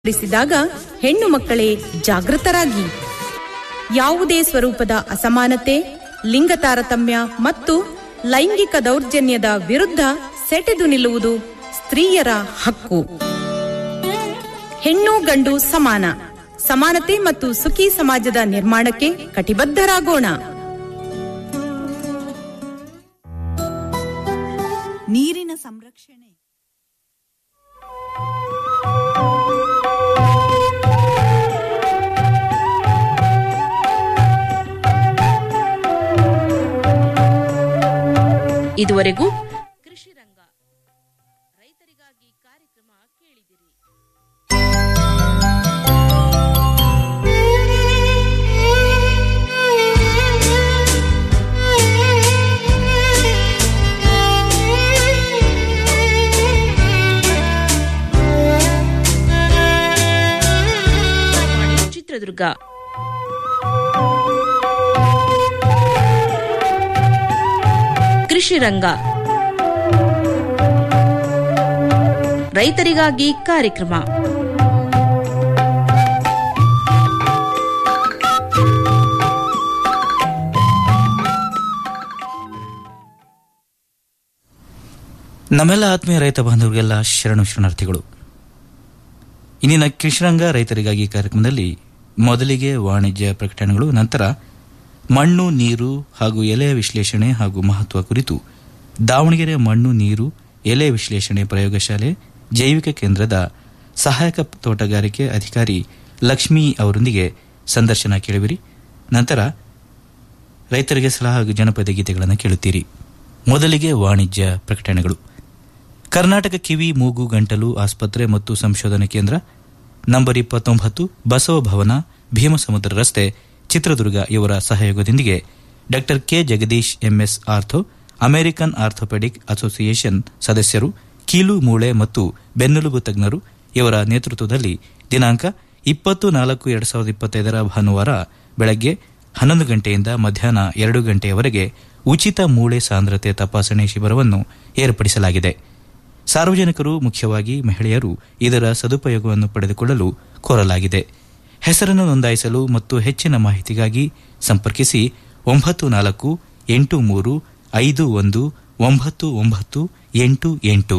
ಪಡಿಸಿದಾಗ ಹೆಣ್ಣು ಮಕ್ಕಳೇ ಜಾಗೃತರಾಗಿ ಯಾವುದೇ ಸ್ವರೂಪದ ಅಸಮಾನತೆ ಲಿಂಗ ತಾರತಮ್ಯ ಮತ್ತು ಲೈಂಗಿಕ ದೌರ್ಜನ್ಯದ ವಿರುದ್ಧ ಸೆಟೆದು ನಿಲ್ಲುವುದು ಸ್ತ್ರೀಯರ ಹಕ್ಕು ಹೆಣ್ಣು ಗಂಡು ಸಮಾನ ಸಮಾನತೆ ಮತ್ತು ಸುಖಿ ಸಮಾಜದ ನಿರ್ಮಾಣಕ್ಕೆ ಕಟಿಬದ್ಧರಾಗೋಣ ನೀರಿನ ಸಂರಕ್ಷಣೆ ಇದುವರೆಗೂ ಕೃಷಿ ರಂಗ ರೈತರಿಗಾಗಿ ಕಾರ್ಯಕ್ರಮ ಕೇಳಿದಿರಿ ಚಿತ್ರದುರ್ಗ ಕೃಷಿ ರಂಗ ರೈತರಿಗಾಗಿ ಕಾರ್ಯಕ್ರಮ ನಮ್ಮೆಲ್ಲ ಆತ್ಮೀಯ ರೈತ ಬಾಂಧವರಿಗೆಲ್ಲ ಶರಣು ಶರಣಾರ್ಥಿಗಳು ಇಂದಿನ ಕೃಷಿರಂಗ ರೈತರಿಗಾಗಿ ಕಾರ್ಯಕ್ರಮದಲ್ಲಿ ಮೊದಲಿಗೆ ವಾಣಿಜ್ಯ ಪ್ರಕಟಣೆಗಳು ನಂತರ ಮಣ್ಣು ನೀರು ಹಾಗೂ ಎಲೆಯ ವಿಶ್ಲೇಷಣೆ ಹಾಗೂ ಮಹತ್ವ ಕುರಿತು ದಾವಣಗೆರೆ ಮಣ್ಣು ನೀರು ಎಲೆ ವಿಶ್ಲೇಷಣೆ ಪ್ರಯೋಗಶಾಲೆ ಜೈವಿಕ ಕೇಂದ್ರದ ಸಹಾಯಕ ತೋಟಗಾರಿಕೆ ಅಧಿಕಾರಿ ಲಕ್ಷ್ಮಿ ಅವರೊಂದಿಗೆ ಸಂದರ್ಶನ ಕೇಳುವಿರಿ ನಂತರ ರೈತರಿಗೆ ಸಲಹಾ ಹಾಗೂ ಜನಪದ ಗೀತೆಗಳನ್ನು ಕೇಳುತ್ತೀರಿ ಮೊದಲಿಗೆ ವಾಣಿಜ್ಯ ಪ್ರಕಟಣೆಗಳು ಕರ್ನಾಟಕ ಕಿವಿ ಮೂಗು ಗಂಟಲು ಆಸ್ಪತ್ರೆ ಮತ್ತು ಸಂಶೋಧನಾ ಕೇಂದ್ರ ನಂಬರ್ ಇಪ್ಪತ್ತೊಂಬತ್ತು ಬಸವ ಭವನ ಭೀಮಸಮುದ್ರ ರಸ್ತೆ ಚಿತ್ರದುರ್ಗ ಇವರ ಸಹಯೋಗದೊಂದಿಗೆ ಡಾ K Jagadish MS ortho American orthopaedic association ಸದಸ್ಯರು ಕೀಲು ಮೂಳೆ ಮತ್ತು ಬೆನ್ನೆಲುಬು ತಜ್ಞರು ಇವರ ನೇತೃತ್ವದಲ್ಲಿ ದಿನಾಂಕ ಇಪ್ಪತ್ತು ನಾಲ್ಕು ಎರಡು ಸಾವಿರದ ಇಪ್ಪತ್ತೈದರ ಭಾನುವಾರ ಬೆಳಗ್ಗೆ ಹನ್ನೊಂದು ಗಂಟೆಯಿಂದ ಮಧ್ಯಾಹ್ನ ಎರಡು ಗಂಟೆಯವರೆಗೆ ಉಚಿತ ಮೂಳೆ ಸಾಂದ್ರತೆ ತಪಾಸಣೆ ಶಿಬಿರವನ್ನು ಏರ್ಪಡಿಸಲಾಗಿದೆ ಸಾರ್ವಜನಿಕರು ಮುಖ್ಯವಾಗಿ ಮಹಿಳೆಯರು ಇದರ ಸದುಪಯೋಗವನ್ನು ಪಡೆದುಕೊಳ್ಳಲು ಕೋರಲಾಗಿದೆ ಹೆಸರನ್ನು ನೋಂದಾಯಿಸಲು ಮತ್ತು ಹೆಚ್ಚಿನ ಮಾಹಿತಿಗಾಗಿ ಸಂಪರ್ಕಿಸಿ ಒಂಬತ್ತು ನಾಲ್ಕು ಎಂಟು ಮೂರು ಐದು ಒಂದು ಒಂಬತ್ತು ಒಂಬತ್ತು ಎಂಟು ಎಂಟು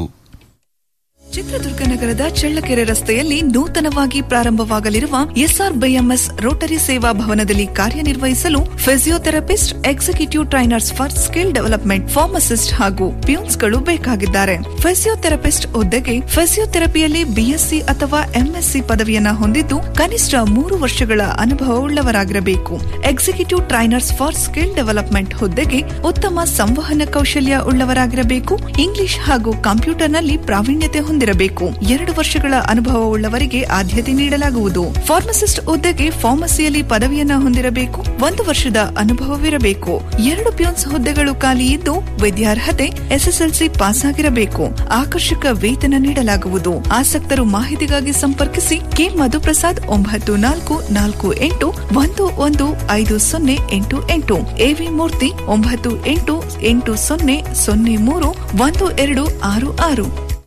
ಚಿತ್ರದುರ್ಗ ನಗರದ ಚಳ್ಳಕೆರೆ ರಸ್ತೆಯಲ್ಲಿ ನೂತನವಾಗಿ ಪ್ರಾರಂಭವಾಗಲಿರುವ ಎಸ್ಆರ್ ಬಿಎಂಎಸ್ ರೋಟರಿ ಸೇವಾ ಭವನದಲ್ಲಿ ಕಾರ್ಯನಿರ್ವಹಿಸಲು physiotherapist executive trainers for skill development pharmacist ಹಾಗೂ ಪ್ಯೂನ್ಸ್ಗಳು ಬೇಕಾಗಿದ್ದಾರೆ ಫಿಸಿಯೋಥೆರಪಿಸ್ಟ್ ಹುದ್ದೆಗೆ ಫಿಸಿಯೋಥೆರಪಿಯಲ್ಲಿ ಬಿಎಸ್ಸಿ ಅಥವಾ ಎಂಎಸ್ಸಿ ಪದವಿಯನ್ನ ಹೊಂದಿದ್ದು ಕನಿಷ್ಠ ಮೂರು ವರ್ಷಗಳ ಅನುಭವವುಳ್ಳವರಾಗಿರಬೇಕು executive trainers for skill development ಹುದ್ದೆಗೆ ಉತ್ತಮ ಸಂವಹನ ಕೌಶಲ್ಯ ಉಳ್ಳವರಾಗಿರಬೇಕು ಇಂಗ್ಲಿಷ್ ಹಾಗೂ ಕಂಪ್ಯೂಟರ್ನಲ್ಲಿ ಪ್ರಾವೀಣ್ಯತೆ ಹೊಂದಿರಬೇಕು ಎರಡು ವರ್ಷಗಳ ಅನುಭವವುಳ್ಳವರಿಗೆ ಆದ್ಯತೆ ನೀಡಲಾಗುವುದು ಫಾರ್ಮಸಿಸ್ಟ್ ಹುದ್ದೆಗೆ ಫಾರ್ಮಸಿಯಲ್ಲಿ ಪದವಿಯನ್ನ ಹೊಂದಿರಬೇಕು ಒಂದು ವರ್ಷದ ಅನುಭವವಿರಬೇಕು ಎರಡು ಪ್ಯೂನ್ಸ್ ಹುದ್ದೆಗಳು ಖಾಲಿ ಇದ್ದು ವಿದ್ಯಾರ್ಹತೆ ಎಸ್ಎಸ್ಎಲ್ಸಿ ಪಾಸ್ ಆಗಿರಬೇಕು ಆಕರ್ಷಕ ವೇತನ ನೀಡಲಾಗುವುದು ಆಸಕ್ತರು ಮಾಹಿತಿಗಾಗಿ ಸಂಪರ್ಕಿಸಿ ಕೆ ಮಧುಪ್ರಸಾದ್ ಒಂಬತ್ತು ನಾಲ್ಕು ನಾಲ್ಕು ಎಂಟು ಒಂದು ಒಂದು ಐದು ಸೊನ್ನೆ ಎಂಟು ಎಂಟು ಎವಿ ಮೂರ್ತಿ ಒಂಬತ್ತು ಎಂಟು ಎಂಟು ಸೊನ್ನೆ ಸೊನ್ನೆ ಮೂರು ಒಂದು ಎರಡು ಆರು ಆರು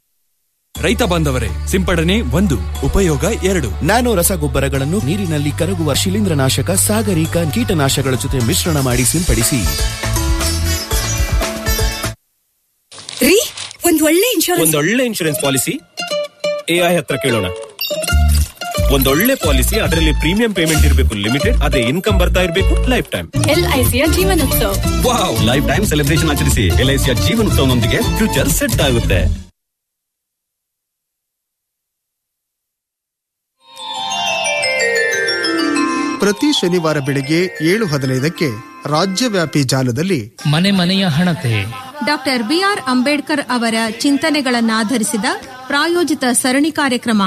ರೈತ ಬಾಂಧವರೇ ಸಿಂಪಡಣೆ ಒಂದು ಉಪಯೋಗ ಎರಡು ನ್ಯಾನೋ ರಸಗೊಬ್ಬರಗಳನ್ನು ನೀರಿನಲ್ಲಿ ಕರಗುವ ಶಿಲೀಂಧ್ರನಾಶಕ ಸಾಗರಿಕ ಕೀಟನಾಶಕಗಳ ಜೊತೆ ಮಿಶ್ರಣ ಮಾಡಿ ಸಿಂಪಡಿಸಿ ರೀ ಒಂದ್ ಒಳ್ಳೆ ಇನ್ಶೂರೆನ್ಸ್ ಒಂದೊಳ್ಳೆ ಇನ್ಶೂರೆನ್ಸ್ ಪಾಲಿಸಿ ಎಐ ಹತ್ರ ಕೇಳೋಣ ಒಂದೊಳ್ಳೆ ಪಾಲಿಸಿ ಅದರಲ್ಲಿ ಪ್ರೀಮಿಯಂ ಪೇಮೆಂಟ್ ಇರಬೇಕು ಲಿಮಿಟೆಡ್ ಅದೇ ಇನ್ಕಮ್ ಬರ್ತಾ ಇರಬೇಕು ಲೈಫ್ ಟೈಮ್ ಎಲ್ಐಸಿಯ ಜೀವನೋತ್ಸವ ವಾವ್ ಲೈಫ್ ಟೈಮ್ ಸೆಲೆಬ್ರೇಷನ್ ಆಚರಿಸಿ ಎಲ್ಐಸಿಯ ಜೀವನೋತ್ಸವನೊಂದಿಗೆ ಫ್ಯೂಚರ್ ಸೆಟ್ ಆಗುತ್ತೆ ಪ್ರತಿ ಶನಿವಾರ ಬೆಳಿಗ್ಗೆ ಏಳು ಹದಿನೈದಕ್ಕೆ ರಾಜ್ಯವ್ಯಾಪಿ ಜಾಲದಲ್ಲಿ ಮನೆ ಮನೆಯ ಹಣತೆ ಡಾಕ್ಟರ್ ಬಿಆರ್ ಅಂಬೇಡ್ಕರ್ ಅವರ ಚಿಂತನೆಗಳನ್ನಾಧರಿಸಿದ ಪ್ರಾಯೋಜಿತ ಸರಣಿ ಕಾರ್ಯಕ್ರಮ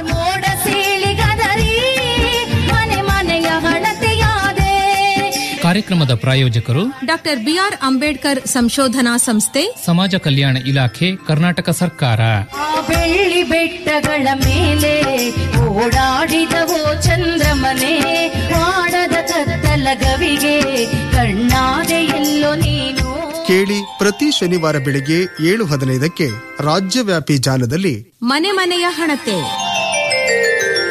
ಕಾರ್ಯಕ್ರಮದ ಪ್ರಾಯೋಜಕರು ಡಾಕ್ಟರ್ ಬಿಆರ್ ಅಂಬೇಡ್ಕರ್ ಸಂಶೋಧನಾ ಸಂಸ್ಥೆ ಸಮಾಜ ಕಲ್ಯಾಣ ಇಲಾಖೆ ಕರ್ನಾಟಕ ಸರ್ಕಾರ ಬೆಳ್ಳಿ ಬೆಟ್ಟಗಳ ಮೇಲೆ ಓಡಾಡಿದವೋ ಚಂದ್ರಮನೆ ಮಾಡದ ಕತ್ತಲ ಗವಿಗೆ ಕಣ್ಣಾದೆ ಎಲ್ಲೋ ನೀನು ಕೇಳಿ ಪ್ರತಿ ಶನಿವಾರ ಬೆಳಿಗ್ಗೆ ಏಳು ಹದಿನೈದಕ್ಕೆ ರಾಜ್ಯವ್ಯಾಪಿ ಜಾಲದಲ್ಲಿ ಮನೆ ಮನೆಯ ಹಣತೆ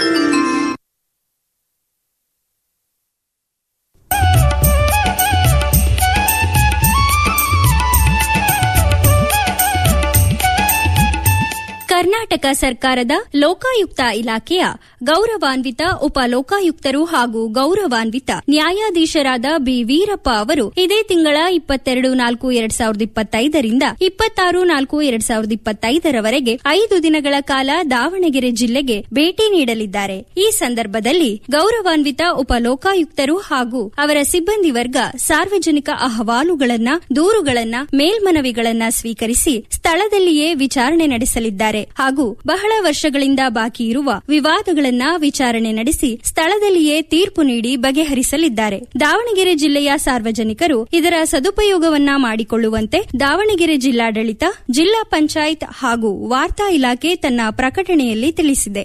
ಕರ್ನಾಟಕ ಸರ್ಕಾರದ ಲೋಕಾಯುಕ್ತ ಇಲಾಖೆಯ ಗೌರವಾನ್ವಿತ ಉಪ ಲೋಕಾಯುಕ್ತರು ಹಾಗೂ ಗೌರವಾನ್ವಿತ ನ್ಯಾಯಾಧೀಶರಾದ ಬಿ ವೀರಪ್ಪ ಅವರು ಇದೇ ತಿಂಗಳ ಇಪ್ಪತ್ತೆರಡು ನಾಲ್ಕು ಎರಡ್ ಸಾವಿರದ ಇಪ್ಪತ್ತೈದರಿಂದ ಇಪ್ಪತ್ತಾರು ನಾಲ್ಕು ಎರಡ್ ಸಾವಿರದ ಇಪ್ಪತ್ತೈದರವರೆಗೆ ಐದು ದಿನಗಳ ಕಾಲ ದಾವಣಗೆರೆ ಜಿಲ್ಲೆಗೆ ಭೇಟಿ ನೀಡಲಿದ್ದಾರೆ ಈ ಸಂದರ್ಭದಲ್ಲಿ ಗೌರವಾನ್ವಿತ ಉಪ ಲೋಕಾಯುಕ್ತರು ಹಾಗೂ ಅವರ ಸಿಬ್ಬಂದಿ ವರ್ಗ ಸಾರ್ವಜನಿಕ ಅಹವಾಲುಗಳನ್ನ ದೂರುಗಳನ್ನ ಮೇಲ್ಮನವಿಗಳನ್ನ ಸ್ವೀಕರಿಸಿ ಸ್ಥಳದಲ್ಲಿಯೇ ವಿಚಾರಣೆ ನಡೆಸಲಿದ್ದಾರೆ ಹಾಗೂ ಬಹಳ ವರ್ಷಗಳಿಂದ ಬಾಕಿ ಇರುವ ವಿವಾದಗಳನ್ನ ವಿಚಾರಣೆ ನಡೆಸಿ ಸ್ಥಳದಲ್ಲಿಯೇ ತೀರ್ಪು ನೀಡಿ ಬಗೆಹರಿಸಲಿದ್ದಾರೆ ದಾವಣಗೆರೆ ಜಿಲ್ಲೆಯ ಸಾರ್ವಜನಿಕರು ಇದರ ಸದುಪಯೋಗವನ್ನ ಮಾಡಿಕೊಳ್ಳುವಂತೆ ದಾವಣಗೆರೆ ಜಿಲ್ಲಾಡಳಿತ ಜಿಲ್ಲಾ ಪಂಚಾಯತ್ ಹಾಗೂ ವಾರ್ತಾ ಇಲಾಖೆ ತನ್ನ ಪ್ರಕಟಣೆಯಲ್ಲಿ ತಿಳಿಸಿದೆ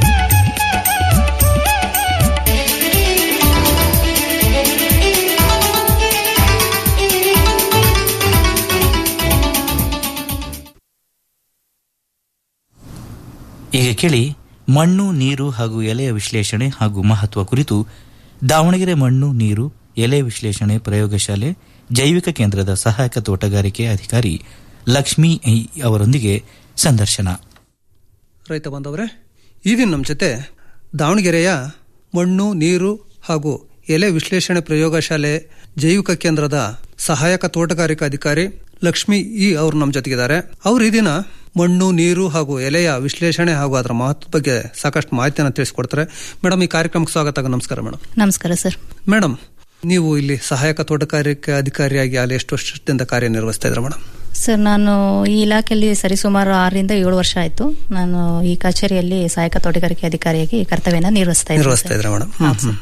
ಈಗ ಕೇಳಿ ಮಣ್ಣು ನೀರು ಹಾಗೂ ಎಲೆಯ ವಿಶ್ಲೇಷಣೆ ಹಾಗೂ ಮಹತ್ವ ಕುರಿತು ದಾವಣಗೆರೆ ಮಣ್ಣು ನೀರು ಎಲೆ ವಿಶ್ಲೇಷಣೆ ಪ್ರಯೋಗಶಾಲೆ ಜೈವಿಕ ಕೇಂದ್ರದ ಸಹಾಯಕ ತೋಟಗಾರಿಕೆ ಅಧಿಕಾರಿ ಲಕ್ಷ್ಮೀ ಐ ಅವರೊಂದಿಗೆ ಸಂದರ್ಶನ ರೈತ ಬಾಂಧವರೇ ಈ ದಿನ ನಮ್ಮ ಜೊತೆ ದಾವಣಗೆರೆಯ ಮಣ್ಣು ನೀರು ಹಾಗೂ ಎಲೆ ವಿಶ್ಲೇಷಣೆ ಪ್ರಯೋಗಶಾಲೆ ಜೈವಿಕ ಕೇಂದ್ರದ ಸಹಾಯಕ ತೋಟಗಾರಿಕಾ ಅಧಿಕಾರಿ ಲಕ್ಷ್ಮಿ ಇ ಅವರು ನಮ್ಮ ಜೊತೆಗಿದ್ದಾರೆ ಅವರು ಈ ದಿನ ಮಣ್ಣು ನೀರು ಹಾಗೂ ಎಲೆಯ ವಿಶ್ಲೇಷಣೆ ಹಾಗೂ ಅದರ ಮಹತ್ವದ ಬಗ್ಗೆ ಸಾಕಷ್ಟು ಮಾಹಿತಿಯನ್ನು ತಿಳಿಸ್ಕೊಡ್ತಾರೆ ಮೇಡಮ್ ಈ ಕಾರ್ಯಕ್ರಮಕ್ಕೆ ಸ್ವಾಗತ ನಮಸ್ಕಾರ ಮೇಡಮ್ ನಮಸ್ಕಾರ ಸರ್ ಮೇಡಮ್ ನೀವು ಇಲ್ಲಿ ಸಹಾಯಕ ತೋಟಗಾರಿಕೆ ಅಧಿಕಾರಿಯಾಗಿ ಅಲ್ಲಿ ಎಷ್ಟು ವರ್ಷದಿಂದ ಕಾರ್ಯನಿರ್ವಹಿಸ್ತಾ ಇದ್ರ ಮೇಡಮ್ ಸರ್ ನಾನು ಈ ಇಲಾಖೆಯಲ್ಲಿ ಸರಿಸುಮಾರು ಆರರಿಂದ ಏಳು ವರ್ಷ ಆಯ್ತು ನಾನು ಈ ಕಚೇರಿಯಲ್ಲಿ ಸಹಾಯಕ ತೋಟಗಾರಿಕೆ ಅಧಿಕಾರಿಯಾಗಿ ಕರ್ತವ್ಯನ ನಿರ್ವಹಿಸ್ತಾ ಇದ್ದೀನಿ ನಿರ್ವಹಿಸ್ತಾ ಇದ್ರ ಮೇಡಮ್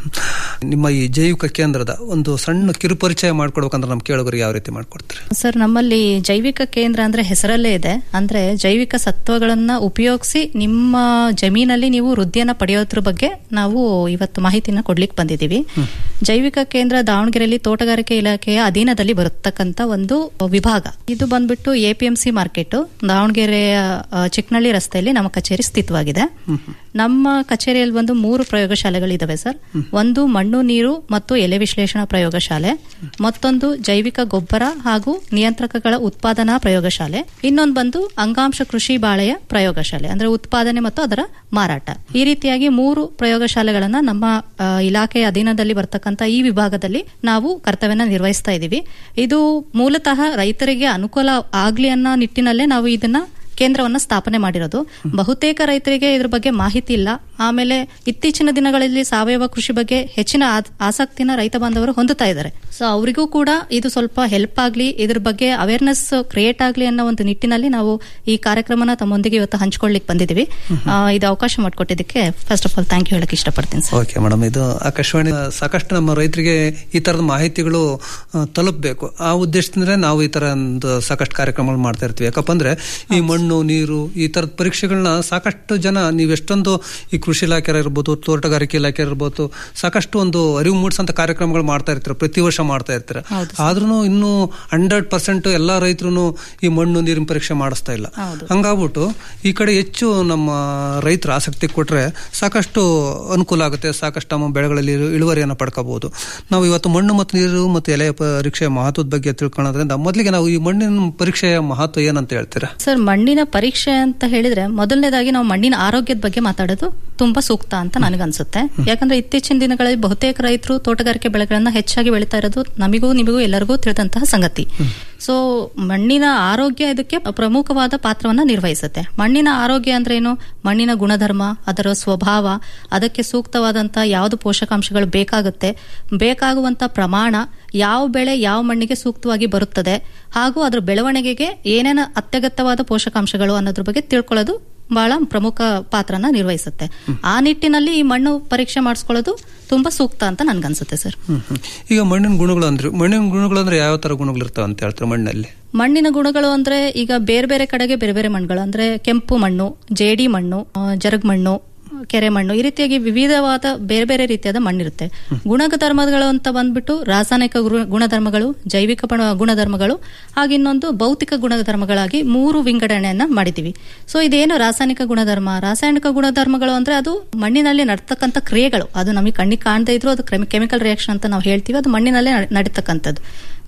ನಿಮ್ಮ ಈ ಜೈವಿಕ ಕೇಂದ್ರದ ಒಂದು ಸಣ್ಣ ಕಿರುಪರಿಚಯ ಮಾಡ್ಕೊಡ್ಬೇಕಂದ್ರೆ ನಮ್ಮ ಕೇಳುಗರಿಗೆ ಯಾವ ರೀತಿ ಮಾಡ್ಕೊಡ್ತಾರೆ ಸರ್ ನಮ್ಮಲ್ಲಿ ಜೈವಿಕ ಕೇಂದ್ರ ಅಂದ್ರೆ ಹೆಸರಲ್ಲೇ ಇದೆ ಅಂದ್ರೆ ಜೈವಿಕ ಸತ್ವಗಳನ್ನ ಉಪಯೋಗಿಸಿ ನಿಮ್ಮ ಜಮೀನಲ್ಲಿ ನೀವು ವೃದ್ಧಿಯನ್ನ ಪಡೆಯೋದ್ರ ಬಗ್ಗೆ ನಾವು ಇವತ್ತು ಮಾಹಿತಿನ ಕೊಡ್ಲಿಕ್ಕೆ ಬಂದಿದ್ದೀವಿ ಜೈವಿಕ ಕೇಂದ್ರ ದಾವಣಗೆರೆಯಲ್ಲಿ ತೋಟಗಾರಿಕೆ ಇಲಾಖೆಯ ಅಧೀನದಲ್ಲಿ ಬರತಕ್ಕಂತ ಒಂದು ವಿಭಾಗ ಇದು ಬಂದ್ಬಿಟ್ಟು ಎಪಿಎಂಸಿ ಮಾರ್ಕೆಟ್ ದಾವಣಗೆರೆಯ ಆ, ಚಿಕ್ಕನಹಳ್ಳಿ ರಸ್ತೆಯಲ್ಲಿ ನಮ್ಮ ಕಚೇರಿ ಸ್ಥಿತವಾಗಿದೆ ನಮ್ಮ ಕಚೇರಿಯಲ್ಲಿ ಒಂದು ಮೂರು ಪ್ರಯೋಗಶಾಲೆಗಳಿದಾವೆ ಸರ್ ಒಂದು ಮಣ್ಣು ನೀರು ಮತ್ತು ಎಲೆ ವಿಶ್ಲೇಷಣಾ ಪ್ರಯೋಗಶಾಲೆ ಮತ್ತೊಂದು ಜೈವಿಕ ಗೊಬ್ಬರ ಹಾಗೂ ನಿಯಂತ್ರಕಗಳ ಉತ್ಪಾದನಾ ಪ್ರಯೋಗಶಾಲೆ ಇನ್ನೊಂದು ಬಂದು ಅಂಗಾಂಶ ಕೃಷಿ ಬಾಳೆಯ ಪ್ರಯೋಗಶಾಲೆ ಅಂದ್ರೆ ಉತ್ಪಾದನೆ ಮತ್ತು ಅದರ ಮಾರಾಟ ಈ ರೀತಿಯಾಗಿ ಮೂರು ಪ್ರಯೋಗಶಾಲೆಗಳನ್ನ ನಮ್ಮ ಆ, ಇಲಾಖೆಯ ಅಧೀನದಲ್ಲಿ ಬರ್ತಕ್ಕಂತ ಈ ವಿಭಾಗದಲ್ಲಿ ನಾವು ಕರ್ತವ್ಯನ ನಿರ್ವಹಿಸ್ತಾ ಇದ್ದೀವಿ ಇದು ಮೂಲತಃ ರೈತರಿಗೆ ಅನುಕೂಲ ಆಗ್ಲಿ ಅನ್ನೋ ನಿಟ್ಟಿನಲ್ಲೇ ನಾವು ಇದನ್ನ ಕೇಂದ್ರವನ್ನ ಸ್ಥಾಪನೆ ಮಾಡಿರೋದು ಬಹುತೇಕ ರೈತರಿಗೆ ಇದ್ರ ಬಗ್ಗೆ ಮಾಹಿತಿ ಇಲ್ಲ ಆಮೇಲೆ ಇತ್ತೀಚಿನ ದಿನಗಳಲ್ಲಿ ಸಾವಯವ ಕೃಷಿ ಬಗ್ಗೆ ಹೆಚ್ಚಿನ ಆ- ಆಸಕ್ತಿನ ರೈತ ಬಾಂಧವರು ಹೊಂದುತ್ತಾ ಇದ್ದಾರೆ ಸೊ ಅವರಿಗೂ ಕೂಡ ಇದು ಸ್ವಲ್ಪ ಹೆಲ್ಪ್ ಆಗ್ಲಿ ಇದ್ರ ಬಗ್ಗೆ ಅವೇರ್ನೆಸ್ ಕ್ರಿಯೇಟ್ ಆಗ್ಲಿ ಅನ್ನೋ ಒಂದು ನಿಟ್ಟಿನಲ್ಲಿ ನಾವು ಈ ಕಾರ್ಯಕ್ರಮನ ತಮ್ಮೊಂದಿಗೆ ಇವತ್ತು ಹಂಚ್ಕೊಳ್ಳಿಕ್ ಬಂದಿದ್ದೀವಿ ಆ, ಇದು ಅವಕಾಶ ಮಾಡಿಕೊಟ್ಟಿದ್ದಕ್ಕೆ first of all thank you ಹೇಳಕ್ ಇಷ್ಟಪಡ್ತೀನಿ ಸರ್ ಓಕೆ ಮೇಡಮ್ ಇದು ಆಕಾಶವಾಣಿ ಸಾಕಷ್ಟು ನಮ್ಮ ರೈತರಿಗೆ ಈ ತರದ ಮಾಹಿತಿಗಳು ಆ, ತಲುಪಬೇಕು ಆ ಉದ್ದೇಶದಿಂದ ನಾವು ಈ ತರ ಒಂದು ಸಾಕಷ್ಟು ಕಾರ್ಯಕ್ರಮಗಳು ಮಾಡ್ತಾ ಇರ್ತೀವಿ ಯಾಕಪ್ಪ ಅಂದ್ರೆ ಈ ಮಣ್ಣು ನೀರು ಈ ತರದ ಪರೀಕ್ಷೆಗಳನ್ನ ಸಾಕಷ್ಟು ಜನ ನೀವು ಎಷ್ಟೊಂದು ಈ ಕೃಷಿ ಇಲಾಖೆ ಇರ್ಬೋದು ತೋಟಗಾರಿಕೆ ಇಲಾಖೆ ಇರ್ಬೋದು ಸಾಕಷ್ಟು ಒಂದು ಅರಿವು ಮೂಡಿಸಂತ ಕಾರ್ಯಕ್ರಮಗಳು ಮಾಡ್ತಾ ಇರ್ತಾರೆ ಪ್ರತಿ ವರ್ಷ ಮಾಡ್ತಾ ಇರ್ತಾರೆ ಆದ್ರೂ ಇನ್ನೂ ಹಂಡ್ರೆಡ್ ಪರ್ಸೆಂಟ್ ಎಲ್ಲಾ ರೈತರು ಈ ಮಣ್ಣು ನೀರಿನ ಪರೀಕ್ಷೆ ಮಾಡಿಸ್ತಾ ಇಲ್ಲ ಹಂಗಾಗ್ಬಿಟ್ಟು ಈ ಕಡೆ ಹೆಚ್ಚು ನಮ್ಮ ರೈತರ ಆಸಕ್ತಿ ಕೊಟ್ರೆ ಸಾಕಷ್ಟು ಅನುಕೂಲ ಆಗುತ್ತೆ ಸಾಕಷ್ಟು ನಮ್ಮ ಬೆಳೆಗಳಲ್ಲಿ ಇಳು- ಇಳುವರಿಯನ್ನು ಪಡ್ಕೋಬಹುದು ನಾವು ಇವತ್ತು ಮಣ್ಣು ಮತ್ತು ನೀರು ಮತ್ತು ಎಲೆ ಪರೀಕ್ಷೆಯ ಮಹತ್ವದ ಬಗ್ಗೆ ತಿಳ್ಕೊಳ್ಳೋದ್ರಿಂದ ಮೊದಲಿಗೆ ನಾವು ಈ ಮಣ್ಣಿನ ಪರೀಕ್ಷೆಯ ಮಹತ್ವ ಏನಂತ ಹೇಳ್ತೀರಾ ಸರ್ ಮಣ್ಣಿನ ಪರೀಕ್ಷೆ ಅಂತ ಹೇಳಿದ್ರೆ ಮೊದಲನೇದಾಗಿ ನಾವು ಮಣ್ಣಿನ ಆರೋಗ್ಯದ ಬಗ್ಗೆ ಮಾತಾಡೋದು ತುಂಬಾ ಸೂಕ್ತ ಅಂತ ನನಗನ್ಸುತ್ತೆ ಯಾಕಂದ್ರೆ ಇತ್ತೀಚಿನ ದಿನಗಳಲ್ಲಿ ಬಹುತೇಕ ರೈತರು ತೋಟಗಾರಿಕೆ ಬೆಳೆಗಳನ್ನ ಹೆಚ್ಚಾಗಿ ಬೆಳೀತಾ ಇರೋದು ನಮಿಗೂ ನಿಮಗೂ ಎಲ್ಲರಿಗೂ ತಿಳಿದಂತಹ ಸಂಗತಿ ಸೊ ಮಣ್ಣಿನ ಆರೋಗ್ಯ ಇದಕ್ಕೆ ಪ್ರಮುಖವಾದ ಪಾತ್ರವನ್ನ ನಿರ್ವಹಿಸುತ್ತೆ ಮಣ್ಣಿನ ಆರೋಗ್ಯ ಅಂದ್ರೆ ಏನು ಮಣ್ಣಿನ ಗುಣಧರ್ಮ ಅದರ ಸ್ವಭಾವ ಅದಕ್ಕೆ ಸೂಕ್ತವಾದಂತ ಯಾವುದು ಪೋಷಕಾಂಶಗಳು ಬೇಕಾಗುತ್ತೆ ಬೇಕಾಗುವಂತ ಪ್ರಮಾಣ ಯಾವ ಬೆಳೆ ಯಾವ ಮಣ್ಣಿಗೆ ಸೂಕ್ತವಾಗಿ ಬರುತ್ತದೆ ಹಾಗೂ ಅದರ ಬೆಳವಣಿಗೆಗೆ ಏನೇನು ಅತ್ಯಗತ್ಯವಾದ ಪೋಷಕಾಂಶಗಳು ಅನ್ನೋದ್ರ ಬಗ್ಗೆ ತಿಳ್ಕೊಳ್ಳೋದು ಬಹಳ ಪ್ರಮುಖ ಪಾತ್ರನ ನಿರ್ವಹಿಸುತ್ತೆ ಆ ನಿಟ್ಟಿನಲ್ಲಿ ಈ ಮಣ್ಣು ಪರೀಕ್ಷೆ ಮಾಡಿಸ್ಕೊಳ್ಳೋದು ತುಂಬಾ ಸೂಕ್ತ ಅಂತ ನನ್ಗನ್ಸುತ್ತೆ ಸರ್ ಹ್ಮ್ ಹ್ಮ್. ಈಗ ಮಣ್ಣಿನ ಗುಣಗಳು ಅಂದ್ರೆ ಮಣ್ಣಿನ ಗುಣಗಳು ಅಂದ್ರೆ ಯಾವ ತರ ಗುಣಗಳು ಇರ್ತಾವ ಅಂತ ಹೇಳ್ತಾರೆ ಮಣ್ಣಲ್ಲಿ ಮಣ್ಣಿನ ಗುಣಗಳು ಅಂದ್ರೆ ಈಗ ಬೇರೆ ಬೇರೆ ಕಡೆಗೆ ಬೇರೆ ಬೇರೆ ಮಣ್ಣುಗಳು ಅಂದ್ರೆ ಕೆಂಪು ಮಣ್ಣು ಜೇಡಿ ಮಣ್ಣು ಆ, ಜರಗ್ ಮಣ್ಣು ಕೆರೆ ಮಣ್ಣು ಈ ರೀತಿಯಾಗಿ ವಿವಿಧವಾದ ಬೇರೆ ಬೇರೆ ರೀತಿಯಾದ ಮಣ್ಣಿರುತ್ತೆ ಗುಣಧರ್ಮಗಳು ಅಂತ ಬಂದ್ಬಿಟ್ಟು ರಾಸಾಯನಿಕ ಗುರು- ಗುಣಧರ್ಮಗಳು ಜೈವಿಕ ಬಣ- ಗುಣಧರ್ಮಗಳು ಹಾಗೆ ಇನ್ನೊಂದು ಭೌತಿಕ ಗುಣಧರ್ಮಗಳಾಗಿ ಮೂರು ವಿಂಗಡಣೆಯನ್ನ ಮಾಡಿದೀವಿ ಸೊ ಇದೇನು ರಾಸಾಯನಿಕ ಗುಣಧರ್ಮ ರಾಸಾಯನಿಕ ಗುಣಧರ್ಮಗಳು ಅಂದ್ರೆ ಅದು ಮಣ್ಣಿನಲ್ಲಿ ನಡ್ತಕ್ಕಂಥ ಕ್ರಿಯೆಗಳು ಅದು ನಮಗೆ ಕಣ್ಣಿಗೆ ಕಾಣದೇ ಇದ್ರು ಅದು ಕೆಮಿಕಲ್ ರಿಯಾಕ್ಷನ್ ಅಂತ ನಾವು ಹೇಳ್ತೀವಿ ಅದು ಮಣ್ಣಿನಲ್ಲೇ ನಡ್- ನಡೀತಕ್ಕಂಥದ್ದು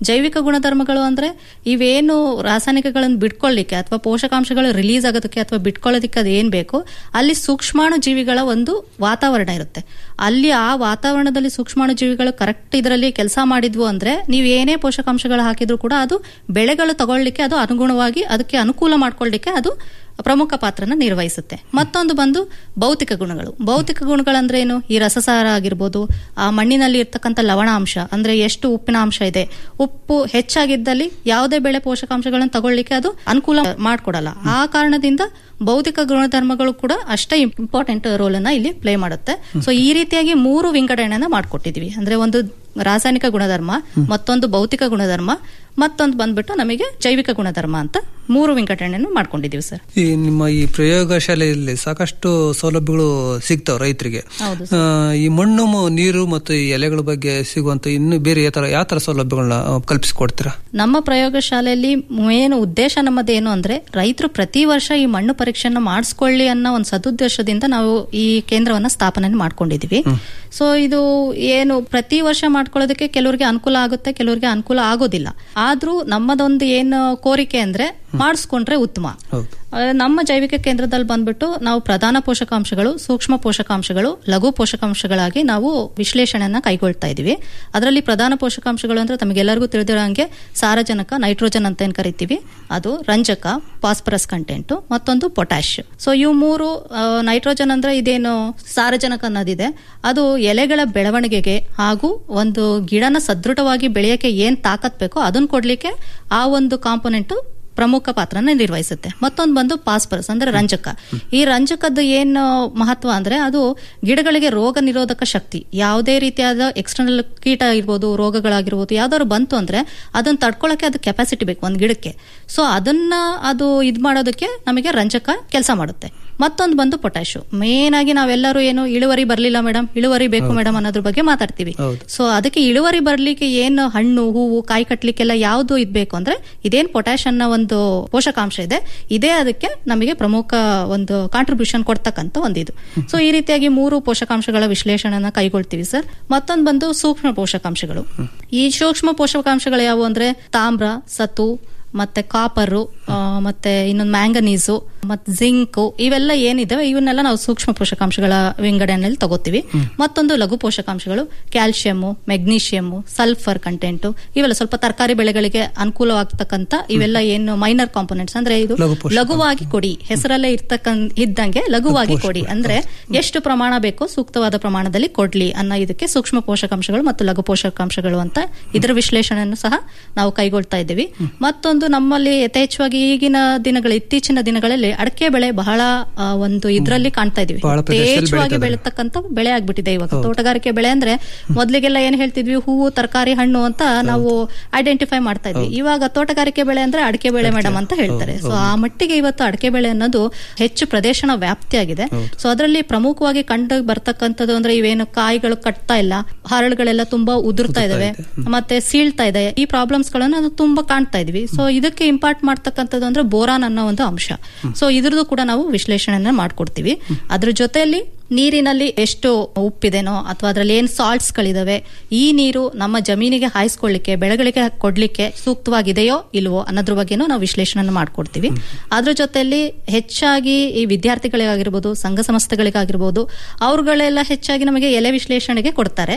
ಜೈವಿಕ ಗುಣಧರ್ಮಗಳು ಅಂದ್ರೆ ಇವೇನು ರಾಸಾಯನಿಕಗಳನ್ನು ಬಿಟ್ಕೊಳ್ಳಿಕ್ಕೆ ಅಥವಾ ಪೋಷಕಾಂಶಗಳು ರಿಲೀಸ್ ಆಗೋದಕ್ಕೆ ಅಥವಾ ಬಿಟ್ಕೊಳ್ಳೋದಕ್ಕೆ ಅದು ಏನ್ ಬೇಕು ಅಲ್ಲಿ ಸೂಕ್ಷ್ಮಾಣು ಜೀವಿಗಳ ಒಂದು ವಾತಾವರಣ ಇರುತ್ತೆ ಅಲ್ಲಿ ಆ ವಾತಾವರಣದಲ್ಲಿ ಸೂಕ್ಷ್ಮಾಣು ಜೀವಿಗಳು ಕರೆಕ್ಟ್ ಇದರಲ್ಲಿ ಕೆಲಸ ಮಾಡಿದ್ವು ಅಂದ್ರೆ ನೀವು ಏನೇ ಪೋಷಕಾಂಶಗಳು ಹಾಕಿದ್ರು ಕೂಡ ಅದು ಬೆಳೆಗಳು ತಗೊಳ್ಳಿಕ್ಕೆ ಅದು ಅನುಗುಣವಾಗಿ ಅದಕ್ಕೆ ಅನುಕೂಲ ಮಾಡ್ಕೊಳ್ಳಿಕ್ಕೆ ಅದು ಪ್ರಮುಖ ಪಾತ್ರನ ನಿರ್ವಹಿಸುತ್ತೆ ಮತ್ತೊಂದು ಬಂದು ಭೌತಿಕ ಗುಣಗಳು ಭೌತಿಕ ಗುಣಗಳಂದ್ರೆ ಏನು ಈ ರಸಸಾರ ಆಗಿರ್ಬೋದು ಆ ಮಣ್ಣಿನಲ್ಲಿ ಇರ್ತಕ್ಕಂಥ ಲವಣಾಂಶ ಅಂದ್ರೆ ಎಷ್ಟು ಉಪ್ಪಿನ ಅಂಶ ಇದೆ ಉಪ್ಪು ಹೆಚ್ಚಾಗಿದ್ದಲ್ಲಿ ಯಾವುದೇ ಬೆಳೆ ಪೋಷಕಾಂಶಗಳನ್ನು ತಗೊಳ್ಳಿಕ್ಕೆ ಅದು ಅನುಕೂಲ ಮಾಡ್ಕೊಡಲ್ಲ ಆ ಕಾರಣದಿಂದ ಭೌತಿಕ ಗುಣಧರ್ಮಗಳು ಕೂಡ ಅಷ್ಟೇ ಇಂಪಾರ್ಟೆಂಟ್ ರೋಲ್ ಅನ್ನ ಇಲ್ಲಿ ಪ್ಲೇ ಮಾಡುತ್ತೆ ಸೊ ಈ ರೀತಿಯಾಗಿ ಮೂರು ವಿಂಗಡಣೆನ ಮಾಡ್ಕೊಟ್ಟಿದೀವಿ ಅಂದ್ರೆ ಒಂದು ರಾಸಾಯನಿಕ ಗುಣಧರ್ಮ ಮತ್ತೊಂದು ಭೌತಿಕ ಗುಣಧರ್ಮ ಮತ್ತೊಂದು ಬಂದ್ಬಿಟ್ಟು ನಮಗೆ ಜೈವಿಕ ಗುಣಧರ್ಮ ಅಂತ ಮೂರು ವಿಂಗಡಣೆಯನ್ನು ಮಾಡ್ಕೊಂಡಿದೀವಿ ಸರ್ ಈ ನಿಮ್ಮ ಈ ಪ್ರಯೋಗಶಾಲೆಯಲ್ಲಿ ಸಾಕಷ್ಟು ಸೌಲಭ್ಯಗಳು ಸಿಗ್ತಾವ ರೈತರಿಗೆ ಹೌದು ಆ, ಈ ಮಣ್ಣು ಮ- ನೀರು ಮತ್ತು ಈ ಎಲೆಗಳ ಬಗ್ಗೆ ಸಿಗುವಂತ ಇನ್ನು ಬೇರೆ ಯಾವ ತರ ಯಾವ ತರ ಸೌಲಭ್ಯಗಳನ್ನ ಆ, ಕಲ್ಪಿಸಿಕೊಡ್ತೀರಾ ನಮ್ಮ ಪ್ರಯೋಗಶಾಲೆಯಲ್ಲಿ ಮೇನ್ ಉದ್ದೇಶ ನಮ್ಮದೇನು ಅಂದ್ರೆ ರೈತರು ಪ್ರತಿ ವರ್ಷ ಈ ಮಣ್ಣು ಪರೀಕ್ಷೆಯನ್ನ ಮಾಡಿಸ್ಕೊಳ್ಳಿ ಅನ್ನೋ ಒಂದು ಸದುದ್ದೇಶದಿಂದ ನಾವು ಈ ಕೇಂದ್ರವನ್ನ ಸ್ಥಾಪನೆ ಮಾಡ್ಕೊಂಡಿದೀವಿ ಸೊ ಇದು ಏನು ಪ್ರತಿ ವರ್ಷ ಮಾಡ್ಕೊಳ್ಳೋದಕ್ಕೆ ಕೆಲವರಿಗೆ ಅನುಕೂಲ ಆಗುತ್ತೆ ಕೆಲವರಿಗೆ ಅನುಕೂಲ ಆಗೋದಿಲ್ಲ ಆದ್ರೂ ನಮ್ಮದೊಂದು ಏನು ಕೋರಿಕೆ ಅಂದ್ರೆ ಮಾಡಿಸ್ಕೊಂಡ್ರೆ ಉತ್ತಮ ಆ, ನಮ್ಮ ಜೈವಿಕ ಕೇಂದ್ರದಲ್ಲಿ ಬಂದ್ಬಿಟ್ಟು ನಾವು ಪ್ರಧಾನ ಪೋಷಕಾಂಶಗಳು ಸೂಕ್ಷ್ಮ ಪೋಷಕಾಂಶಗಳು ಲಘು ಪೋಷಕಾಂಶಗಳಾಗಿ ನಾವು ವಿಶ್ಲೇಷಣೆಯನ್ನ ಕೈಗೊಳ್ತಾ ಇದೀವಿ ಅದರಲ್ಲಿ ಪ್ರಧಾನ ಪೋಷಕಾಂಶಗಳು ಅಂದ್ರೆ ತಮಗೆಲ್ಲರಿಗೂ ತಿಳಿದಿರೋ ಹಾಗೆ ಸಾರಜನಕ ನೈಟ್ರೋಜನ್ ಅಂತ ಏನ್ ಕರಿತೀವಿ ಅದು ರಂಜಕ ಫಾಸ್ಫರಸ್ ಕಂಟೆಂಟ್ ಮತ್ತೊಂದು ಪೊಟ್ಯಾಶ್ ಸೊ ಇವು ಮೂರು ಆ, ನೈಟ್ರೋಜನ್ ಅಂದ್ರೆ ಇದೇನು ಸಾರಜನಕ ಅನ್ನೋದಿದೆ ಅದು ಎಲೆಗಳ ಬೆಳವಣಿಗೆಗೆ ಹಾಗೂ ಒಂದು ಗಿಡನ ಸದೃಢವಾಗಿ ಬೆಳೆಯಕ್ಕೆ ಏನ್ ತಾಕತ್ ಬೇಕೋ ಅದನ್ನ ಕೊಡ್ಲಿಕ್ಕೆ ಆ ಒಂದು ಕಾಂಪೊನೆಂಟ್ ಪ್ರಮುಖ ಪಾತ್ರನ ನಿರ್ವಹಿಸುತ್ತೆ ಮತ್ತೊಂದು ಬಂದು ಪಾಸ್ಪರಸ್ ಅಂದ್ರೆ ರಂಜಕ ಈ ರಂಜಕದ ಏನು ಮಹತ್ವ ಅಂದ್ರೆ ಅದು ಗಿಡಗಳಿಗೆ ರೋಗ ನಿರೋಧಕ ಶಕ್ತಿ ಯಾವುದೇ ರೀತಿಯಾದ ಎಕ್ಸ್ಟರ್ನಲ್ ಕೀಟ ಇರ್ಬೋದು ರೋಗಗಳಾಗಿರ್ಬೋದು ಯಾವ್ದಾದ್ರು ಬಂತು ಅಂದ್ರೆ ಅದನ್ನ ತಡ್ಕೊಳಕ್ಕೆ ಅದು ಕೆಪಾಸಿಟಿ ಬೇಕು ಒಂದು ಗಿಡಕ್ಕೆ ಸೊ ಅದನ್ನ ಅದು ಇದ್ ಮಾಡೋದಕ್ಕೆ ನಮಗೆ ರಂಜಕ ಕೆಲಸ ಮಾಡುತ್ತೆ ಮತ್ತೊಂದು ಬಂದು ಪೊಟ್ಯಾಶು ಮೇನ್ ಆಗಿ ನಾವೆಲ್ಲರೂ ಏನು ಇಳುವರಿ ಬರ್ಲಿಲ್ಲ ಮೇಡಮ್ ಇಳುವರಿ ಬೇಕು ಮೇಡಮ್ ಅನ್ನೋದ್ರ ಬಗ್ಗೆ ಮಾತಾಡ್ತೀವಿ ಸೊ ಅದಕ್ಕೆ ಇಳುವರಿ ಬರ್ಲಿಕ್ಕೆ ಏನು ಹಣ್ಣು ಹೂವು ಕಾಯಿ ಕಟ್ಲಿಕ್ಕೆಲ್ಲ ಯಾವ್ದು ಇದ್ಬೇಕು ಅಂದ್ರೆ ಇದೇನ್ ಪೊಟ್ಯಾಶ್ ಅನ್ನೋ ಒಂದು ಪೋಷಕಾಂಶ ಇದೆ ಇದೇ ಅದಕ್ಕೆ ನಮಗೆ ಪ್ರಮುಖ ಒಂದು ಕಾಂಟ್ರಿಬ್ಯೂಷನ್ ಕೊಡ್ತಕ್ಕಂತ ಒಂದಿದು ಸೊ ಈ ರೀತಿಯಾಗಿ ಮೂರು ಪೋಷಕಾಂಶಗಳ ವಿಶ್ಲೇಷಣೆನ ಕೈಗೊಳ್ತೀವಿ ಸರ್ ಮತ್ತೊಂದು ಬಂದು ಸೂಕ್ಷ್ಮ ಪೋಷಕಾಂಶಗಳು ಈ ಸೂಕ್ಷ್ಮ ಪೋಷಕಾಂಶಗಳು ಯಾವುವು ಅಂದ್ರೆ ತಾಮ್ರ ಸತು ಮತ್ತೆ ಕಾಪರು ಮತ್ತೆ ಇನ್ನೊಂದು ಮ್ಯಾಂಗನೀಸು ಮತ್ತೆ ಜಿಂಕು ಇವೆಲ್ಲ ಏನಿದಾವೆ ಇವನ್ನೆಲ್ಲ ನಾವು ಸೂಕ್ಷ್ಮ ಪೋಷಕಾಂಶಗಳ ವಿಂಗಡಣೆಯಲ್ಲಿ ತಗೋತೀವಿ ಮತ್ತೊಂದು ಲಘು ಪೋಷಕಾಂಶಗಳು ಕ್ಯಾಲ್ಸಿಯಂ ಮೆಗ್ನೀಷಿಯಮ್ ಸಲ್ಫರ್ ಕಂಟೆಂಟ್ ಇವೆಲ್ಲ ಸ್ವಲ್ಪ ತರಕಾರಿ ಬೆಳೆಗಳಿಗೆ ಅನುಕೂಲವಾಗ್ತಕ್ಕಂತ ಇವೆಲ್ಲ ಏನು ಮೈನರ್ ಕಾಂಪೊನೆಂಟ್ಸ್ ಅಂದ್ರೆ ಇದು ಲಘುವಾಗಿ ಕೊಡಿ ಹೆಸರಲ್ಲೇ ಇರ್ತಕ್ಕಂತ ಇದ್ದಂಗೆ ಲಘುವಾಗಿ ಕೊಡಿ ಅಂದ್ರೆ ಎಷ್ಟು ಪ್ರಮಾಣ ಬೇಕೋ ಸೂಕ್ತವಾದ ಪ್ರಮಾಣದಲ್ಲಿ ಕೊಡ್ಲಿ ಅನ್ನೋ ಇದಕ್ಕೆ ಸೂಕ್ಷ್ಮ ಪೋಷಕಾಂಶಗಳು ಮತ್ತು ಲಘು ಪೋಷಕಾಂಶಗಳು ಅಂತ ಇದರ ವಿಶ್ಲೇಷಣೆಯನ್ನು ಸಹ ನಾವು ಕೈಗೊಳ್ತಾ ಇದ್ದೀವಿ ಮತ್ತೊಂದು ನಮ್ಮಲ್ಲಿ ಯಥೇಚ್ಛವಾಗಿ ಈಗಿನ ದಿನಗಳ ಇತ್ತೀಚಿನ ದಿನಗಳಲ್ಲಿ ಅಡಕೆ ಬೆಳೆ ಬಹಳ ಆ, ಒಂದು ಇದರಲ್ಲಿ ಕಾಣ್ತಾ ಇದೀವಿ ಬಹಳ ಪ್ರದೇಶದಲ್ಲಿ ಯಥೇಚ್ಛವಾಗಿ ಬೆಳೀತದೆ. ಬೆಳೀತಕ್ಕಂತ ಬೆಳೆ ಆಗ್ಬಿಟ್ಟಿದೆ ಇವಾಗ ತೋಟಗಾರಿಕೆ ಬೆಳೆ ಅಂದ್ರೆ ಮೊದ್ಲಿಗೆಲ್ಲ ಏನ್ ಹೇಳ್ತಿದ್ವಿ ಹೂವು ತರಕಾರಿ ಹಣ್ಣು ಅಂತ ನಾವು ಐಡೆಂಟಿಫೈ ಮಾಡ್ತಾ ಇದ್ವಿ ಇವಾಗ ತೋಟಗಾರಿಕೆ ಬೆಳೆ ಅಂದ್ರೆ ಅಡಿಕೆ ಬೆಳೆ ಮೇಡಮ್ ಅಂತ ಹೇಳ್ತಾರೆ ಸೊ ಆ ಮಟ್ಟಿಗೆ ಇವತ್ತು ಅಡಿಕೆ ಬೆಳೆ ಅನ್ನೋದು ಹೆಚ್ಚು ಪ್ರದೇಶನ ವ್ಯಾಪ್ತಿಯಾಗಿದೆ ಸೊ ಅದರಲ್ಲಿ ಪ್ರಮುಖವಾಗಿ ಕಂಡು ಬರ್ತಕ್ಕಂಥದ್ದು ಅಂದ್ರೆ ಇವೇನು ಕಾಯಿಗಳು ಕಟ್ತಾ ಇಲ್ಲ ಹರಳುಗಳೆಲ್ಲ ತುಂಬಾ ಉದುರ್ತಾ ಇದಾವೆ ಮತ್ತೆ ಸೀಳ್ತಾ ಇದೆ ಈ ಪ್ರಾಬ್ಲಮ್ಸ್ ಗಳನ್ನ ನಾವು ತುಂಬಾ ಕಾಣ್ತಾ ಇದೀವಿ ಸೊ ಇದಕ್ಕೆ ಇಂಪಾರ್ಟ್ ಮಾಡ್ತಕ್ಕಂಥದ್ದು ಅಂದ್ರೆ ಬೋರಾನ್ ಅನ್ನೋ ಒಂದು ಅಂಶ ಸೊ ಇದ್ರದ್ದು ಕೂಡ ನಾವು ವಿಶ್ಲೇಷಣೆಯನ್ನ ಮಾಡ್ಕೊಡ್ತೀವಿ ಅದ್ರ ಜೊತೆಯಲ್ಲಿ ನೀರಿನಲ್ಲಿ ಎಷ್ಟು ಉಪ್ಪಿದೆನೋ ಅಥವಾ ಅದರಲ್ಲಿ ಏನ್ ಸಾಲ್ಟ್ಸ್ ಗಳಿದಾವೆ ಈ ನೀರು ನಮ್ಮ ಜಮೀನಿಗೆ ಹಾಯಿಸ್ಕೊಳ್ಳಿಕ್ಕೆ ಬೆಳೆಗಳಿಗೆ ಕೊಡ್ಲಿಕ್ಕೆ ಸೂಕ್ತವಾಗಿದೆಯೋ ಇಲ್ವೋ ಅನ್ನೋದ್ರ ಬಗ್ಗೆನೂ ನಾವು ವಿಶ್ಲೇಷಣೆ ಮಾಡ್ಕೊಡ್ತೀವಿ ಅದ್ರ ಜೊತೆಯಲ್ಲಿ ಹೆಚ್ಚಾಗಿ ಈ ವಿದ್ಯಾರ್ಥಿಗಳಿಗಾಗಿರ್ಬೋದು ಸಂಘ ಸಂಸ್ಥೆಗಳಿಗಾಗಿರ್ಬೋದು ಅವ್ರುಗಳೆಲ್ಲ ಹೆಚ್ಚಾಗಿ ನಮಗೆ ಎಲೆ ವಿಶ್ಲೇಷಣೆಗೆ ಕೊಡ್ತಾರೆ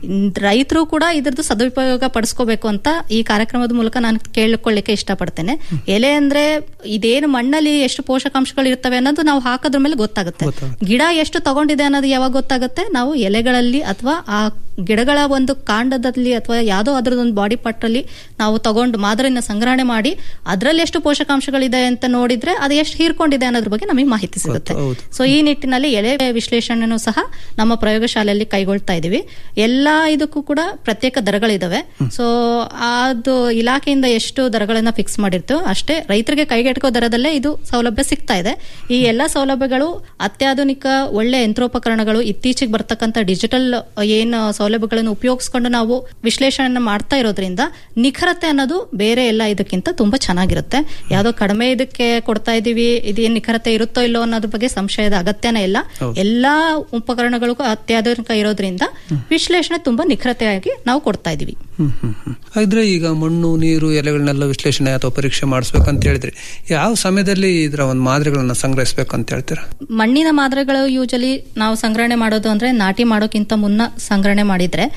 ರೈತರು ಕೂಡ ಇದ್ರದ್ದು ಸದುಪಯೋಗ ಪಡಿಸ್ಕೋಬೇಕು ಅಂತ ಈ ಕಾರ್ಯಕ್ರಮದ ಮೂಲಕ ನಾನು ಕೇಳಿಕೊಳ್ಳಿಕ್ಕೆ ಇಷ್ಟಪಡ್ತೇನೆ ಎಲೆ ಅಂದ್ರೆ ಇದೇನು ಮಣ್ಣಲ್ಲಿ ಎಷ್ಟು ಪೋಷಕಾಂಶಗಳು ಇರ್ತವೆ ಅನ್ನೋದು ನಾವು ಹಾಕೋದ್ರ ಮೇಲೆ ಗೊತ್ತಾಗುತ್ತೆ ಗಿಡ ಎಷ್ಟು ತಗೊಂಡಿದೆ ಅನ್ನೋದು ಯಾವಾಗ ಗೊತ್ತಾಗುತ್ತೆ ನಾವು ಎಲೆಗಳಲ್ಲಿ ಅಥವಾ ಆ ಗಿಡಗಳ ಒಂದು ಕಾಂಡದಲ್ಲಿ ಅಥವಾ ಯಾವುದೋ ಅದರದೊಂದು ಬಾಡಿ ಪಾರ್ಟ್ ಅಲ್ಲಿ ನಾವು ತಗೊಂಡು ಮಾದರಿನ ಸಂಗ್ರಹಣೆ ಮಾಡಿ ಅದರಲ್ಲಿ ಎಷ್ಟು ಪೋಷಕಾಂಶಗಳಿದೆ ಅಂತ ನೋಡಿದ್ರೆ ಅದು ಎಷ್ಟು ಹೀರ್ಕೊಂಡಿದೆ ಅನ್ನೋದ್ರ ಬಗ್ಗೆ ನಮಗೆ ಮಾಹಿತಿ ಸಿಗುತ್ತೆ ಸೊ ಈ ನಿಟ್ಟಿನಲ್ಲಿ ಎಲೆ ವಿಶ್ಲೇಷಣೆನೂ ಸಹ ನಮ್ಮ ಪ್ರಯೋಗಶಾಲೆಯಲ್ಲಿ ಕೈಗೊಳ್ತಾ ಇದೀವಿ ಎಲ್ಲಾ ಇದಕ್ಕೂ ಕೂಡ ಪ್ರತ್ಯೇಕ ದರಗಳಿದಾವೆ ಸೊ ಅದು ಇಲಾಖೆಯಿಂದ ಎಷ್ಟು ದರಗಳನ್ನ ಫಿಕ್ಸ್ ಮಾಡಿರ್ತೇವೆ ಅಷ್ಟೇ ರೈತರಿಗೆ ಕೈಗೆಟಕೋ ದರದಲ್ಲೇ ಇದು ಸೌಲಭ್ಯ ಸಿಗ್ತಾ ಇದೆ ಈ ಎಲ್ಲಾ ಸೌಲಭ್ಯಗಳು ಅತ್ಯಾಧುನಿಕ ಒಳ್ಳೆ ಯಂತ್ರೋಪಕರಣಗಳು ಇತ್ತೀಚೆಗೆ ಬರ್ತಕ್ಕಂಥ ಡಿಜಿಟಲ್ ಏನು ಸೌಲಭ್ಯಗಳನ್ನು ಉಪಯೋಗಿಸ್ಕೊಂಡು ನಾವು ವಿಶ್ಲೇಷಣೆ ಮಾಡ್ತಾ ಇರೋದ್ರಿಂದ ನಿಖರತೆ ಅನ್ನೋದು ಬೇರೆ ಎಲ್ಲ ಇದಕ್ಕಿಂತ ತುಂಬಾ ಚೆನ್ನಾಗಿರುತ್ತೆ ಯಾವ್ದೋ ಕಡಿಮೆ ಇದಕ್ಕೆ ಕೊಡ್ತಾ ಇದೀವಿ ಇದೇನ್ ನಿಖರತೆ ಇರುತ್ತೋ ಇಲ್ಲೋ ಅನ್ನೋದ್ರ ಬಗ್ಗೆ ಸಂಶಯದ ಅಗತ್ಯನೇ ಇಲ್ಲ ಎಲ್ಲಾ ಉಪಕರಣಗಳಿಗೂ ಅತ್ಯಾಧುನಿಕ ಇರೋದ್ರಿಂದ ವಿಶ್ಲೇಷಣೆ ತುಂಬಾ ನಿಖರತೆಯಾಗಿ ನಾವು ಕೊಡ್ತಾ ಇದೀವಿ ಹ್ಮ್ ಹ್ಮ್ ಹ್ಮ್ ಇದ್ರೆ ಈಗ ಮಣ್ಣು ನೀರು ಎಲೆಗಳನ್ನೆಲ್ಲ ವಿಶ್ಲೇಷಣೆ ಅಥವಾ ಪರೀಕ್ಷೆ ಮಾಡಿಸ್ಬೇಕಂತ ಹೇಳಿದ್ರಿ ಯಾವ ಸಮಯದಲ್ಲಿ ಇದರ ಒಂದು ಮಾದರಿಗಳನ್ನ ಸಂಗ್ರಹಿಸ್ಬೇಕಂತ ಹೇಳ್ತೀರಾ ಮಣ್ಣಿನ ಮಾದರಿಗಳು ಯೂಶಲಿ ನಾವು ಸಂಗ್ರಹಣೆ ಮಾಡೋದು ಅಂದ್ರೆ ನಾಟಿ ಮಾಡೋಕ್ಕಿಂತ ಮುನ್ನ ಸಂಗ್ರಹಣೆ ಮಾಡಿದ್ರೆ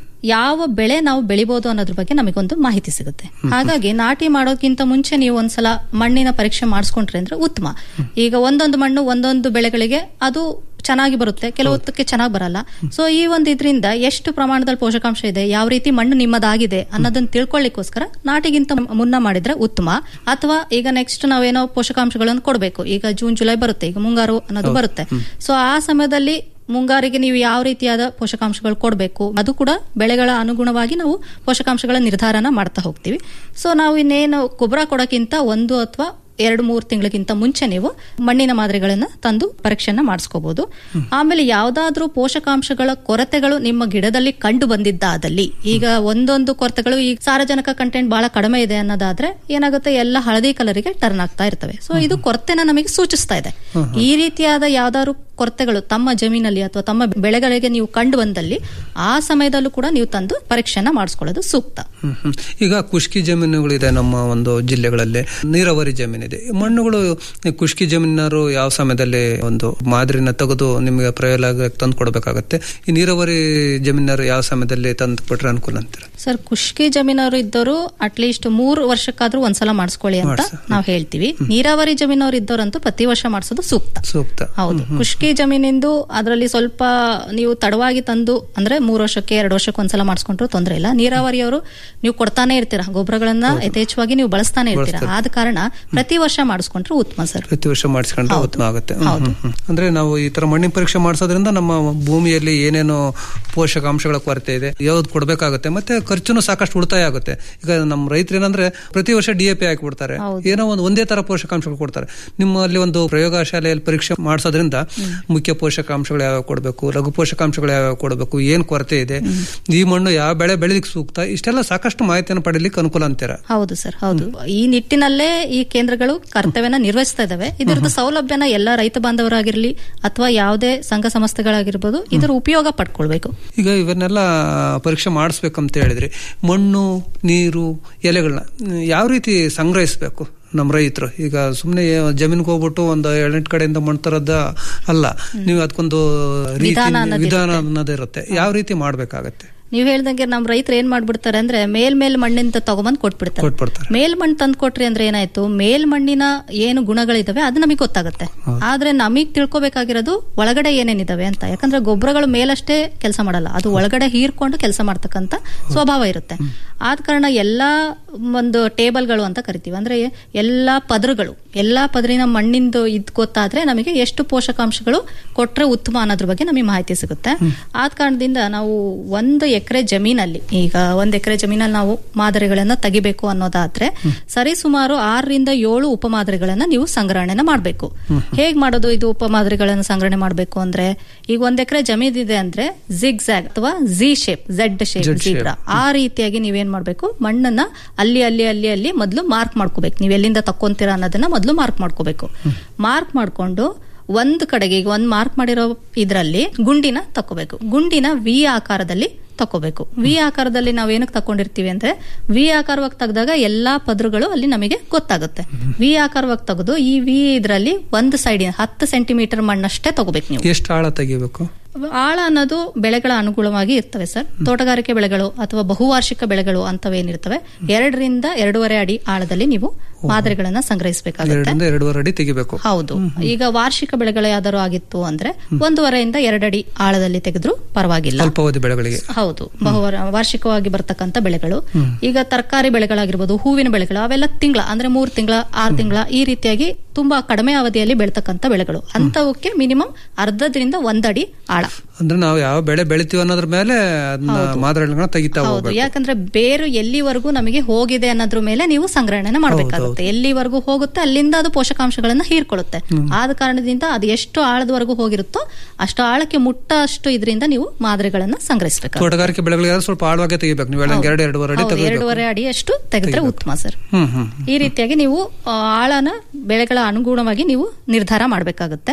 ಯಾವ ಬೆಳೆ ನಾವು ಬೆಳಿಬಹುದು ಅನ್ನೋದ್ರ ಬಗ್ಗೆ ನಮಗೊಂದು ಮಾಹಿತಿ ಸಿಗುತ್ತೆ ಹಾಗಾಗಿ ನಾಟಿ ಮಾಡೋಕ್ಕಿಂತ ಮುಂಚೆ ನೀವು ಒಂದ್ಸಲ ಮಣ್ಣಿನ ಪರೀಕ್ಷೆ ಮಾಡಿಸ್ಕೊಂಡ್ರೆ ಅಂದ್ರೆ ಉತ್ತಮ ಈಗ ಒಂದೊಂದು ಮಣ್ಣು ಒಂದೊಂದು ಬೆಳೆಗಳಿಗೆ ಅದು ಚೆನ್ನಾಗಿ ಬರುತ್ತೆ ಕೆಲವೊತ್ತಕ್ಕೆ ಚೆನ್ನಾಗಿ ಬರಲ್ಲ ಸೊ ಈ ಒಂದು ಇದರಿಂದ ಎಷ್ಟು ಪ್ರಮಾಣದಲ್ಲಿ ಪೋಷಕಾಂಶ ಇದೆ ಯಾವ ರೀತಿ ಮಣ್ಣು ನಿಮ್ಮದಾಗಿದೆ ಅನ್ನೋದನ್ನ ತಿಳ್ಕೊಳ್ಳಿಕ್ಕೋಸ್ಕರ ನಾಟಿಗಿಂತ ಮುನ್ನ ಮಾಡಿದ್ರೆ ಉತ್ತಮ ಅಥವಾ ಈಗ ನೆಕ್ಸ್ಟ್ ನಾವೇನೋ ಪೋಷಕಾಂಶಗಳನ್ನು ಕೊಡಬೇಕು ಈಗ ಜೂನ್ ಜುಲೈ ಬರುತ್ತೆ ಈಗ ಮುಂಗಾರು ಅನ್ನೋದು ಬರುತ್ತೆ ಸೊ ಆ ಸಮಯದಲ್ಲಿ ಮುಂಗಾರಿಗೆ ನೀವು ಯಾವ ರೀತಿಯಾದ ಪೋಷಕಾಂಶಗಳು ಕೊಡಬೇಕು ಅದು ಕೂಡ ಬೆಳೆಗಳ ಅನುಗುಣವಾಗಿ ನಾವು ಪೋಷಕಾಂಶಗಳ ನಿರ್ಧಾರನ ಮಾಡ್ತಾ ಹೋಗ್ತೀವಿ ಸೊ ನಾವು ಇನ್ನೇನು ಗೊಬ್ಬರ ಕೊಡೋಕ್ಕಿಂತ ಒಂದು ಅಥವಾ ಎರಡು ಮೂರು ತಿಂಗಳಿಗಿಂತ ಮುಂಚೆ ನೀವು ಮಣ್ಣಿನ ಮಾದರಿಗಳನ್ನ ತಂದು ಪರೀಕ್ಷೆನ ಮಾಡಿಸ್ಕೋಬಹುದು ಆಮೇಲೆ ಯಾವ್ದಾದ್ರೂ ಪೋಷಕಾಂಶಗಳ ಕೊರತೆಗಳು ನಿಮ್ಮ ಗಿಡದಲ್ಲಿ ಕಂಡು ಬಂದಿದ್ದಾದಲ್ಲಿ ಈಗ ಒಂದೊಂದು ಕೊರತೆಗಳು ಈ ಸಾರಜನಕ ಕಂಟೆಂಟ್ ಬಹಳ ಕಡಿಮೆ ಇದೆ ಅನ್ನೋದಾದ್ರೆ ಏನಾಗುತ್ತೆ ಎಲ್ಲ ಹಳದಿ ಕಲರಿಗೆ ಟರ್ನ್ ಆಗ್ತಾ ಇರ್ತವೆ ಸೊ ಇದು ಕೊರತೆನ ನಮಗೆ ಸೂಚಿಸ್ತಾ ಇದೆ ಈ ರೀತಿಯಾದ ಯಾವ್ದಾದ್ರು ಕೊರತೆಗಳು ತಮ್ಮ ಜಮೀನಲ್ಲಿ ಅಥವಾ ತಮ್ಮ ಬೆಳೆಗಳಿಗೆ ನೀವು ಕಂಡು ಬಂದಲ್ಲಿ ಆ ಸಮಯದಲ್ಲೂ ಕೂಡ ನೀವು ತಂದು ಪರೀಕ್ಷೆನ ಮಾಡಿಸ್ಕೊಳ್ಳೋದು ಸೂಕ್ತ ಹ್ಮ್ ಹ್ಮ್. ಈಗ ಖುಷ್ಕಿ ಜಮೀನುಗಳಿದೆ ನಮ್ಮ ಒಂದು ಜಿಲ್ಲೆಗಳಲ್ಲಿ ನೀರಾವರಿ ಜಮೀನಿದೆ ಈ ಮಣ್ಣುಗಳು ಈ ಖುಷ್ಕಿ ಜಮೀನರು ಯಾವ ಸಮಯದಲ್ಲಿ ಒಂದು ಮಾದರಿನ ತೆಗೆದು ನಿಮಗೆ ಪ್ರಯೋಗ ತಂದು ಕೊಡಬೇಕಾಗತ್ತೆ ಈ ನೀರಾವರಿ ಜಮೀನರು ಯಾವ ಸಮಯದಲ್ಲಿ ತಂದು ಕೊಟ್ರೆ ಅನುಕೂಲ ಅಂತೀರ ಸರ್ ಖುಷ್ಕಿ ಜಮೀನವರು ಇದ್ದವರು ಅಟ್ಲೀಸ್ಟ್ ಮೂರು ವರ್ಷಕ್ಕಾದ್ರೂ ಒಂದ್ಸಲ ಮಾಡಿಸ್ಕೊಳ್ಳಿ ಅಂತ ನಾವು ಹೇಳ್ತೀವಿ ನೀರಾವರಿ ಜಮೀನವರು ಇದ್ದವರಂತೂ ಪ್ರತಿ ವರ್ಷ ಮಾಡಿಸೋದು ಸೂಕ್ತ ಸೂಕ್ತ ಹೌದು ಖುಷ್ಕಿ ಜಮೀನಿಂದು ಅದರಲ್ಲಿ ಸ್ವಲ್ಪ ನೀವು ತಡವಾಗಿ ತಂದು ಅಂದ್ರೆ ಮೂರು ವರ್ಷಕ್ಕೆ ಎರಡು ವರ್ಷಕ್ಕೆ ಒಂದ್ಸಲ ಮಾಡಿಸ್ಕೊಂಡ್ರು ತೊಂದರೆ ಇಲ್ಲ ನೀರಾವರಿಯವರು ನೀವು ಕೊಡ್ತಾನೆ ಇರ್ತೀರಾ ಗೊಬ್ಬರಗಳನ್ನ ಯಥೇಚ್ಛವಾಗಿ ನೀವು ಬಳಸ್ತಾನೆ ಇರ್ತೀರಾ ಆದ ಕಾರಣ ಪ್ರತಿ ವರ್ಷ ಮಾಡಿಸ್ಕೊಂಡ್ರೆ ಉತ್ತಮ ಸರ್ ಪ್ರತಿ ವರ್ಷ ಮಾಡಿಸ್ಕೊಂಡ್ರೆ ಉತ್ತಮ ಆಗುತ್ತೆ ಹ್ಮ್, ಹ್ಮ್, ಹ್ಮ್. ಅಂದ್ರೆ ನಾವು ಈ ತರ ಮಣ್ಣಿನ ಪರೀಕ್ಷೆ ಮಾಡಿಸೋದ್ರಿಂದ ನಮ್ಮ ಭೂಮಿಯಲ್ಲಿ ಏನೇನು ಪೋಷಕಾಂಶಗಳ ಕೊರತೆ ಇದೆ ಯಾವ್ದು ಕೊಡ್ಬೇಕಾಗುತ್ತೆ ಮತ್ತೆ ಖರ್ಚುನು ಸಾಕಷ್ಟು ಉಳಿತಾಯ ಆಗುತ್ತೆ ಈಗ ನಮ್ಮ ರೈತರು ಏನಂದ್ರೆ ಪ್ರತಿ ವರ್ಷ ಡಿ ಎ ಪಿ ಹಾಕಿಬಿಡ್ತಾರೆ ಏನೋ ಒಂದು ಒಂದೇ ತರ ಪೋಷಕಾಂಶಗಳು ಕೊಡ್ತಾರೆ ನಿಮ್ಮಲ್ಲಿ ಒಂದು ಪ್ರಯೋಗಶಾಲೆಯಲ್ಲಿ ಪರೀಕ್ಷೆ ಮಾಡಿಸೋದ್ರಿಂದ ಮುಖ್ಯ ಪೋಷಕಾಂಶಗಳು ಯಾವ್ಯಾವ ಕೊಡಬೇಕು ಲಘು ಪೋಷಕಾಂಶಗಳು ಯಾವ್ಯಾವ ಕೊಡಬೇಕು ಏನ್ ಕೊರತೆ ಇದೆ ಈ ಮಣ್ಣು ಯಾವ ಬೆಳೆ ಬೆಳೆಲಿಕ್ಕೆ ಸೂಕ್ತ ಇಷ್ಟೆಲ್ಲ ಸಾಕಷ್ಟು ಮಾಹಿತಿಯನ್ನು ಪಡೀಲಿಕ್ಕೆ ಅನುಕೂಲ ಅಂತೀರ ಹೌದು ಸರ್ ಹೌದು ಈ ನಿಟ್ಟಿನಲ್ಲೇ ಈ ಕೇಂದ್ರಗಳು ಕರ್ತವ್ಯನ ನಿರ್ವಹಿಸ್ತಾ ಇದಾವೆ ಇದರದ ಸೌಲಭ್ಯನ ಎಲ್ಲ ರೈತ ಬಾಂಧವರಾಗಿರ್ಲಿ ಅಥವಾ ಯಾವುದೇ ಸಂಘ ಸಂಸ್ಥೆಗಳಾಗಿರ್ಬೋದು ಇದರ ಉಪಯೋಗ ಪಡ್ಕೊಳ್ಬೇಕು ಈಗ ಇವನ್ನೆಲ್ಲ ಪರೀಕ್ಷೆ ಮಾಡಿಸ್ಬೇಕಂತ ಹೇಳಿದ್ರಿ ಮಣ್ಣು ನೀರು ಎಲೆಗಳನ್ನ ಯಾವ ರೀತಿ ಸಂಗ್ರಹಿಸಬೇಕು ನಮ್ಮ ರೈತರು ಈಗ ಸುಮ್ಮನೆ ಜಮೀನ್ಗೆ ಹೋಗ್ಬಿಟ್ಟು ಒಂದು ಏಳೆಂಟು ಕಡೆಯಿಂದ ಮಣ್ಣು ತರದ ಅಲ್ಲ ನೀವು ಅದಕ್ಕೊಂದು ರೀತಿ ವಿಧಾನ ಅನ್ನೋದಿರುತ್ತೆ. ವಿಧಾನ ಅನ್ನೋದಿರುತ್ತೆ ಯಾವ ರೀತಿ ಮಾಡ್ಬೇಕಾಗತ್ತೆ ನೀವ್ ಹೇಳ್ದಂಗೆ ನಮ್ ರೈತರು ಏನ್ ಮಾಡ್ಬಿಡ್ತಾರೆ ಅಂದ್ರೆ ಮೇಲ್ ಮೇಲ್ ಮಣ್ಣಿಂದ ತಗೊಂಬಂದ್ ಕೊಟ್ಬಿಡ್ತಾರೆ ಕೊಟ್ಬಿಡ್ತಾರೆ ಮೇಲ್ ಮಣ್ಣು ತಂದು ಕೊಟ್ರಿ ಅಂದ್ರೆ ಏನಾಯ್ತು ಮೇಲ್ ಮಣ್ಣಿನ ಏನು ಗುಣಗಳಿದಾವೆ ಅದು ನಮಗೆ ಗೊತ್ತಾಗುತ್ತೆ ಆದ್ರೆ ನಮಗ್ ತಿಳ್ಕೊಬೇಕಾಗಿರೋದು ಒಳಗಡೆ ಏನೇನಿದಾವೆ ಅಂತ ಯಾಕಂದ್ರೆ ಗೊಬ್ಬರಗಳು ಮೇಲಷ್ಟೇ ಕೆಲಸ ಮಾಡಲ್ಲ ಅದು ಒಳಗಡೆ ಹೀರ್ಕೊಂಡು ಕೆಲಸ ಮಾಡ್ತಕ್ಕಂತ ಸ್ವಭಾವ ಇರುತ್ತೆ ಆದ ಕಾರಣ ಎಲ್ಲಾ ಒಂದು ಟೇಬಲ್ಗಳು ಅಂತ ಕರಿತೀವಿ ಅಂದ್ರೆ ಎಲ್ಲಾ ಪದರುಗಳು ಎಲ್ಲಾ ಪದರಿನ ಮಣ್ಣಿಂದು ಇದ್ ಗೊತ್ತಾದ್ರೆ ನಮಗೆ ಎಷ್ಟು ಪೋಷಕಾಂಶಗಳು ಕೊಟ್ರೆ ಉತ್ತಮ ಅನ್ನೋದ್ರ ಬಗ್ಗೆ ನಮಗೆ ಮಾಹಿತಿ ಸಿಗುತ್ತೆ ಆದ ಕಾರಣದಿಂದ ನಾವು ಒಂದು ಎಕರೆ ಜಮೀನಲ್ಲಿ ಈಗ ಒಂದ್ ಎಕರೆ ಜಮೀನಲ್ಲಿ ನಾವು ಮಾದರಿಗಳನ್ನ ತೆಗಿಬೇಕು ಅನ್ನೋದಾದ್ರೆ ಸರಿ ಸುಮಾರು ಆರರಿಂದ ಏಳು ಉಪಮಾದರಿಗಳನ್ನ ನೀವು ಸಂಗ್ರಹಣೆನ ಮಾಡಬೇಕು ಹೇಗ್ ಮಾಡೋದು ಇದು ಉಪಮಾದರಿಗಳನ್ನ ಸಂಗ್ರಹಣೆ ಮಾಡಬೇಕು ಅಂದ್ರೆ ಈಗ ಒಂದ್ ಎಕರೆ ಜಮೀನ್ ಇದೆ ಅಂದ್ರೆ ಜಿಗ್ ಝ್ಯಾಗ್ ಅಥವಾ G shape Z shape Z shape. Zebra ಆ ರೀತಿಯಾಗಿ ನೀವೇನ್ ಮಾಡ್ಬೇಕು ಮಣ್ಣನ್ನ ಅಲ್ಲಿ ಅಲ್ಲಿ ಅಲ್ಲಿ ಅಲ್ಲಿ ಮೊದಲು ಮಾರ್ಕ್ ಮಾಡ್ಕೋಬೇಕು ನೀವು ಎಲ್ಲಿಂದ ತಕ್ಕೊಂತೀರಾ ಅನ್ನೋದನ್ನ ಮೊದಲು ಮಾರ್ಕ್ ಮಾಡ್ಕೋಬೇಕು ಮಾರ್ಕ್ ಮಾಡ್ಕೊಂಡು ಒಂದು ಕಡೆಗೆ ಈಗ ಒಂದ್ ಮಾರ್ಕ್ ಮಾಡಿರೋ ಇದ್ರಲ್ಲಿ ಗುಂಡಿನ ತಕ್ಕೋಬೇಕು ಗುಂಡಿನ ವಿ ಆಕಾರದಲ್ಲಿ ತಕ್ಕೋಬೇಕು ವಿ ಆಕಾರದಲ್ಲಿ ನಾವು ಏನಕ್ಕೆ ತಕೊಂಡಿರ್ತೀವಿ ಅಂದ್ರೆ ವಿ ಆಕಾರವಾಗಿ ತೆಗೆದಾಗ ಎಲ್ಲಾ ಪದರುಗಳು ಅಲ್ಲಿ ನಮಗೆ ಗೊತ್ತಾಗುತ್ತೆ ವಿ ಆಕಾರವಾಗಿ ತೆಗೆದು ಈ ವಿ ಇದ್ರಲ್ಲಿ ಒಂದು ಸೈಡ್ ಹತ್ತು ಸೆಂಟಿಮೀಟರ್ ಮಣ್ಣಷ್ಟೇ ತಗೋಬೇಕು ನೀವು ಎಷ್ಟು ಆಳ ತೆಗಿಬೇಕು ಆಳ ಅನ್ನೋದು ಬೆಳೆಗಳ ಅನುಗುಣವಾಗಿ ಇರ್ತವೆ ಸರ್ ತೋಟಗಾರಿಕೆ ಬೆಳೆಗಳು ಅಥವಾ ಬಹುವಾರ್ಷಿಕ ಬೆಳೆಗಳು ಅಂತವೇನಿರ್ತವೆ ಎರಡರಿಂದ ಎರಡೂವರೆ ಅಡಿ ಆಳದಲ್ಲಿ ನೀವು ಮಾದರಿಗಳನ್ನ ಸಂಗ್ರಹಿಸಬೇಕಾಗುತ್ತೆ ಎರಡರಿಂದ ಎರಡೂವರೆ ಅಡಿ ತೆಗಿಬೇಕು ಹೌದು ಈಗ ವಾರ್ಷಿಕ ಬೆಳೆಗಳು ಯಾವ್ದಾರು ಆಗಿತ್ತು ಅಂದ್ರೆ ಒಂದೂವರೆಯಿಂದ ಎರಡಡಿ ಆಳದಲ್ಲಿ ತೆಗೆದ್ರು ಪರವಾಗಿಲ್ಲ ಅಲ್ಪಾವಧಿ ಬೆಳೆಗಳಿಗೆ ಹೌದು ಬಹು ವಾರ್ಷಿಕವಾಗಿ ಬರ್ತಕ್ಕಂತ ಬೆಳೆಗಳು ಈಗ ತರಕಾರಿ ಬೆಳೆಗಳಾಗಿರ್ಬೋದು ಹೂವಿನ ಬೆಳೆಗಳು ಅವೆಲ್ಲ ತಿಂಗಳ ಅಂದ್ರೆ ಮೂರ್ ತಿಂಗಳ ಆರು ತಿಂಗಳ ಈ ರೀತಿಯಾಗಿ ತುಂಬಾ ಕಡಿಮೆ ಅವಧಿಯಲ್ಲಿ ಬೆಳ್ತಕ್ಕಂತ ಬೆಳೆಗಳು ಅಂತವಕ್ಕೆ ಮಿನಿಮಮ್ ಅರ್ಧದಿಂದ ಒಂದಡಿ ಆಳ ಅಂದ್ರೆ ನಾವು ಯಾವ ಬೆಳೆ ಬೆಳಿತೀವಿ ಅನ್ನೋದ್ರ ಮೇಲೆ ಅದನ್ನ ಮಾದರಿಗಳನ್ನ ತೆಗಿತಾ ಹೌದು ಹೋಗ್ಬೇಕು ಯಾಕಂದ್ರೆ ಬೇರು ಎಲ್ಲಿವರೆಗೂ ನಮಗೆ ಹೋಗಿದೆ ಅನ್ನೋದ್ರ ಮೇಲೆ ನೀವು ಸಂಗ್ರಹಣೆ ಮಾಡಬೇಕಾಗುತ್ತೆ ಎಲ್ಲಿವರೆಗೂ ಹೋಗುತ್ತೆ ಅಲ್ಲಿಂದ ಅದು ಪೋಷಕಾಂಶಗಳನ್ನ ಹೀರ್ಕೊಳ್ಳುತ್ತೆ ಆದ ಕಾರಣದಿಂದ ಅದು ಎಷ್ಟು ಆಳದವರೆಗೂ ಹೋಗಿರುತ್ತೋ ಅಷ್ಟು ಆಳಕ್ಕೆ ಮುಟ್ಟ ಅಷ್ಟು ಇದರಿಂದ ನೀವು ಮಾದರಿಗಳನ್ನ ಸಂಗ್ರಹಿಸಬೇಕು ತೋಟಗಾರಿಕೆ ಬೆಳೆಗಳಿಗೆ ಸ್ವಲ್ಪ ಆಳವಾಗಿ ತೆಗಿಬೇಕು ನೀವು ಹೇಳಂಗೆ ಎರಡು ಎರಡೂವರೆ ಅಡಿ ತೆಗಿಬೇಕು ಎರಡೂವರೆ ಅಡಿ ಅಷ್ಟು ತೆಗೆದ್ರೆ ಉತ್ತಮ ಸರ್ ಹ್ಮ್ ಹ್ಮ್ ಈ ರೀತಿಯಾಗಿ ನೀವು ಆ, ಆಳನ ಬೆಳೆಗಳ ಅನುಗುಣವಾಗಿ ನೀವು ನಿರ್ಧಾರ ಮಾಡಬೇಕಾಗುತ್ತೆ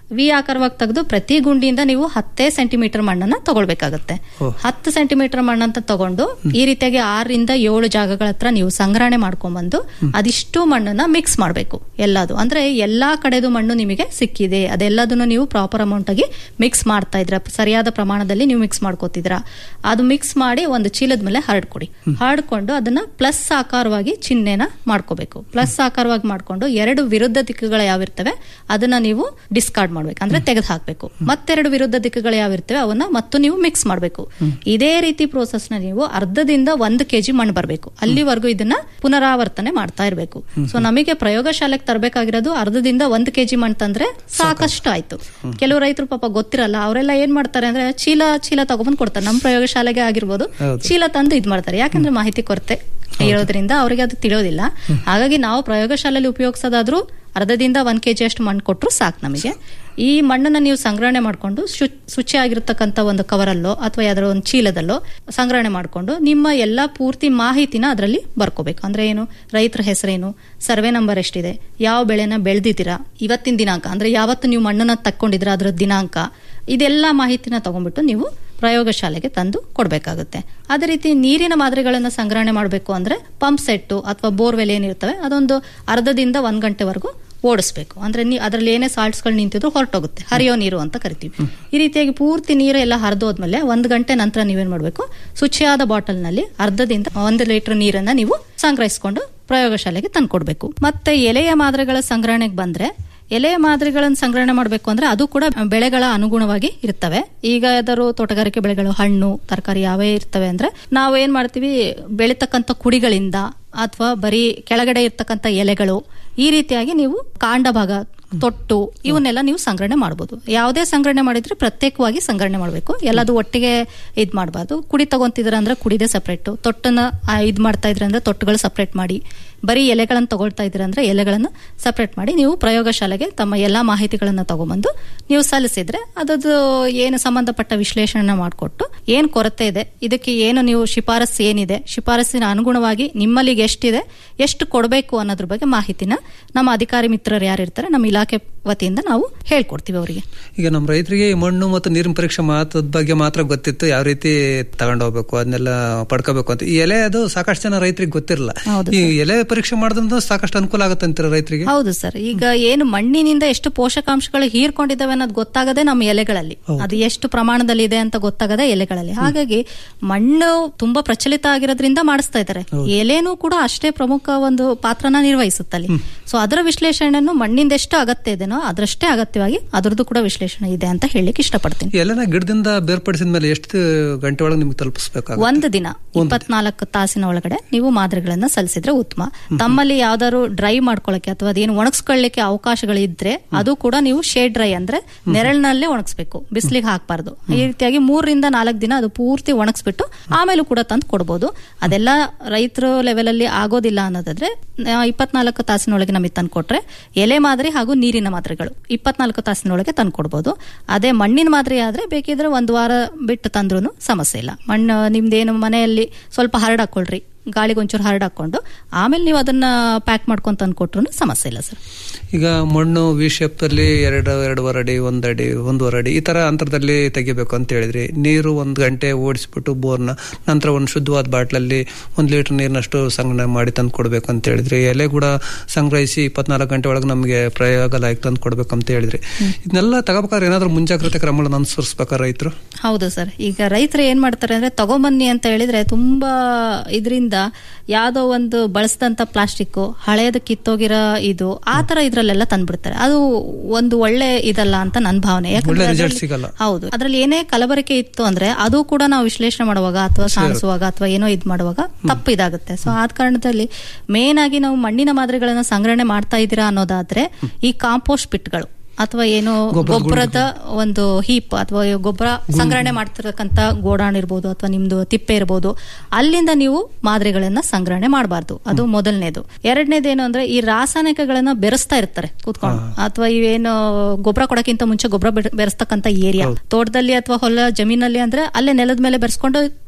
ವಿ ಆಕಾರವಾಗಿ ತೆಗೆದು ಪ್ರತಿ ಗುಂಡಿಯಿಂದ ನೀವು ಹತ್ತೇ ಸೆಂಟಿಮೀಟರ್ ಮಣ್ಣನ್ನ ತಗೊಳ್ಬೇಕಾಗತ್ತೆ ಹತ್ತು ಸೆಂಟಿಮೀಟರ್ ಮಣ್ಣಂತ ತಗೊಂಡು ಈ ರೀತಿಯಾಗಿ ಆರರಿಂದ ಏಳು ಜಾಗಗಳ ಹತ್ರ ನೀವು ಸಂಗ್ರಹಣೆ ಮಾಡ್ಕೊಂಡ್ಬಂದು ಅದಿಷ್ಟು ಮಣ್ಣನ್ನ ಮಿಕ್ಸ್ ಮಾಡಬೇಕು ಎಲ್ಲದು ಅಂದ್ರೆ ಎಲ್ಲಾ ಕಡೆದು ಮಣ್ಣು ನಿಮಗೆ ಸಿಕ್ಕಿದೆ ಅದೆಲ್ಲದನ್ನು ನೀವು ಪ್ರಾಪರ್ ಅಮೌಂಟ್ ಆಗಿ ಮಿಕ್ಸ್ ಮಾಡ್ತಾ ಇದ್ರ ಸರಿಯಾದ ಪ್ರಮಾಣದಲ್ಲಿ ನೀವು ಮಿಕ್ಸ್ ಮಾಡ್ಕೋತಿದ್ರ ಅದು ಮಿಕ್ಸ್ ಮಾಡಿ ಒಂದು ಚೀಲದ ಮೇಲೆ ಹರಡ್ಕೊಡಿ ಹರಡ್ಕೊಂಡು ಅದನ್ನ ಪ್ಲಸ್ ಆಕಾರವಾಗಿ ಚಿಹ್ನೆನ ಮಾಡ್ಕೋಬೇಕು ಪ್ಲಸ್ ಆಕಾರವಾಗಿ ಮಾಡ್ಕೊಂಡು ಎರಡು ವಿರುದ್ಧ ದಿಕ್ಕುಗಳು ಯಾವಿರ್ತವೆ ಅದನ್ನ ನೀವು ಡಿಸ್ಕಾರ್ಡ್ ಮಾಡ್ಬೇಕು ಅಂದ್ರೆ ತೆಗೆದು ಹಾಕ್ಬೇಕು ಮತ್ತೆರಡು ವಿರುದ್ಧ ದಿಕ್ಕುಗಳು ಯಾವಿರ್ತವೆ ಅವನ್ನ ಮತ್ತು ನೀವು ಮಿಕ್ಸ್ ಮಾಡಬೇಕು ಇದೇ ರೀತಿ ಪ್ರೋಸೆಸ್ ನ ನೀವು ಅರ್ಧದಿಂದ ಒಂದು ಕೆಜಿ ಮಣ್ಣು ಬರಬೇಕು ಅಲ್ಲಿವರೆಗೂ ಇದನ್ನ ಪುನರಾವರ್ತನೆ ಮಾಡ್ತಾ ಇರಬೇಕು ಸೊ ನಮಗೆ ಪ್ರಯೋಗಶಾಲೆಗೆ ತರಬೇಕಾಗಿರೋದು ಅರ್ಧದಿಂದ ಒಂದು ಕೆಜಿ ಮಣ್ಣು ತಂದ್ರೆ ಸಾಕಷ್ಟು ಆಯ್ತು ಕೆಲವು ರೈತರು ಪಾಪ ಗೊತ್ತಿರಲ್ಲ ಅವರೆಲ್ಲ ಏನ್ ಮಾಡ್ತಾರೆ ಅಂದ್ರೆ ಚೀಲ ಚೀಲ ತಗೊಂಡ್ಬಂದು ಕೊಡ್ತಾರೆ ನಮ್ಮ ಪ್ರಯೋಗಶಾಲೆಗೆ ಆಗಿರ್ಬೋದು ಹೌದು. ಚೀಲ ತಂದು ಇದ್ ಮಾಡ್ತಾರೆ ಯಾಕಂದ್ರೆ ಮಾಹಿತಿ ಕೊರತೆ ಇರೋದ್ರಿಂದ ಅವರಿಗೆ ಅದು ತಿಳಿಯೋದಿಲ್ಲ ಹಾಗಾಗಿ ನಾವು ಪ್ರಯೋಗಶಾಲೆಯಲ್ಲಿ ಉಪಯೋಗಿಸೋದಾದ್ರೂ ಅರ್ಧದಿಂದ ಒಂದ್ ಕೆಜಿ ಅಷ್ಟು ಮಣ್ಣು ಕೊಟ್ಟರು ಸಾಕು ನಮಗೆ ಈ ಮಣ್ಣನ್ನ ನೀವು ಸಂಗ್ರಹಣೆ ಮಾಡ್ಕೊಂಡು ಶು ಶುಚಿ ಆಗಿರ್ತಕ್ಕಂಥ ಒಂದು ಕವರಲ್ಲೋ ಅಥವಾ ಯಾವ್ದಾರ ಒಂದು ಚೀಲದಲ್ಲೋ ಸಂಗ್ರಹಣೆ ಮಾಡ್ಕೊಂಡು ನಿಮ್ಮ ಎಲ್ಲಾ ಪೂರ್ತಿ ಮಾಹಿತಿನ ಅದರಲ್ಲಿ ಬರ್ಕೋಬೇಕು ಅಂದ್ರೆ ಏನು ರೈತರ ಹೆಸರೇನು ಸರ್ವೆ ನಂಬರ್ ಎಷ್ಟಿದೆ ಯಾವ ಬೆಳೆನ ಬೆಳೆದಿದ್ದೀರಾ ಇವತ್ತಿನ ದಿನಾಂಕ ಅಂದ್ರೆ ಯಾವತ್ತು ನೀವು ಮಣ್ಣನ್ನ ತಕ್ಕೊಂಡಿದ್ರ ಅದರ ದಿನಾಂಕ ಇದೆಲ್ಲ ಮಾಹಿತಿನ ತಗೊಂಡ್ಬಿಟ್ಟು ನೀವು ಪ್ರಯೋಗಶಾಲೆಗೆ ತಂದು ಕೊಡಬೇಕಾಗುತ್ತೆ ಅದೇ ರೀತಿ ನೀರಿನ ಮಾದರಿಗಳನ್ನು ಸಂಗ್ರಹಣೆ ಮಾಡಬೇಕು ಅಂದ್ರೆ ಪಂಪ್ ಸೆಟ್ಟು ಅಥವಾ ಬೋರ್ವೆಲ್ ಏನಿರ್ತವೆ ಅದೊಂದು ಅರ್ಧದಿಂದ ಒಂದ್ ಗಂಟೆವರೆಗೂ ಓಡಿಸ್ಬೇಕು ಅಂದ್ರೆ ನೀ ಅದರಲ್ಲಿ ಏನೇ ಸಾಲ್ಟ್ಸ್ಗಳು ನಿಂತಿದ್ರು ಹೊರಟೋಗುತ್ತೆ ಹರಿಯೋ ನೀರು ಅಂತ ಕರಿತೀವಿ ಈ ರೀತಿಯಾಗಿ ಪೂರ್ತಿ ನೀರು ಎಲ್ಲ ಹರಿದೋದ್ಮೇಲೆ ಒಂದ್ ಗಂಟೆ ನಂತರ ನೀವೇನ್ ಮಾಡ್ಬೇಕು ಶುಚಿಯಾದ ಬಾಟಲ್ ನಲ್ಲಿ ಅರ್ಧದಿಂದ ಒಂದು ಲೀಟರ್ ನೀರನ್ನ ನೀವು ಸಂಗ್ರಹಿಸಿಕೊಂಡು ಪ್ರಯೋಗಶಾಲೆಗೆ ತಂದ್ಕೊಡ್ಬೇಕು ಮತ್ತೆ ಎಲೆಯ ಮಾದರಿಗಳ ಸಂಗ್ರಹಣೆಗೆ ಬಂದ್ರೆ ಎಲೆಯ ಮಾದರಿಗಳನ್ನು ಸಂಗ್ರಹಣೆ ಮಾಡಬೇಕು ಅಂದ್ರೆ ಅದು ಕೂಡ ಬೆಳೆಗಳ ಅನುಗುಣವಾಗಿ ಇರ್ತವೆ ಈಗ ಯಾವ್ದಾದ್ರು ತೋಟಗಾರಿಕೆ ಬೆಳೆಗಳು ಹಣ್ಣು ತರಕಾರಿ ಯಾವೇ ಇರ್ತವೆ ಅಂದ್ರೆ ನಾವು ಏನ್ ಮಾಡ್ತೀವಿ ಬೆಳೀತಕ್ಕಂಥ ಕುಡಿಗಳಿಂದ ಅಥವಾ ಬರೀ ಕೆಳಗಡೆ ಇರ್ತಕ್ಕಂಥ ಎಲೆಗಳು ಈ ರೀತಿಯಾಗಿ ನೀವು ಕಾಂಡ ಭಾಗ ತೊಟ್ಟು ಇವನ್ನೆಲ್ಲ ನೀವು ಸಂಗ್ರಹಣೆ ಮಾಡಬಹುದು ಯಾವುದೇ ಸಂಗ್ರಹಣೆ ಮಾಡಿದ್ರೆ ಪ್ರತ್ಯೇಕವಾಗಿ ಸಂಗ್ರಹಣೆ ಮಾಡಬೇಕು ಎಲ್ಲದು ಒಟ್ಟಿಗೆ ಇದ್ ಮಾಡಬಾರ್ದು ಕುಡಿ ತಗೊಂತಿದ್ರ ಅಂದ್ರೆ ಕುಡಿದೆ ಸಪ್ರೇಟ್ ತೊಟ್ಟನ್ನ ಆ, ಇದ್ ಮಾಡ್ತಾ ಇದ್ರೆ ಅಂದ್ರೆ ತೊಟ್ಟುಗಳು ಸಪ್ರೇಟ್ ಮಾಡಿ ಬರೀ ಎಲೆಗಳನ್ನು ತಗೊಳ್ತಾ ಇದ್ದೀರ ಅಂದ್ರೆ ಎಲೆಗಳನ್ನು ಸಪ್ರೇಟ್ ಮಾಡಿ ನೀವು ಪ್ರಯೋಗಶಾಲೆಗೆ ತಮ್ಮ ಎಲ್ಲಾ ಮಾಹಿತಿಗಳನ್ನ ತಗೊಂಬಂದು ನೀವು ಸಲ್ಲಿಸಿದ್ರೆ ಅದದ್ದು ಏನು ಸಂಬಂಧಪಟ್ಟ ವಿಶ್ಲೇಷಣೆ ಮಾಡಿಕೊಟ್ಟು ಏನ್ ಕೊರತೆ ಇದೆ ಇದಕ್ಕೆ ಏನು ನೀವು ಶಿಫಾರಸ್ ಏನಿದೆ ಶಿಫಾರಸ್ಸಿನ ಅನುಗುಣವಾಗಿ ನಿಮ್ಮಲ್ಲಿಗೆ ಎಷ್ಟಿದೆ ಎಷ್ಟು ಕೊಡಬೇಕು ಅನ್ನೋದ್ರ ಬಗ್ಗೆ ಮಾಹಿತಿನ ನಮ್ಮ ಅಧಿಕಾರಿ ಮಿತ್ರರು ಯಾರಿರ್ತಾರೆ ನಮ್ಮ ಇಲಾಖೆ ವತಿಯಿಂದ ನಾವು ಹೇಳ್ಕೊಡ್ತೀವಿ ಅವರಿಗೆ ಈಗ ನಮ್ಮ ರೈತರಿಗೆ ಈ ಮಣ್ಣು ಮತ್ತು ನೀರಿನ ಪರೀಕ್ಷೆ ಮಾತದ ಬಗ್ಗೆ ಮಾತ್ರ ಗೊತ್ತಿತ್ತು ಯಾವ ರೀತಿ ತಗೊಂಡು ಹೋಗ್ಬೇಕು ಅದನ್ನೆಲ್ಲ ಪಡ್ಕೋಬೇಕು ಅಂತ ಈ ಎಲೆ ಅದು ಸಾಕಷ್ಟು ಜನ ರೈತರಿಗೆ ಗೊತ್ತಿರಲ್ಲ ಹೌದು ಈ ಎಲೆ ಪರೀಕ್ಷೆ ಮಾಡೋದ್ರಿಂದ ಸಾಕಷ್ಟು ಅನುಕೂಲ ಆಗುತ್ತೆ ಅಂತೀರ ರೈತರಿಗೆ ಹೌದು ಸರ್ ಈಗ ಏನು ಮಣ್ಣಿನಿಂದ ಎಷ್ಟು ಪೋಷಕಾಂಶಗಳು ಹೀರ್ಕೊಂಡಿದ್ದಾವೆ ಅನ್ನೋದು ಗೊತ್ತಾಗದೆ ನಮ್ಮ ಎಲೆಗಳಲ್ಲಿ ಅದು ಎಷ್ಟು ಪ್ರಮಾಣದಲ್ಲಿ ಇದೆ ಅಂತ ಗೊತ್ತಾಗದೆ ಎಲೆಗಳಲ್ಲಿ ಹಾಗಾಗಿ ಮಣ್ಣು ತುಂಬಾ ಪ್ರಚಲಿತ ಆಗಿರೋದ್ರಿಂದ ಮಾಡಿಸ್ತಾ ಇದ್ದಾರೆ ಎಲೆನೂ ಕೂಡ ಅಷ್ಟೇ ಪ್ರಮುಖ ಒಂದು ಪಾತ್ರನ ನಿರ್ವಹಿಸುತ್ತಲ್ಲಿ ಸೊ ಅದರ ವಿಶ್ಲೇಷಣೆಯನ್ನು ಮಣ್ಣಿಂದ ಎಷ್ಟು ಅಗತ್ಯ ಇದೆನೋ ಅದರಷ್ಟೇ ಅಗತ್ಯವಾಗಿ ಅದರದ್ದು ಕೂಡ ವಿಶ್ಲೇಷಣೆ ಇದೆ ಅಂತ ಹೇಳಲಿಕ್ಕೆ ಇಷ್ಟಪಡ್ತೀನಿ ಈ ಎಲೆನ ಗಿಡದಿಂದ ಬೇರ್ಪಡಿಸಿದ ಮೇಲೆ ಎಷ್ಟು ಗಂಟೆ ಒಳಗೆ ನಿಮ್ಗೆ ತಲುಪಿಸ್ಬೇಕಾಗುತ್ತೆ ಒಂದು ದಿನ ಇಪ್ಪತ್ನಾಲ್ಕು ತಾಸಿನ ಒಳಗಡೆ ನೀವು ಮಾದರಿಗಳನ್ನ ಸಲ್ಲಿಸಿದ್ರೆ ಉತ್ತಮ ತಮ್ಮಲ್ಲಿ ಯಾವ್ದಾದ್ರು ಡ್ರೈ ಮಾಡ್ಕೊಳ್ಳಕ್ಕೆ ಅಥವಾ ಅದೇನು ಒಣಗಿಸ್ಕೊಳ್ಳಿಕ್ಕೆ ಅವಕಾಶಗಳಿದ್ರೆ ಅದು ಕೂಡ ನೀವು ಶೇಡ್ ಡ್ರೈ ಅಂದ್ರೆ ನೆರಳಿನಲ್ಲೇ ಒಣಗಿಸ್ಬೇಕು ಬಿಸಿಲಿಗೆ ಹಾಕಬಾರ್ದು ಈ ರೀತಿಯಾಗಿ ಮೂರರಿಂದ ನಾಲ್ಕು ದಿನ ಅದು ಪೂರ್ತಿ ಒಣಗಿಸ್ಬಿಟ್ಟು ಆಮೇಲೂ ಕೂಡ ತಂದು ಕೊಡ್ಬೋದು ಅದೆಲ್ಲ ರೈತರ ಲೆವೆಲ್ ಅಲ್ಲಿ ಆಗೋದಿಲ್ಲ ಅನ್ನೋದಾದ್ರೆ ಆ, ಇಪ್ಪತ್ನಾಲ್ಕು ತಾಸಿನೊಳಗೆ ನಮಗೆ ತಂದು ಕೊಟ್ರೆ ಎಲೆ ಮಾದರಿ ಹಾಗೂ ನೀರಿನ ಮಾದರಿಗಳು ಇಪ್ಪತ್ನಾಲ್ಕು ತಾಸಿನೊಳಗೆ ತಂದು ಕೊಡ್ಬೋದು ಅದೇ ಮಣ್ಣಿನ ಮಾದರಿ ಆದ್ರೆ ಬೇಕಿದ್ರೆ ಒಂದು ವಾರ ಬಿಟ್ಟು ತಂದ್ರೂ ಸಮಸ್ಯೆ ಇಲ್ಲ ಮಣ್ಣು ನಿಮ್ದೇನು ಮನೆಯಲ್ಲಿ ಸ್ವಲ್ಪ ಹರಡಾಕೊಳ್ರಿ ಗಾಳಿಗೆ ಒಂಚೂರು ಹರಡಾಕೊಂಡು ಆಮೇಲೆ ನೀವು ಅದನ್ನ ಪ್ಯಾಕ್ ಮಾಡ್ಕೊಂಡ್ ತಂದು ಕೊಟ್ರು ಸಮಸ್ಯೆ ಇಲ್ಲ ಸರ್ ಈಗ ಮಣ್ಣು ವಿ ಶೇಪ್ ಅಲ್ಲಿ ಎರಡು ಎರಡೂವರೆ ಅಡಿ ಒಂದ್ ಅಡಿ ಒಂದೂವರೆ ಅಡಿ ಈ ತರ ಅಂತರದಲ್ಲಿ ತೆಗಿಬೇಕು ಅಂತ ಹೇಳಿದ್ರಿ ನೀರು ಒಂದ್ ಗಂಟೆ ಓಡಿಸ್ಬಿಟ್ಟು ಬೋರ್ನ ನಂತರ ಒಂದು ಶುದ್ಧವಾದ ಬಾಟ್ಲಲ್ಲಿ ಒಂದ್ ಲೀಟರ್ ನೀರಿನಷ್ಟು ಸಂಗ್ರಹಣೆ ಮಾಡಿ ತಂದು ಕೊಡ್ಬೇಕು ಅಂತ ಹೇಳಿದ್ರಿ ಎಲೆ ಕೂಡ ಸಂಗ್ರಹಿಸಿ ಇಪ್ಪತ್ನಾಲ್ಕು ಗಂಟೆ ಒಳಗೆ ನಮಗೆ ಪ್ರಯೋಗಾಲಯಕ್ಕೆ ತಂದು ಕೊಡ್ಬೇಕು ಅಂತ ಹೇಳಿದ್ರಿ ಇದನ್ನೆಲ್ಲ ತಗೋಬೇಕಾದ್ರೆ ಏನಾದ್ರು ಮುಂಜಾಗ್ರತೆ ಕ್ರಮಗಳನ್ನು ಅನುಸರಿಸ್ಬೇಕಾ ರೈತರು ಹೌದು ಸರ್ ಈಗ ರೈತರು ಏನ್ ಮಾಡ್ತಾರೆ ಅಂದ್ರೆ ತಗೊಂಬನ್ನಿ ಅಂತ ಹೇಳಿದ್ರೆ ತುಂಬಾ ಇದರಿಂದ ಯಾವ್ದೋ ಒಂದು ಬಳಸಿದಂತ ಪ್ಲಾಸ್ಟಿಕ್ ಹಳೇದು ಕಿತ್ತೋಗಿರೋ ಇದು ಆ ತರ ಇದ್ರಲ್ಲೆಲ್ಲ ತಂದ್ಬಿಡ್ತಾರೆ ಅದು ಒಂದು ಒಳ್ಳೆ ಇದಲ್ಲ ಅಂತ ನನ್ನ ಭಾವನೆ ಒಳ್ಳೆ ಯಾಕಂದ್ರೆ ರಿಸಲ್ಟ್ ಅದ್ರಲ್ಲಿ- ಸಿಗಲ್ಲ ಹೌದು ಅದ್ರಲ್ಲಿ ಏನೇ ಕಲಬರಿಕೆ ಇತ್ತು ಅಂದ್ರೆ ಅದು ಕೂಡ ನಾವು ವಿಶ್ಲೇಷಣೆ ಮಾಡುವಾಗ ಅಥವಾ ಸಾಣಿಸುವಾಗ ಅಥವಾ ಏನೋ ಇದ್ ಮಾಡುವಾಗ ತಪ್ಪು ಇದಾಗುತ್ತೆ ಸೊ ಆದ ಕಾರಣದಲ್ಲಿ ಮೇನ್ ಆಗಿ ನಾವು ಮಣ್ಣಿನ ಮಾದರಿಗಳನ್ನ ಸಂಗ್ರಹಣೆ ಮಾಡ್ತಾ ಇದ್ದೀರಾ ಅನ್ನೋದಾದ್ರೆ ಈ ಕಾಂಪೋಸ್ಟ್ ಪಿಟ್ಗಳು ಅಥವಾ ಏನು ಗೊಬ್ಬರದ ಒಂದು ಹೀಪ್ ಅಥವಾ ಗೊಬ್ಬರ ಸಂಗ್ರಹಣೆ ಮಾಡ್ತಿರತಕ್ಕಂತ ಗೋಡಾಣ್ ಇರ್ಬೋದು ಅಥವಾ ನಿಮ್ದು ತಿಪ್ಪೆ ಇರ್ಬೋದು ಅಲ್ಲಿಂದ ನೀವು ಮಾದರಿಗಳನ್ನ ಸಂಗ್ರಹಣೆ ಮಾಡಬಾರ್ದು ಅದು ಮೊದಲನೇದು ಎರಡನೇದೇನು ಅಂದ್ರೆ ಈ ರಾಸಾಯನಿಕಗಳನ್ನ ಬೆರೆಸ್ತಾ ಇರ್ತಾರೆ ಕೂತ್ಕೊಂಡು ಅಥವಾ ಇವೇನು ಗೊಬ್ಬರ ಕೊಡಕ್ಕಿಂತ ಮುಂಚೆ ಗೊಬ್ಬರ ಬೆರೆಸ್ತಕ್ಕಂತ ಏರಿಯಾ ತೋಟದಲ್ಲಿ ಅಥವಾ ಹೊಲ ಜಮೀನಲ್ಲಿ ಅಂದ್ರೆ ಅಲ್ಲೇ ನೆಲದ ಮೇಲೆ ಬೆರೆಸ್ಕೊಂಡು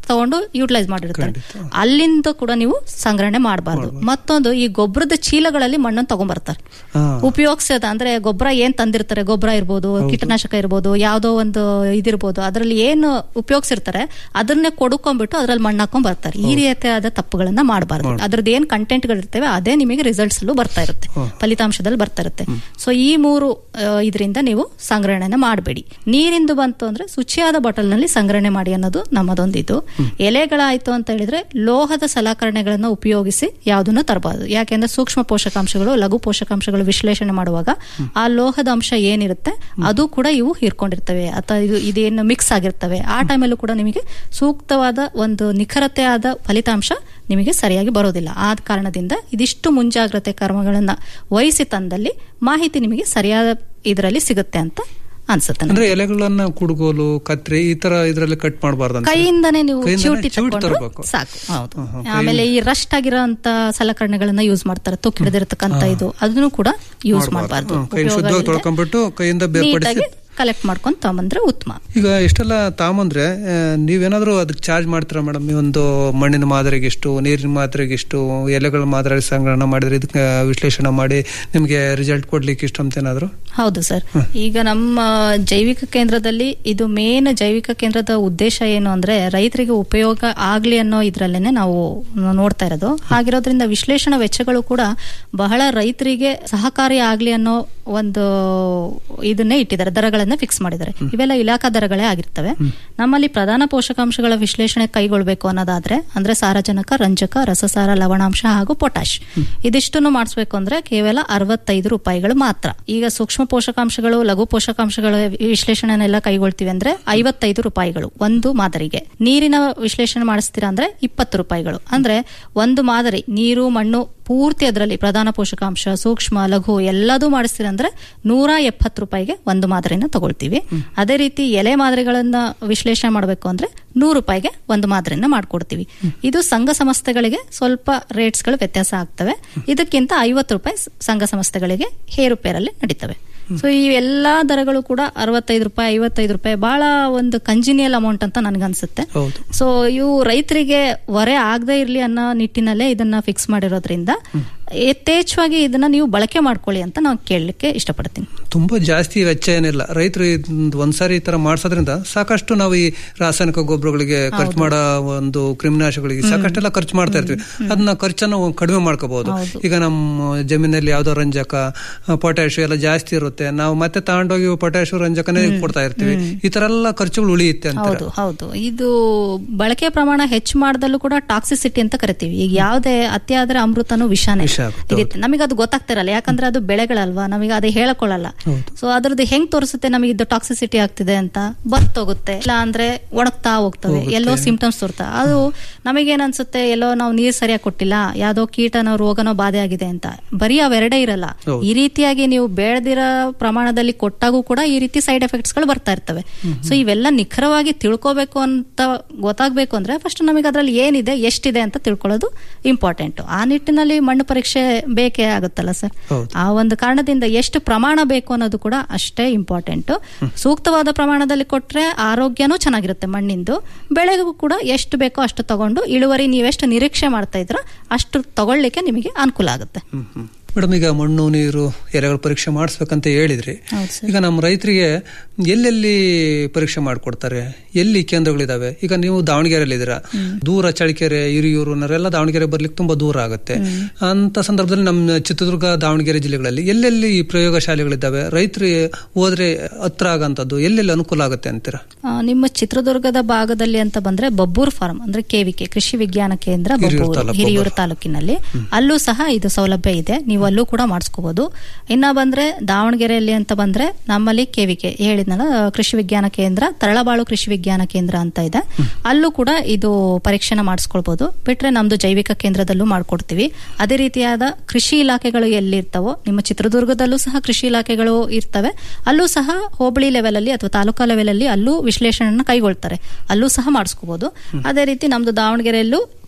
ತಗೊಂಡು ಯುಟಿಲೈಸ್ ಮಾಡಿರ್ತಾರೆ ಅಲ್ಲಿಂದ ಕೂಡ ನೀವು ಸಂಗ್ರಹಣೆ ಮಾಡಬಾರ್ದು ಮತ್ತೊಂದು ಈ ಗೊಬ್ಬರದ ಚೀಲಗಳಲ್ಲಿ ಮಣ್ಣನ್ನು ತಗೊಂಡ್ಬರ್ತಾರೆ ಉಪಯೋಗಿಸೋದ ಅಂದ್ರೆ ಗೊಬ್ಬರ ಏನ್ ತಂದಿರ್ತಾರೆ ಗೊಬ್ಬರ ಇರ್ಬೋದು ಕೀಟನಾಶಕ ಇರ್ಬೋದು ಯಾವ್ದೋ ಒಂದು ಇದಿರ್ಬೋದು ಅದರಲ್ಲಿ ಏನು ಉಪಯೋಗಿಸಿರ್ತಾರೆ ಅದನ್ನೇ ಕೊಡ್ಕೊಂಡ್ಬಿಟ್ಟು ಅದ್ರಲ್ಲಿ ಮಣ್ಣು ಹಾಕೊಂಡ್ ಬರ್ತಾರೆ ಈ ರೀತಿಯಾದ ತಪ್ಪುಗಳನ್ನ ಮಾಡಬಾರ್ದು ಅದ್ರದ್ದು ಏನ್ ಕಂಟೆಂಟ್ ಗಳಿರ್ತವೆ ಅದೇ ನಿಮಗೆ ರಿಸಲ್ಟ್ಸ್ ಅಲ್ಲೂ ಬರ್ತಾ ಇರುತ್ತೆ ಫಲಿತಾಂಶದಲ್ಲಿ ಬರ್ತಾ ಇರುತ್ತೆ ಸೊ ಈ ಮೂರು ಇದರಿಂದ ನೀವು ಸಂಗ್ರಹಣೆನ ಮಾಡಬೇಡಿ ನೀರಿಂದು ಬಂತು ಅಂದ್ರೆ ಶುಚಿಯಾದ ಬಾಟಲ್ ನಲ್ಲಿ ಸಂಗ್ರಹಣೆ ಮಾಡಿ ಅನ್ನೋದು ನಮ್ಮದೊಂದಿದು ಎಲೆಗಳಾಯ್ತು ಅಂತ ಹೇಳಿದ್ರೆ ಲೋಹದ ಸಲಕರಣೆಗಳನ್ನ ಉಪಯೋಗಿಸಿ ಯಾವುದನ್ನು ತರಬಾರದು ಯಾಕೆಂದ್ರೆ ಸೂಕ್ಷ್ಮ ಪೋಷಕಾಂಶಗಳು ಲಘು ಪೋಷಕಾಂಶಗಳು ವಿಶ್ಲೇಷಣೆ ಮಾಡುವಾಗ ಆ ಲೋಹದ ಅಂಶ ಏನಿರುತ್ತೆ ಅದು ಕೂಡ ಇವು ಹೀರ್ಕೊಂಡಿರ್ತವೆ ಅಥವಾ ಇದು ಇದೇನು ಮಿಕ್ಸ್ ಆಗಿರ್ತವೆ ಆ ಟೈಮಲ್ಲೂ ಕೂಡ ನಿಮಗೆ ಸೂಕ್ತವಾದ ಒಂದು ನಿಖರತೆಯಾದ ಫಲಿತಾಂಶ ನಿಮಗೆ ಸರಿಯಾಗಿ ಬರೋದಿಲ್ಲ ಆ ಕಾರಣದಿಂದ ಇದಿಷ್ಟು ಮುಂಜಾಗ್ರತೆ ಕ್ರಮಗಳನ್ನ ವಹಿಸಿ ತಂದಲ್ಲಿ ಮಾಹಿತಿ ನಿಮಗೆ ಸರಿಯಾದ ಇದರಲ್ಲಿ ಸಿಗುತ್ತೆ ಅಂತ ಅನ್ಸುತ್ತೆ ಅಂದ್ರೆ ಎಲೆಗಳನ್ನ ಕುಡುಗೋಲು ಕತ್ರಿ ಈ ತರ ಇದ್ರಲ್ಲಿ ಕಟ್ ಮಾಡಬಾರ್ದು ಕೈಯಿಂದನೇ ನೀವು ಕೈಯಿಂದನೇ ಚಿವುಟಿ ಚಿವುಟಿ ತಗೊಂಡ್ರು ತರಬೇಕು. ಸಾಕು ಹೌದು ಆಮೇಲೆ ಈ ರಸ್ಟ್ ಆಗಿರೋಂತ ಸಲಕರಣೆಗಳನ್ನ ಯೂಸ್ ಮಾಡ್ತಾರೆ ತುಕ್ಕಿಡದಿರ್ತಕ್ಕಂತ ಇದು ಅದನ್ನು ಕೂಡ ಯೂಸ್ ಮಾಡಬಾರ್ದು ಕೈ ಶುದ್ಧವಾಗಿ ತೊಳ್ಕೊಂಡ್ಬಿಟ್ಟು ಕೈಯಿಂದ ಬೇರ್ಪಡಿಸಿ ಕಲೆಕ್ಟ್ ಮಾಡ್ಕೊಂಡು ತಗೊಂಬಂದ್ರೆ ಉತ್ತಮ ಈಗ ಇಷ್ಟೆಲ್ಲ ತಾಮಂದ್ರೆ ಆ, ನೀವೇನಾದ್ರೂ ಅದಕ್ಕೆ ಚಾರ್ಜ್ ಮಾಡ್ತೀರಾ ಮೇಡಮ್ ಈ ಒಂದು ಮಣ್ಣಿನ ಮಾದರಿಗೆ ಇಷ್ಟು ನೀರಿನ ಮಾದರಿಗೆ ಇಷ್ಟು ಎಲೆಗಳ ಮಾದರಿ ಸಂಗ್ರಹಣ ಮಾಡಿದ್ರೆ ಇದಕ್ಕೆ ವಿಶ್ಲೇಷಣೆ ಮಾಡಿ ನಿಮ್ಗೆ ರಿಸಲ್ಟ್ ಕೊಡ್ಲಿಕ್ಕೆ ಇಷ್ಟು ಅಂತ ಏನಾದ್ರು ಹೌದು ಸರ್ ಈಗ ನಮ್ಮ ಜೈವಿಕ ಕೇಂದ್ರದಲ್ಲಿ ಇದು ಮೇನ್ ಜೈವಿಕ ಕೇಂದ್ರದ ಉದ್ದೇಶ ಏನು ಅಂದ್ರೆ ರೈತರಿಗೆ ಉಪಯೋಗ ಆಗ್ಲಿ ಅನ್ನೋ ಇದ್ರಲ್ಲೇನೆ ನಾವು ನೋಡ್ತಾ ಇರೋದು ಹಾಗಿರೋದ್ರಿಂದ ವಿಶ್ಲೇಷಣಾ ವೆಚ್ಚಗಳು ಕೂಡ ಬಹಳ ರೈತರಿಗೆ ಸಹಕಾರಿ ಆಗ್ಲಿ ಅನ್ನೋ ಒಂದು ಇದನ್ನೇ ಇಟ್ಟಿದ್ದಾರೆ ದರಗಳನ್ನ ಫಿಕ್ಸ್ ಮಾಡಿದ್ದಾರೆ ಇವೆಲ್ಲ ಇಲಾಖಾ ದರಗಳೇ ಆಗಿರ್ತವೆ ನಮ್ಮಲ್ಲಿ ಪ್ರಧಾನ ಪೋಷಕಾಂಶಗಳ ವಿಶ್ಲೇಷಣೆ ಕೈಗೊಳ್ಬೇಕು ಅನ್ನೋದಾದ್ರೆ ಅಂದ್ರೆ ಸಾರಜನಕ ರಂಜಕ ರಸಸಾರ ಲವಣಾಂಶ ಹಾಗೂ ಪೊಟ್ಯಾಶ್ ಇದಿಷ್ಟನ್ನು ಮಾಡಿಸ್ಬೇಕು ಅಂದ್ರೆ ಕೇವಲ ಅರವತ್ತೈದು ರೂಪಾಯಿಗಳು ಮಾತ್ರ ಈಗ ಸೂಕ್ಷ್ಮ ಪೋಷಕಾಂಶಗಳು ಲಘು ಪೋಷಕಾಂಶಗಳ ವಿಶ್ಲೇಷಣೆನೆಲ್ಲ ಕೈಗೊಳ್ತೀವಿ ಅಂದ್ರೆ ಐವತ್ತೈದು ರೂಪಾಯಿಗಳು ಒಂದು ಮಾದರಿಗೆ ನೀರಿನ ವಿಶ್ಲೇಷಣೆ ಮಾಡಿಸ್ತೀರಾ ಅಂದ್ರೆ ಇಪ್ಪತ್ತು ರೂಪಾಯಿಗಳು ಅಂದ್ರೆ ಒಂದು ಮಾದರಿ ನೀರು ಮಣ್ಣು ಪೂರ್ತಿ ಅದರಲ್ಲಿ ಪ್ರಧಾನ ಪೋಷಕಾಂಶ ಸೂಕ್ಷ್ಮ ಲಘು ಎಲ್ಲದೂ ಮಾಡಿಸ್ತೀರಾ ಅಂದ್ರೆ ನೂರ ಎಪ್ಪತ್ತು ರೂಪಾಯಿಗೆ ಒಂದು ಮಾದರಿನ ತಗೊಳ್ತೀವಿ ಅದೇ ರೀತಿ ಎಲೆ ಮಾದರಿಗಳನ್ನ ವಿಶ್ಲೇಷಣೆ ಮಾಡಬೇಕು ಅಂದ್ರೆ ನೂರು ರೂಪಾಯಿಗೆ ಒಂದು ಮಾದರಿನ ಮಾಡ್ಕೊಡ್ತೀವಿ ಇದು ಸಂಘ ಸಂಸ್ಥೆಗಳಿಗೆ ಸ್ವಲ್ಪ ರೇಟ್ಸ್ ಗಳು ವ್ಯತ್ಯಾಸ ಆಗ್ತವೆ ಇದಕ್ಕಿಂತ ಐವತ್ತು ರೂಪಾಯಿ ಸಂಘ ಸಂಸ್ಥೆಗಳಿಗೆ ಹೇರುಪೇರಲ್ಲಿ ನಡೀತವೆ ಸೊ ಈ ಎಲ್ಲಾ ದರಗಳು ಕೂಡ ಅರವತ್ತೈದು ರೂಪಾಯಿ ಐವತ್ತೈದು ರೂಪಾಯಿ ಬಹಳ ಒಂದು ಕಂಜಿನಿಯಲ್ ಅಮೌಂಟ್ ಅಂತ ನನ್ಗನ್ಸುತ್ತೆ ಸೊ ಇವು ರೈತರಿಗೆ ಹೊರೆ ಆಗದೆ ಇರ್ಲಿ ಅನ್ನೋ ನಿಟ್ಟಿನಲ್ಲೇ ಇದನ್ನ ಫಿಕ್ಸ್ ಮಾಡಿರೋದ್ರಿಂದ ಯಥೇಚ್ಛವಾಗಿ ಇದನ್ನ ನೀವು ಬಳಕೆ ಮಾಡ್ಕೊಳ್ಳಿ ಅಂತ ನಾವು ಕೇಳಲಿಕ್ಕೆ ಇಷ್ಟಪಡ್ತೀನಿ ತುಂಬಾ ಜಾಸ್ತಿ ವೆಚ್ಚ ಏನಿಲ್ಲ ರೈತರು ಇದ್- ಒಂದ್ಸಾರಿ ಈ ತರ ಮಾಡ್ಸೋದ್ರಿಂದ ಸಾಕಷ್ಟು ನಾವು ಈ ರಾಸಾಯನಿಕ ಗೊಬ್ಬರಗಳಿಗೆ ಖರ್ಚು ಮಾಡೋ ಒಂದು ಕ್ರಿಮಿನಾಶಗಳಿಗೆ ಸಾಕಷ್ಟೆಲ್ಲ ಖರ್ಚು ಮಾಡ್ತಾ ಇರ್ತೀವಿ ಅದನ್ನ ಖರ್ಚನ್ನು ಕಡಿಮೆ ಮಾಡ್ಕೋಬಹುದು ಈಗ ನಮ್ಮ ಜಮೀನಲ್ಲಿ ಯಾವ್ದೋ ರಂಜಕ ಪೊಟ್ಯಾಶ್ ಎಲ್ಲ ಜಾಸ್ತಿ ಇರುತ್ತೆ ನಾವು ಮತ್ತೆ ತಗೊಂಡೋಗಿ ಪೊಟ್ಯಾಶ್ ರಂಜಕನೇ ಕೊಡ್ತಾ ಇರ್ತೀವಿ ಈ ತರ ಎಲ್ಲ ಖರ್ಚುಗಳು ಉಳಿಯುತ್ತೆ ಅಂತ ಹೌದು ಹೌದು ಇದು ಬಳಕೆ ಪ್ರಮಾಣ ಹೆಚ್ಚು ಮಾಡದಲ್ಲೂ ಕೂಡ ಟಾಕ್ಸಿಸಿಟಿ ಅಂತ ಕರಿತೀವಿ ಈಗ ಯಾವುದೇ ಅತಿ ಆದ್ರೆ ಅಮೃತನು ವಿಷಾನೇ ಇರುತ್ತೆ ನಮಗೆ ಅದು ಗೊತ್ತಾಗ್ತಿರಲ್ಲ ಯಾಕಂದ್ರೆ ಅದು ಬೆಳೆಗಳಲ್ವಾ ನಮಗೆ ಅದು ಹೇಳಕೊಳ್ಳಲ್ಲ ಸೊ ಅದ್ರದ್ದು ಹೆಂಗ್ ತೋರಿಸುತ್ತೆ ನಮಗೆ ಇದು ಟಾಕ್ಸಿಸಿಟಿ ಆಗ್ತಿದೆ ಅಂತ ಬರ್ತೋಗುತ್ತೆ ಇಲ್ಲ ಅಂದ್ರೆ ಒಣಗ್ತಾ ಹೋಗ್ತವೆ ಎಲ್ಲೋ ಸಿಂಪ್ಟಮ್ಸ್ ತೋರ್ತಾ ಅದು ನಮಗೇನ್ ಅನ್ಸುತ್ತೆ ಎಲ್ಲೋ ನಾವು ನೀರ್ ಸರಿಯಾಗಿ ಕೊಟ್ಟಿಲ್ಲ ಯಾವ್ದೋ ಕೀಟನೋ ರೋಗನೋ ಬಾಧೆ ಆಗಿದೆ ಅಂತ ಬರೀ ಅವೆರಡೇ ಇರಲ್ಲ ಈ ರೀತಿಯಾಗಿ ನೀವು ಬೆಳೆದಿರೋ ಪ್ರಮಾಣದಲ್ಲಿ ಕೊಟ್ಟಾಗೂ ಕೂಡ ಈ ರೀತಿ ಸೈಡ್ ಎಫೆಕ್ಟ್ಸ್ ಗಳು ಬರ್ತಾ ಇರ್ತವೆ ಸೊ ಇವೆಲ್ಲ ನಿಖರವಾಗಿ ತಿಳ್ಕೋಬೇಕು ಅಂತ ಗೊತ್ತಾಗ್ಬೇಕು ಅಂದ್ರೆ ಫಸ್ಟ್ ನಮಗೆ ಅದ್ರಲ್ಲಿ ಏನಿದೆ ಎಷ್ಟಿದೆ ಅಂತ ತಿಳ್ಕೊಳ್ಳೋದು ಇಂಪಾರ್ಟೆಂಟ್ ಆ ನಿಟ್ಟಿನಲ್ಲಿ ಮಣ್ಣು ಪರೀಕ್ಷೆ ಬೇಕೇ ಆಗುತ್ತಲ್ಲ ಸರ್ ಆ ಒಂದು ಕಾರಣದಿಂದ ಎಷ್ಟು ಪ್ರಮಾಣ ಬೇಕು ಅನ್ನೋದು ಕೂಡ ಅಷ್ಟೇ ಇಂಪಾರ್ಟೆಂಟ್ ಸೂಕ್ತವಾದ ಪ್ರಮಾಣದಲ್ಲಿ ಕೊಟ್ರೆ ಆರೋಗ್ಯನೂ ಚೆನ್ನಾಗಿರುತ್ತೆ ಮಣ್ಣಿಂದು ಬೆಳೆಗೂ ಕೂಡ ಎಷ್ಟು ಬೇಕೋ ಅಷ್ಟು ತಗೊಂಡು ಇಳುವರಿ ನೀವೆಷ್ಟು ನಿರೀಕ್ಷೆ ಮಾಡ್ತಾ ಇದ್ರೋ ಅಷ್ಟು ತಗೊಳ್ಳಿಕ್ಕೆ ನಿಮಗೆ ಅನುಕೂಲ ಆಗುತ್ತೆ ಮೇಡಮ್ ಈಗ ಮಣ್ಣು ನೀರು ಎಲೆಗಳ ಪರೀಕ್ಷೆ ಮಾಡಿಸ್ಬೇಕಂತ ಹೇಳಿದ್ರಿ ಈಗ ನಮ್ಮ ರೈತರಿಗೆ ಎಲ್ಲೆಲ್ಲಿ ಪರೀಕ್ಷೆ ಮಾಡ್ಕೊಡ್ತಾರೆ ಎಲ್ಲಿ ಕೇಂದ್ರಗಳಿದಾವೆ ಈಗ ನೀವು ದಾವಣಗೆರೆಯಲ್ಲಿ ಇದ್ದೀರಾ ದೂರ ಚಳಿಕೆರೆ ಹಿರಿಯೂರು ಅನ್ನೋರೆಲ್ಲ ದಾವಣಗೆರೆ ಬರ್ಲಿಕ್ಕೆ ತುಂಬಾ ದೂರ ಆಗುತ್ತೆ ಅಂತ ಸಂದರ್ಭದಲ್ಲಿ ನಮ್ಮ ಚಿತ್ರದುರ್ಗ ದಾವಣಗೆರೆ ಜಿಲ್ಲೆಗಳಲ್ಲಿ ಎಲ್ಲೆಲ್ಲಿ ಈ ಪ್ರಯೋಗ ಶಾಲೆಗಳಿದ್ದಾವೆ ರೈತರಿಗೆ ಹೋದ್ರೆ ಹತ್ರ ಆಗಂತದ್ದು ಎಲ್ಲೆಲ್ಲಿ ಅನುಕೂಲ ಆಗುತ್ತೆ ಅಂತೀರಾ ಆ, ನಿಮ್ಮ ಚಿತ್ರದುರ್ಗದ ಭಾಗದಲ್ಲಿ ಅಂತ ಬಂದ್ರೆ ಬಬ್ಬೂರ್ ಫಾರ್ಮ್ ಅಂದ್ರೆ ಕೆವಿಕೆ ಕೃಷಿ ವಿಜ್ಞಾನ ಕೇಂದ್ರ ಹಿರಿಯೂರು ಬಬ್ಬೂರು ತಾಲೂಕು, ಹಿರಿಯೂರು ತಾಲೂಕಿನಲ್ಲಿ ಅಲ್ಲೂ ಸಹ ಇದು ಸೌಲಭ್ಯ ಇದೆ ನೀವು ಅಲ್ಲೂ ಕೂಡ ಮಾಡಿಸ್ಕೋಬಹುದು ಇನ್ನ ಬಂದ್ರೆ ದಾವಣಗೆರೆಯಲ್ಲಿ ಅಂತ ಬಂದ್ರೆ ನಮ್ಮಲ್ಲಿ ಕೆವಿಕೆ ಹೇಳಿದ್ನಲ್ಲ ಕೃಷಿ ವಿಜ್ಞಾನ ಕೇಂದ್ರ ತರಳಬಾಳು ಕೃಷಿ ವಿಜ್ಞಾನ ಕೇಂದ್ರ ಅಂತ ಇದೆ ಅಲ್ಲೂ ಕೂಡ ಇದು ಪರೀಕ್ಷೆನ ಮಾಡಿಸ್ಕೊಳ್ಬಹುದು ಬಿಟ್ರೆ ನಮ್ದು ಜೈವಿಕ ಕೇಂದ್ರದಲ್ಲೂ ಮಾಡ್ಕೊಡ್ತೀವಿ ಅದೇ ರೀತಿಯಾದ ಕೃಷಿ ಇಲಾಖೆಗಳು ಎಲ್ಲಿರ್ತಾವೋ ನಿಮ್ಮ ಚಿತ್ರದುರ್ಗದಲ್ಲೂ ಸಹ ಕೃಷಿ ಇಲಾಖೆಗಳು ಇರ್ತವೆ ಅಲ್ಲೂ ಸಹ ಹೋಬಳಿ ಲೆವೆಲ್ ಅಲ್ಲಿ ಅಥವಾ ತಾಲೂಕಾ ಲೆವೆಲ್ ಅಲ್ಲಿ ಅಲ್ಲೂ ವಿಶ್ಲೇಷಣೆಯನ್ನ ಕೈಗೊಳ್ತಾರೆ ಅಲ್ಲೂ ಸಹ ಮಾಡಿಸ್ಕೋಬಹುದು ಅದೇ ರೀತಿ ನಮ್ದು ದಾವಣಗೆರೆಯಲ್ಲೂ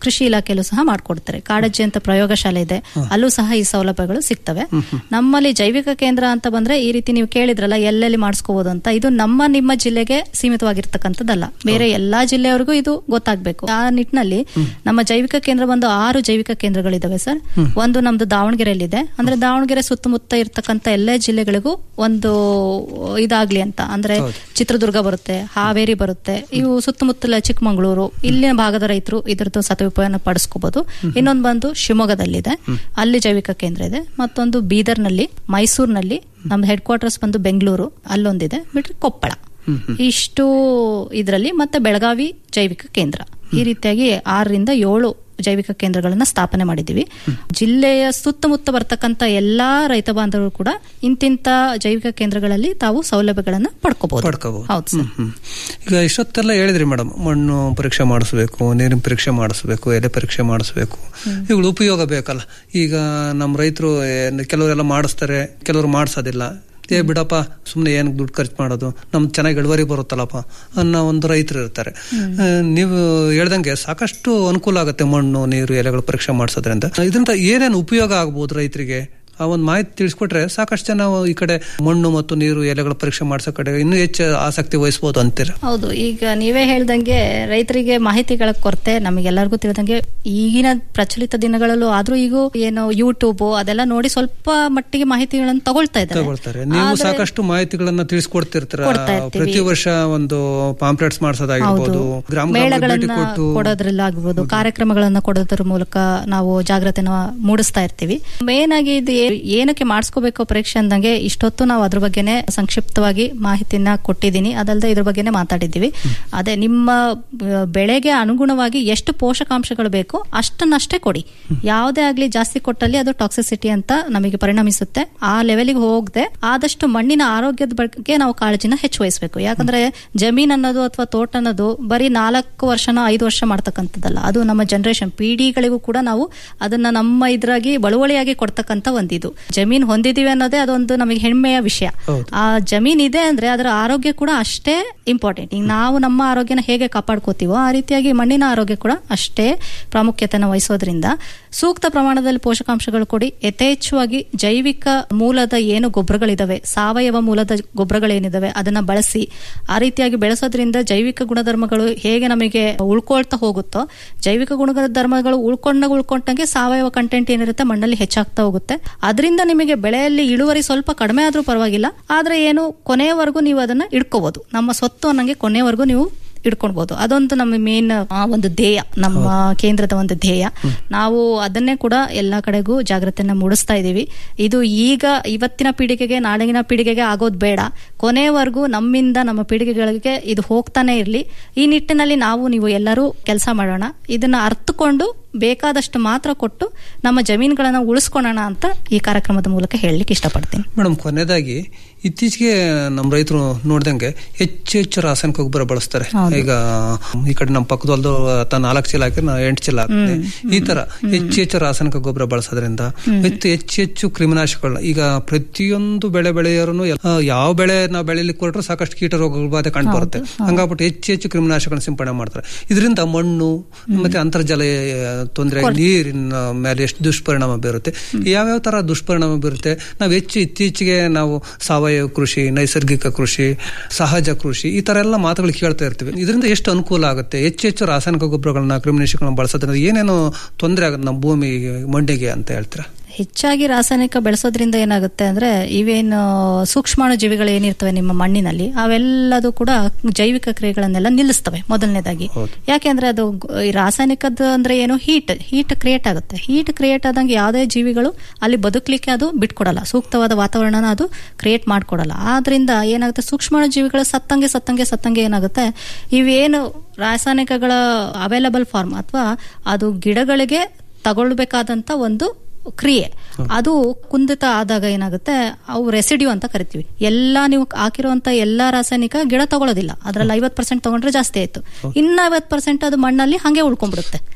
ಕೃಷಿ ಇಲಾಖೆಯಲ್ಲೂ ಸಹ ಮಾಡ್ಕೊಡ್ತಾರೆ ಕಾಡಜ್ಜಿ ಅಂತ ಪ್ರಯೋಗಶಾಲೆ ಇದೆ ಅಲ್ಲೂ ಸಹ ಈ ಸೌಲಭ್ಯಗಳು ಸಿಗ್ತವೆ ನಮ್ಮಲ್ಲಿ ಜೈವಿಕ ಕೇಂದ್ರ ಅಂತ ಬಂದ್ರೆ ಈ ರೀತಿ ನೀವು ಕೇಳಿದ್ರಲ್ಲ ಎಲ್ಲೆಲ್ಲಿ ಮಾಡಿಸ್ಕೋಬಹುದು ಅಂತ ಇದು ನಮ್ಮ ನಿಮ್ಮ ಜಿಲ್ಲೆಗೆ ಸೀಮಿತವಾಗಿರ್ತಕ್ಕಂಥದ್ದಲ್ಲ ಬೇರೆ ಎಲ್ಲಾ ಜಿಲ್ಲೆಯವರಿಗೂ ಇದು ಗೊತ್ತಾಗ್ಬೇಕು ಆ ನಿಟ್ಟಿನಲ್ಲಿ ನಮ್ಮ ಜೈವಿಕ ಕೇಂದ್ರ ಬಂದು ಆರು ಜೈವಿಕ ಕೇಂದ್ರಗಳಿದಾವೆ ಸರ್ ಒಂದು ನಮ್ದು ದಾವಣಗೆರೆಯಲ್ಲಿದೆ ಅಂದ್ರೆ ದಾವಣಗೆರೆ ಸುತ್ತಮುತ್ತ ಇರ್ತಕ್ಕಂಥ ಎಲ್ಲಾ ಜಿಲ್ಲೆಗಳಿಗೂ ಒಂದು ಇದಾಗ್ಲಿ ಅಂತ ಅಂದ್ರೆ ಚಿತ್ರದುರ್ಗ ಬರುತ್ತೆ ಹಾವೇರಿ ಬರುತ್ತೆ ಇವು ಸುತ್ತಮುತ್ತಲ ಚಿಕ್ಕಮಗಳೂರು ಇಲ್ಲಿನ ಭಾಗದ ರೈತರು ಇದರದ್ದು ಸದುಪಯೋಗ ಪಡಿಸ್ಕೋಬಹುದು ಇನ್ನೊಂದು ಬಂದು ಶಿವಮೊಗ್ಗದಲ್ಲಿದೆ ಅಲ್ಲಿ ಜೈವಿಕ ಕೇಂದ್ರ ಇದೆ ಮತ್ತೊಂದು ಬೀದರ್ನಲ್ಲಿ ಮೈಸೂರಿನಲ್ಲಿ ನಮ್ದು ಹೆಡ್ ಕ್ವಾರ್ಟರ್ಸ್ ಬಂದು ಬೆಂಗಳೂರು ಅಲ್ಲೊಂದಿದೆ ಬಿಟ್ರೆ ಕೊಪ್ಪಳ ಇಷ್ಟು ಇದರಲ್ಲಿ ಮತ್ತೆ ಬೆಳಗಾವಿ ಜೈವಿಕ ಕೇಂದ್ರ ಈ ರೀತಿಯಾಗಿ ಆರರಿಂದ ಏಳು ಜೈವಿಕ ಕೇಂದ್ರಗಳನ್ನ ಸ್ಥಾಪನೆ ಮಾಡಿದೀವಿ ಜಿಲ್ಲೆಯ ಸುತ್ತಮುತ್ತ ಬರ್ತಕ್ಕಂತ ಎಲ್ಲಾ ರೈತ ಬಾಂಧವರು ಕೂಡ ಇಂತಿಂತ ಜೈವಿಕ ಕೇಂದ್ರಗಳಲ್ಲಿ ತಾವು ಸೌಲಭ್ಯಗಳನ್ನ ಪಡ್ಕೋಬಹುದು ಪಡ್ಕೋಬಹುದು ಹೌದು ಸರ್ ಹ್ಮ್. ಈಗ ಇಷ್ಟೊತ್ತೆಲ್ಲ ಹೇಳಿದ್ರಿ ಮೇಡಮ್ ಮಣ್ಣು ಪರೀಕ್ಷೆ ಮಾಡಿಸ್ಬೇಕು ನೀರಿನ ಪರೀಕ್ಷೆ ಮಾಡಿಸ್ಬೇಕು ಎಲೆ ಪರೀಕ್ಷೆ ಮಾಡಿಸ್ಬೇಕು ಇವುಗಳು ಉಪಯೋಗ ಬೇಕಲ್ಲ ಈಗ ನಮ್ಮ ರೈತರು ಕೆಲವರೆಲ್ಲ ಮಾಡಿಸ್ತಾರೆ ಕೆಲವರು ಮಾಡಿಸೋದಿಲ್ಲ ಏ ಬಿಡಪ್ಪ ಸುಮ್ಮನೆ ಏನು ದುಡ್ಡು ಖರ್ಚು ಮಾಡೋದು ನಮ್ಗೆ ಚೆನ್ನಾಗಿ ಇಳುವರಿ ಬರುತ್ತಲ್ಲಪ್ಪ ಅನ್ನೋ ಒಂದು ರೈತರು ಇರ್ತಾರೆ ಆ, ನೀವು ಹೇಳ್ದಂಗೆ ಸಾಕಷ್ಟು ಅನುಕೂಲ ಆಗುತ್ತೆ ಮಣ್ಣು ನೀರು ಎಲೆಗಳು ಪರೀಕ್ಷೆ ಮಾಡಿಸೋದ್ರಿಂದ ಇದರಿಂದ ಏನೇನು ಉಪಯೋಗ ಆಗ್ಬೋದು ರೈತರಿಗೆ ಆ ಒಂದು ಮಾಹಿತಿ ತಿಳಿಸ್ಕೊಟ್ರೆ ಸಾಕಷ್ಟು ಜನ ಈ ಕಡೆ ಮಣ್ಣು ಮತ್ತು ನೀರು ಎಲೆಗಳ ಪರೀಕ್ಷೆ ಮಾಡಿಸೋ ಕಡೆ ಇನ್ನೂ ಹೆಚ್ಚು ಆಸಕ್ತಿ ವಹಿಸಬಹುದು ಅಂತೀರ ಹೌದು ಈಗ ನೀವೇ ಹೇಳ್ದಂಗೆ ರೈತರಿಗೆ ಮಾಹಿತಿಗಳ ಕೊರತೆ ನಮಗೆಲ್ಲರಿಗೂ ತಿಳಿದಂಗೆ ಈಗಿನ ಪ್ರಚಲಿತ ದಿನಗಳಲ್ಲೂ ಆದ್ರೂ ಈಗ ಏನು ಯೂಟ್ಯೂಬ್ ಅದೆಲ್ಲ ನೋಡಿ ಸ್ವಲ್ಪ ಮಟ್ಟಿಗೆ ಮಾಹಿತಿಗಳನ್ನು ತಗೊಳ್ತಾ ಇದ್ದಾರೆ ತಗೊಳ್ತಾರೆ ನೀವು ಆದ್ರೆ- ಸಾಕಷ್ಟು ಮಾಹಿತಿಗಳನ್ನ ತಿಳಿಸ್ಕೊಡ್ತಿರ್ತೀರ ಕೊಡ್ತಾ ಇರ್ತೀವಿ. ಪ್ರತಿ ವರ್ಷ ಒಂದು ಪಾಂಪ್ಲೆಟ್ಸ್ ಮಾಡಿಸೋದಾಗಿರ್ಬೋದು ಗ್ರಾಮ ಗ್ರಾಮ ಭೇಟಿ ಮೇಳಗಳನ್ನ ಕೊಟ್ಟು ಕೊಡೋದ್ರಲ್ಲಾಗ್ಬೋದು ಕಾರ್ಯಕ್ರಮಗಳನ್ನ ಕೊಡೋದ್ರ ಮೂಲಕ ನಾವು ಜಾಗೃತಿನ ಮೂಡಿಸ್ತಾ ಇರ್ತೀವಿ ಮೇನ್ ಆಗಿ ಇದು ಏ- ಏನಕ್ಕೆ ಮಾಡಿಸ್ಕೋಬೇಕು ಪರೀಕ್ಷೆ ಅಂದಂಗೆ ಇಷ್ಟೊತ್ತು ನಾವು ಅದ್ರ ಬಗ್ಗೆನೆ ಸಂಕ್ಷಿಪ್ತವಾಗಿ ಮಾಹಿತಿನ ಕೊಟ್ಟಿದ್ದೀನಿ ಅದಲ್ಲದೆ ಇದ್ರ ಬಗ್ಗೆನೆ ಮಾತಾಡಿದ್ದೀವಿ ಅದೇ ನಿಮ್ಮ ಆ, ಬೆಳೆಗೆ ಅನುಗುಣವಾಗಿ ಎಷ್ಟು ಪೋಷಕಾಂಶಗಳು ಬೇಕು ಅಷ್ಟನ್ನಷ್ಟೇ ಕೊಡಿ ಯಾವುದೇ ಆಗ್ಲಿ ಜಾಸ್ತಿ ಕೊಟ್ಟಲ್ಲಿ ಅದು ಟಾಕ್ಸಿಸಿಟಿ ಅಂತ ನಮಗೆ ಪರಿಣಮಿಸುತ್ತೆ ಆ ಲೆವೆಲ್ಗೆ ಹೋಗದೆ ಆದಷ್ಟು ಮಣ್ಣಿನ ಆರೋಗ್ಯದ ಬಗ್ಗೆ ನಾವು ಕಾಳಜಿನ ಹೆಚ್ಚು ವಹಿಸಬೇಕು ಯಾಕಂದ್ರೆ ಜಮೀನ್ ಅನ್ನೋದು ಅಥವಾ ತೋಟ ಅನ್ನೋದು ಬರೀ ನಾಲ್ಕು ವರ್ಷನೋ ಐದು ವರ್ಷ ಮಾಡ್ತಕ್ಕಂಥದ್ದಲ್ಲ ಅದು ನಮ್ಮ ಜನರೇಷನ್ ಪೀಳಿಗೆಗಳಿಗೂ ಕೂಡ ನಾವು ಅದನ್ನ ನಮ್ಮ ಇದ್ರಾಗಿ ಬಳುವಳಿಯಾಗಿ ಕೊಡ್ತಕ್ಕಂಥ ಒಂದಿದು ಜಮೀನ್ ಹೊಂದಿದೀವಿ ಅನ್ನೋದೇ ಅದೊಂದು ನಮಗೆ ಹೆಮ್ಮೆಯ ವಿಷಯ ಆ ಜಮೀನ್ ಇದೆ ಅಂದ್ರೆ ಅದರ ಆರೋಗ್ಯ ಕೂಡ ಅಷ್ಟೇ ಇಂಪಾರ್ಟೆಂಟ್ ಈಗ ನಾವು ನಮ್ಮ ಆರೋಗ್ಯನ ಹೇಗೆ ಕಾಪಾಡ್ಕೋತೀವೋ ಆ ರೀತಿಯಾಗಿ ಮಣ್ಣಿನ ಆರೋಗ್ಯ ಕೂಡ ಅಷ್ಟೇ ಪ್ರಾಮುಖ್ಯತೆನ ವಹಿಸೋದ್ರಿಂದ ಸೂಕ್ತ ಪ್ರಮಾಣದಲ್ಲಿ ಪೋಷಕಾಂಶಗಳು ಕೊಡಿ ಯಥೇಚ್ಛವಾಗಿ ಜೈವಿಕ ಮೂಲದ ಏನು ಗೊಬ್ಬರಗಳಿದಾವೆ ಸಾವಯವ ಮೂಲದ ಗೊಬ್ಬರಗಳೇನಿದಾವೆ ಅದನ್ನ ಬಳಸಿ ಆ ರೀತಿಯಾಗಿ ಬೆಳೆಸೋದ್ರಿಂದ ಜೈವಿಕ ಗುಣಧರ್ಮಗಳು ಹೇಗೆ ನಮಗೆ ಉಳ್ಕೊಳ್ತಾ ಹೋಗುತ್ತೋ ಜೈವಿಕ ಗುಣಧರ್ಮಗಳು ಉಳ್ಕೊಂಡಾಗ ಉಳ್ಕೊಂಡಂಗೆ ಸಾವಯವ ಕಂಟೆಂಟ್ ಏನಿರುತ್ತೆ ಮಣ್ಣಲ್ಲಿ ಹೆಚ್ಚಾಗ್ತಾ ಹೋಗುತ್ತೆ ಅದರಿಂದ ನಿಮಗೆ ಬೆಳೆಯಲ್ಲಿ ಇಳುವರಿ ಸ್ವಲ್ಪ ಕಡಿಮೆ ಆದ್ರೂ ಪರವಾಗಿಲ್ಲ ಆದ್ರೆ ಏನು ಕೊನೆಯವರೆಗೂ ನೀವು ಅದನ್ನ ಇಡ್ಕೋಬಹುದು ನಮ್ಮ ಸ್ವತ್ತು ಅನ್ನಂಗೆ ಕೊನೆಯವರೆಗೂ ನೀವು ಇಡ್ಕೊಳ್ಬಹುದು ಅದೊಂದು ನಮ್ಮ ಮೇನ್ ಒಂದು ಧ್ಯೇಯ ನಮ್ಮ ಕೇಂದ್ರದ ಒಂದು ಧ್ಯೇಯ ನಾವು ಅದನ್ನೇ ಕೂಡ ಎಲ್ಲಾ ಕಡೆಗೂ ಜಾಗೃತಿಯನ್ನ ಮೂಡಿಸ್ತಾ ಇದ್ದೀವಿ ಇದು ಈಗ ಇವತ್ತಿನ ಪೀಳಿಗೆಗೆ ನಾಳಿನ ಪೀಳಿಗೆಗೆ ಆಗೋದು ಬೇಡ ಕೊನೆಯವರೆಗೂ ನಮ್ಮಿಂದ ನಮ್ಮ ಪೀಳಿಗೆಗಳಿಗೆ ಇದು ಹೋಗ್ತಾನೆ ಇರಲಿ ಈ ನಿಟ್ಟಿನಲ್ಲಿ ನಾವು ನೀವು ಎಲ್ಲರೂ ಕೆಲಸ ಮಾಡೋಣ ಇದನ್ನ ಅರ್ಥಕೊಂಡು ಬೇಕಾದಷ್ಟು ಮಾತ್ರ ಕೊಟ್ಟು ನಮ್ಮ ಜಮೀನುಗಳನ್ನ ಉಳಿಸ್ಕೊಳ್ಳೋಣ ಅಂತ ಈ ಕಾರ್ಯಕ್ರಮದ ಮೂಲಕ ಹೇಳಲಿಕ್ಕೆ ಇಷ್ಟಪಡ್ತೀನಿ ಮೇಡಮ್ ಕೊನೆಯದಾಗಿ ಇತ್ತೀಚೆಗೆ ನಮ್ಮ ರೈತರು ನೋಡ್ದಂಗೆ ಹೆಚ್ಚು ಹೆಚ್ಚು ರಾಸಾಯನಿಕ ಗೊಬ್ಬರ ಬಳಸ್ತಾರೆ ಈಗ ಈ ಕಡೆ ನಮ್ಮ ಪಕ್ಕದೊಲ್ದು ತ ನಾಲ್ಕು ಚೀಲ ಹಾಕಿ ನಾ ಎಂಟು ಚೀಲ ಹಾಕ್ತೀನಿ ಈ ತರ ಹೆಚ್ಚು ಹೆಚ್ಚು ರಾಸಾಯನಿಕ ಗೊಬ್ಬರ ಬಳಸೋದ್ರಿಂದ ಮತ್ತು ಹೆಚ್ಚು ಹೆಚ್ಚು ಕ್ರಿಮಿನಾಶಕಗಳನ್ನ ಈಗ ಪ್ರತಿಯೊಂದು ಬೆಳೆ ಬೆಳೆಯೋರು ಯಾವ ಬೆಳೆ ನಾವು ಬೆಳೆಯಲಿಕ್ಕೆ ಹೊರಟ್ರು ಸಾಕಷ್ಟು ಕೀಟ ರೋಗಗಳ ಬಾಧೆ ಕಂಡು ಬರುತ್ತೆ ಹಂಗಾಗ್ಬಿಟ್ಟು ಹೆಚ್ಚು ಹೆಚ್ಚು ಕ್ರಿಮಿನಾಶಕಗಳನ್ನ ಸಿಂಪಡಣೆ ಮಾಡ್ತಾರೆ ಇದರಿಂದ ಮಣ್ಣು ಮತ್ತೆ ಅಂತರ್ಜಲ ತೊಂದರೆ ನೀರಿನ ಮೇಲೆ ಎಷ್ಟು ದುಷ್ಪರಿಣಾಮ ಬೀರುತ್ತೆ ಯಾವ್ಯಾವ ತರ ದುಷ್ಪರಿಣಾಮ ಬೀರುತ್ತೆ ನಾವು ಹೆಚ್ಚು ಇತ್ತೀಚೆಗೆ ನಾವು ಸಾವಯವ ಕೃಷಿ ನೈಸರ್ಗಿಕ ಕೃಷಿ ಸಹಜ ಕೃಷಿ ಈ ತರ ಎಲ್ಲ ಮಾತುಗಳು ಕೇಳ್ತಾ ಇರ್ತೀವಿ ಇದರಿಂದ ಎಷ್ಟು ಅನುಕೂಲ ಆಗುತ್ತೆ ಹೆಚ್ಚು ಹೆಚ್ಚು ರಾಸಾಯನಿಕ ಗೊಬ್ಬರಗಳನ್ನ ಕ್ರಿಮಿನಾಶಕಗಳನ್ನ ಬಳಸೋದ್ರಿಂದ ಏನೇನು ತೊಂದರೆ ಆಗುತ್ತೆ ನಮ್ಮ ಭೂಮಿ ಮಣ್ಣಿಗೆ ಅಂತ ಹೇಳ್ತೀರಾ ಹೆಚ್ಚಾಗಿ ರಾಸಾಯನಿಕ ಬೆಳೆಸೋದ್ರಿಂದ ಏನಾಗುತ್ತೆ ಅಂದ್ರೆ ಇವೇನು ಸೂಕ್ಷ್ಮಾಣು ಜೀವಿಗಳು ಏನಿರ್ತವೆ ನಿಮ್ಮ ಮಣ್ಣಿನಲ್ಲಿ ಅವೆಲ್ಲದು ಕೂಡ ಜೈವಿಕ ಕ್ರಿಯೆಗಳನ್ನೆಲ್ಲ ನಿಲ್ಲಿಸ್ತವೆ ಮೊದಲನೇದಾಗಿ ಯಾಕೆಂದ್ರೆ ಅದು ಗ- ಈ ರಾಸಾಯನಿಕದ ಅಂದ್ರೆ ಏನು ಹೀಟ್ ಹೀಟ್ ಕ್ರಿಯೇಟ್ ಆಗುತ್ತೆ ಹೀಟ್ ಕ್ರಿಯೇಟ್ ಆದಂಗೆ ಯಾವುದೇ ಜೀವಿಗಳು ಅಲ್ಲಿ ಬದುಕಲಿಕ್ಕೆ ಅದು ಬಿಟ್ಕೊಡಲ್ಲ ಸೂಕ್ತವಾದ ವಾತಾವರಣನ ಅದು ಕ್ರಿಯೇಟ್ ಮಾಡ್ಕೊಡಲ್ಲ ಆದ್ರಿಂದ ಏನಾಗುತ್ತೆ ಸೂಕ್ಷ್ಮಾಣು ಜೀವಿಗಳು ಸತ್ತಂಗೆ ಸತ್ತಂಗೆ ಸತ್ತಂಗೆ ಏನಾಗುತ್ತೆ ಇವೇನು ರಾಸಾಯನಿಕಗಳ ಅವೈಲಬಲ್ ಫಾರ್ಮ್ ಅಥವಾ ಅದು ಗಿಡಗಳಿಗೆ ತಗೊಳ್ಬೇಕಾದಂತ ಒಂದು ಕ್ರಿಯೆ ಅದು ಕುಂದಿತ ಆದಾಗ ಏನಾಗುತ್ತೆ ಅವು ರೆಸಿಡ್ಯೂ ಅಂತ ಕರಿತೀವಿ ಎಲ್ಲಾ ನೀವು ಹಾಕಿರುವಂತ ಎಲ್ಲಾ ರಾಸಾಯನಿಕ ಗಿಡ ತಗೊಳ್ಳೋದಿಲ್ಲ ಅದ್ರಲ್ಲಿ ಐವತ್ ಪರ್ಸೆಂಟ್ ತಗೊಂಡ್ರೆ ಜಾಸ್ತಿ ಆಯ್ತು ಇನ್ನ ಐವತ್ ಪರ್ಸೆಂಟ್ ಅದು ಮಣ್ಣಲ್ಲಿ ಹಂಗೆ ಉಳ್ಕೊಂಡ್ಬಿಡುತ್ತೆ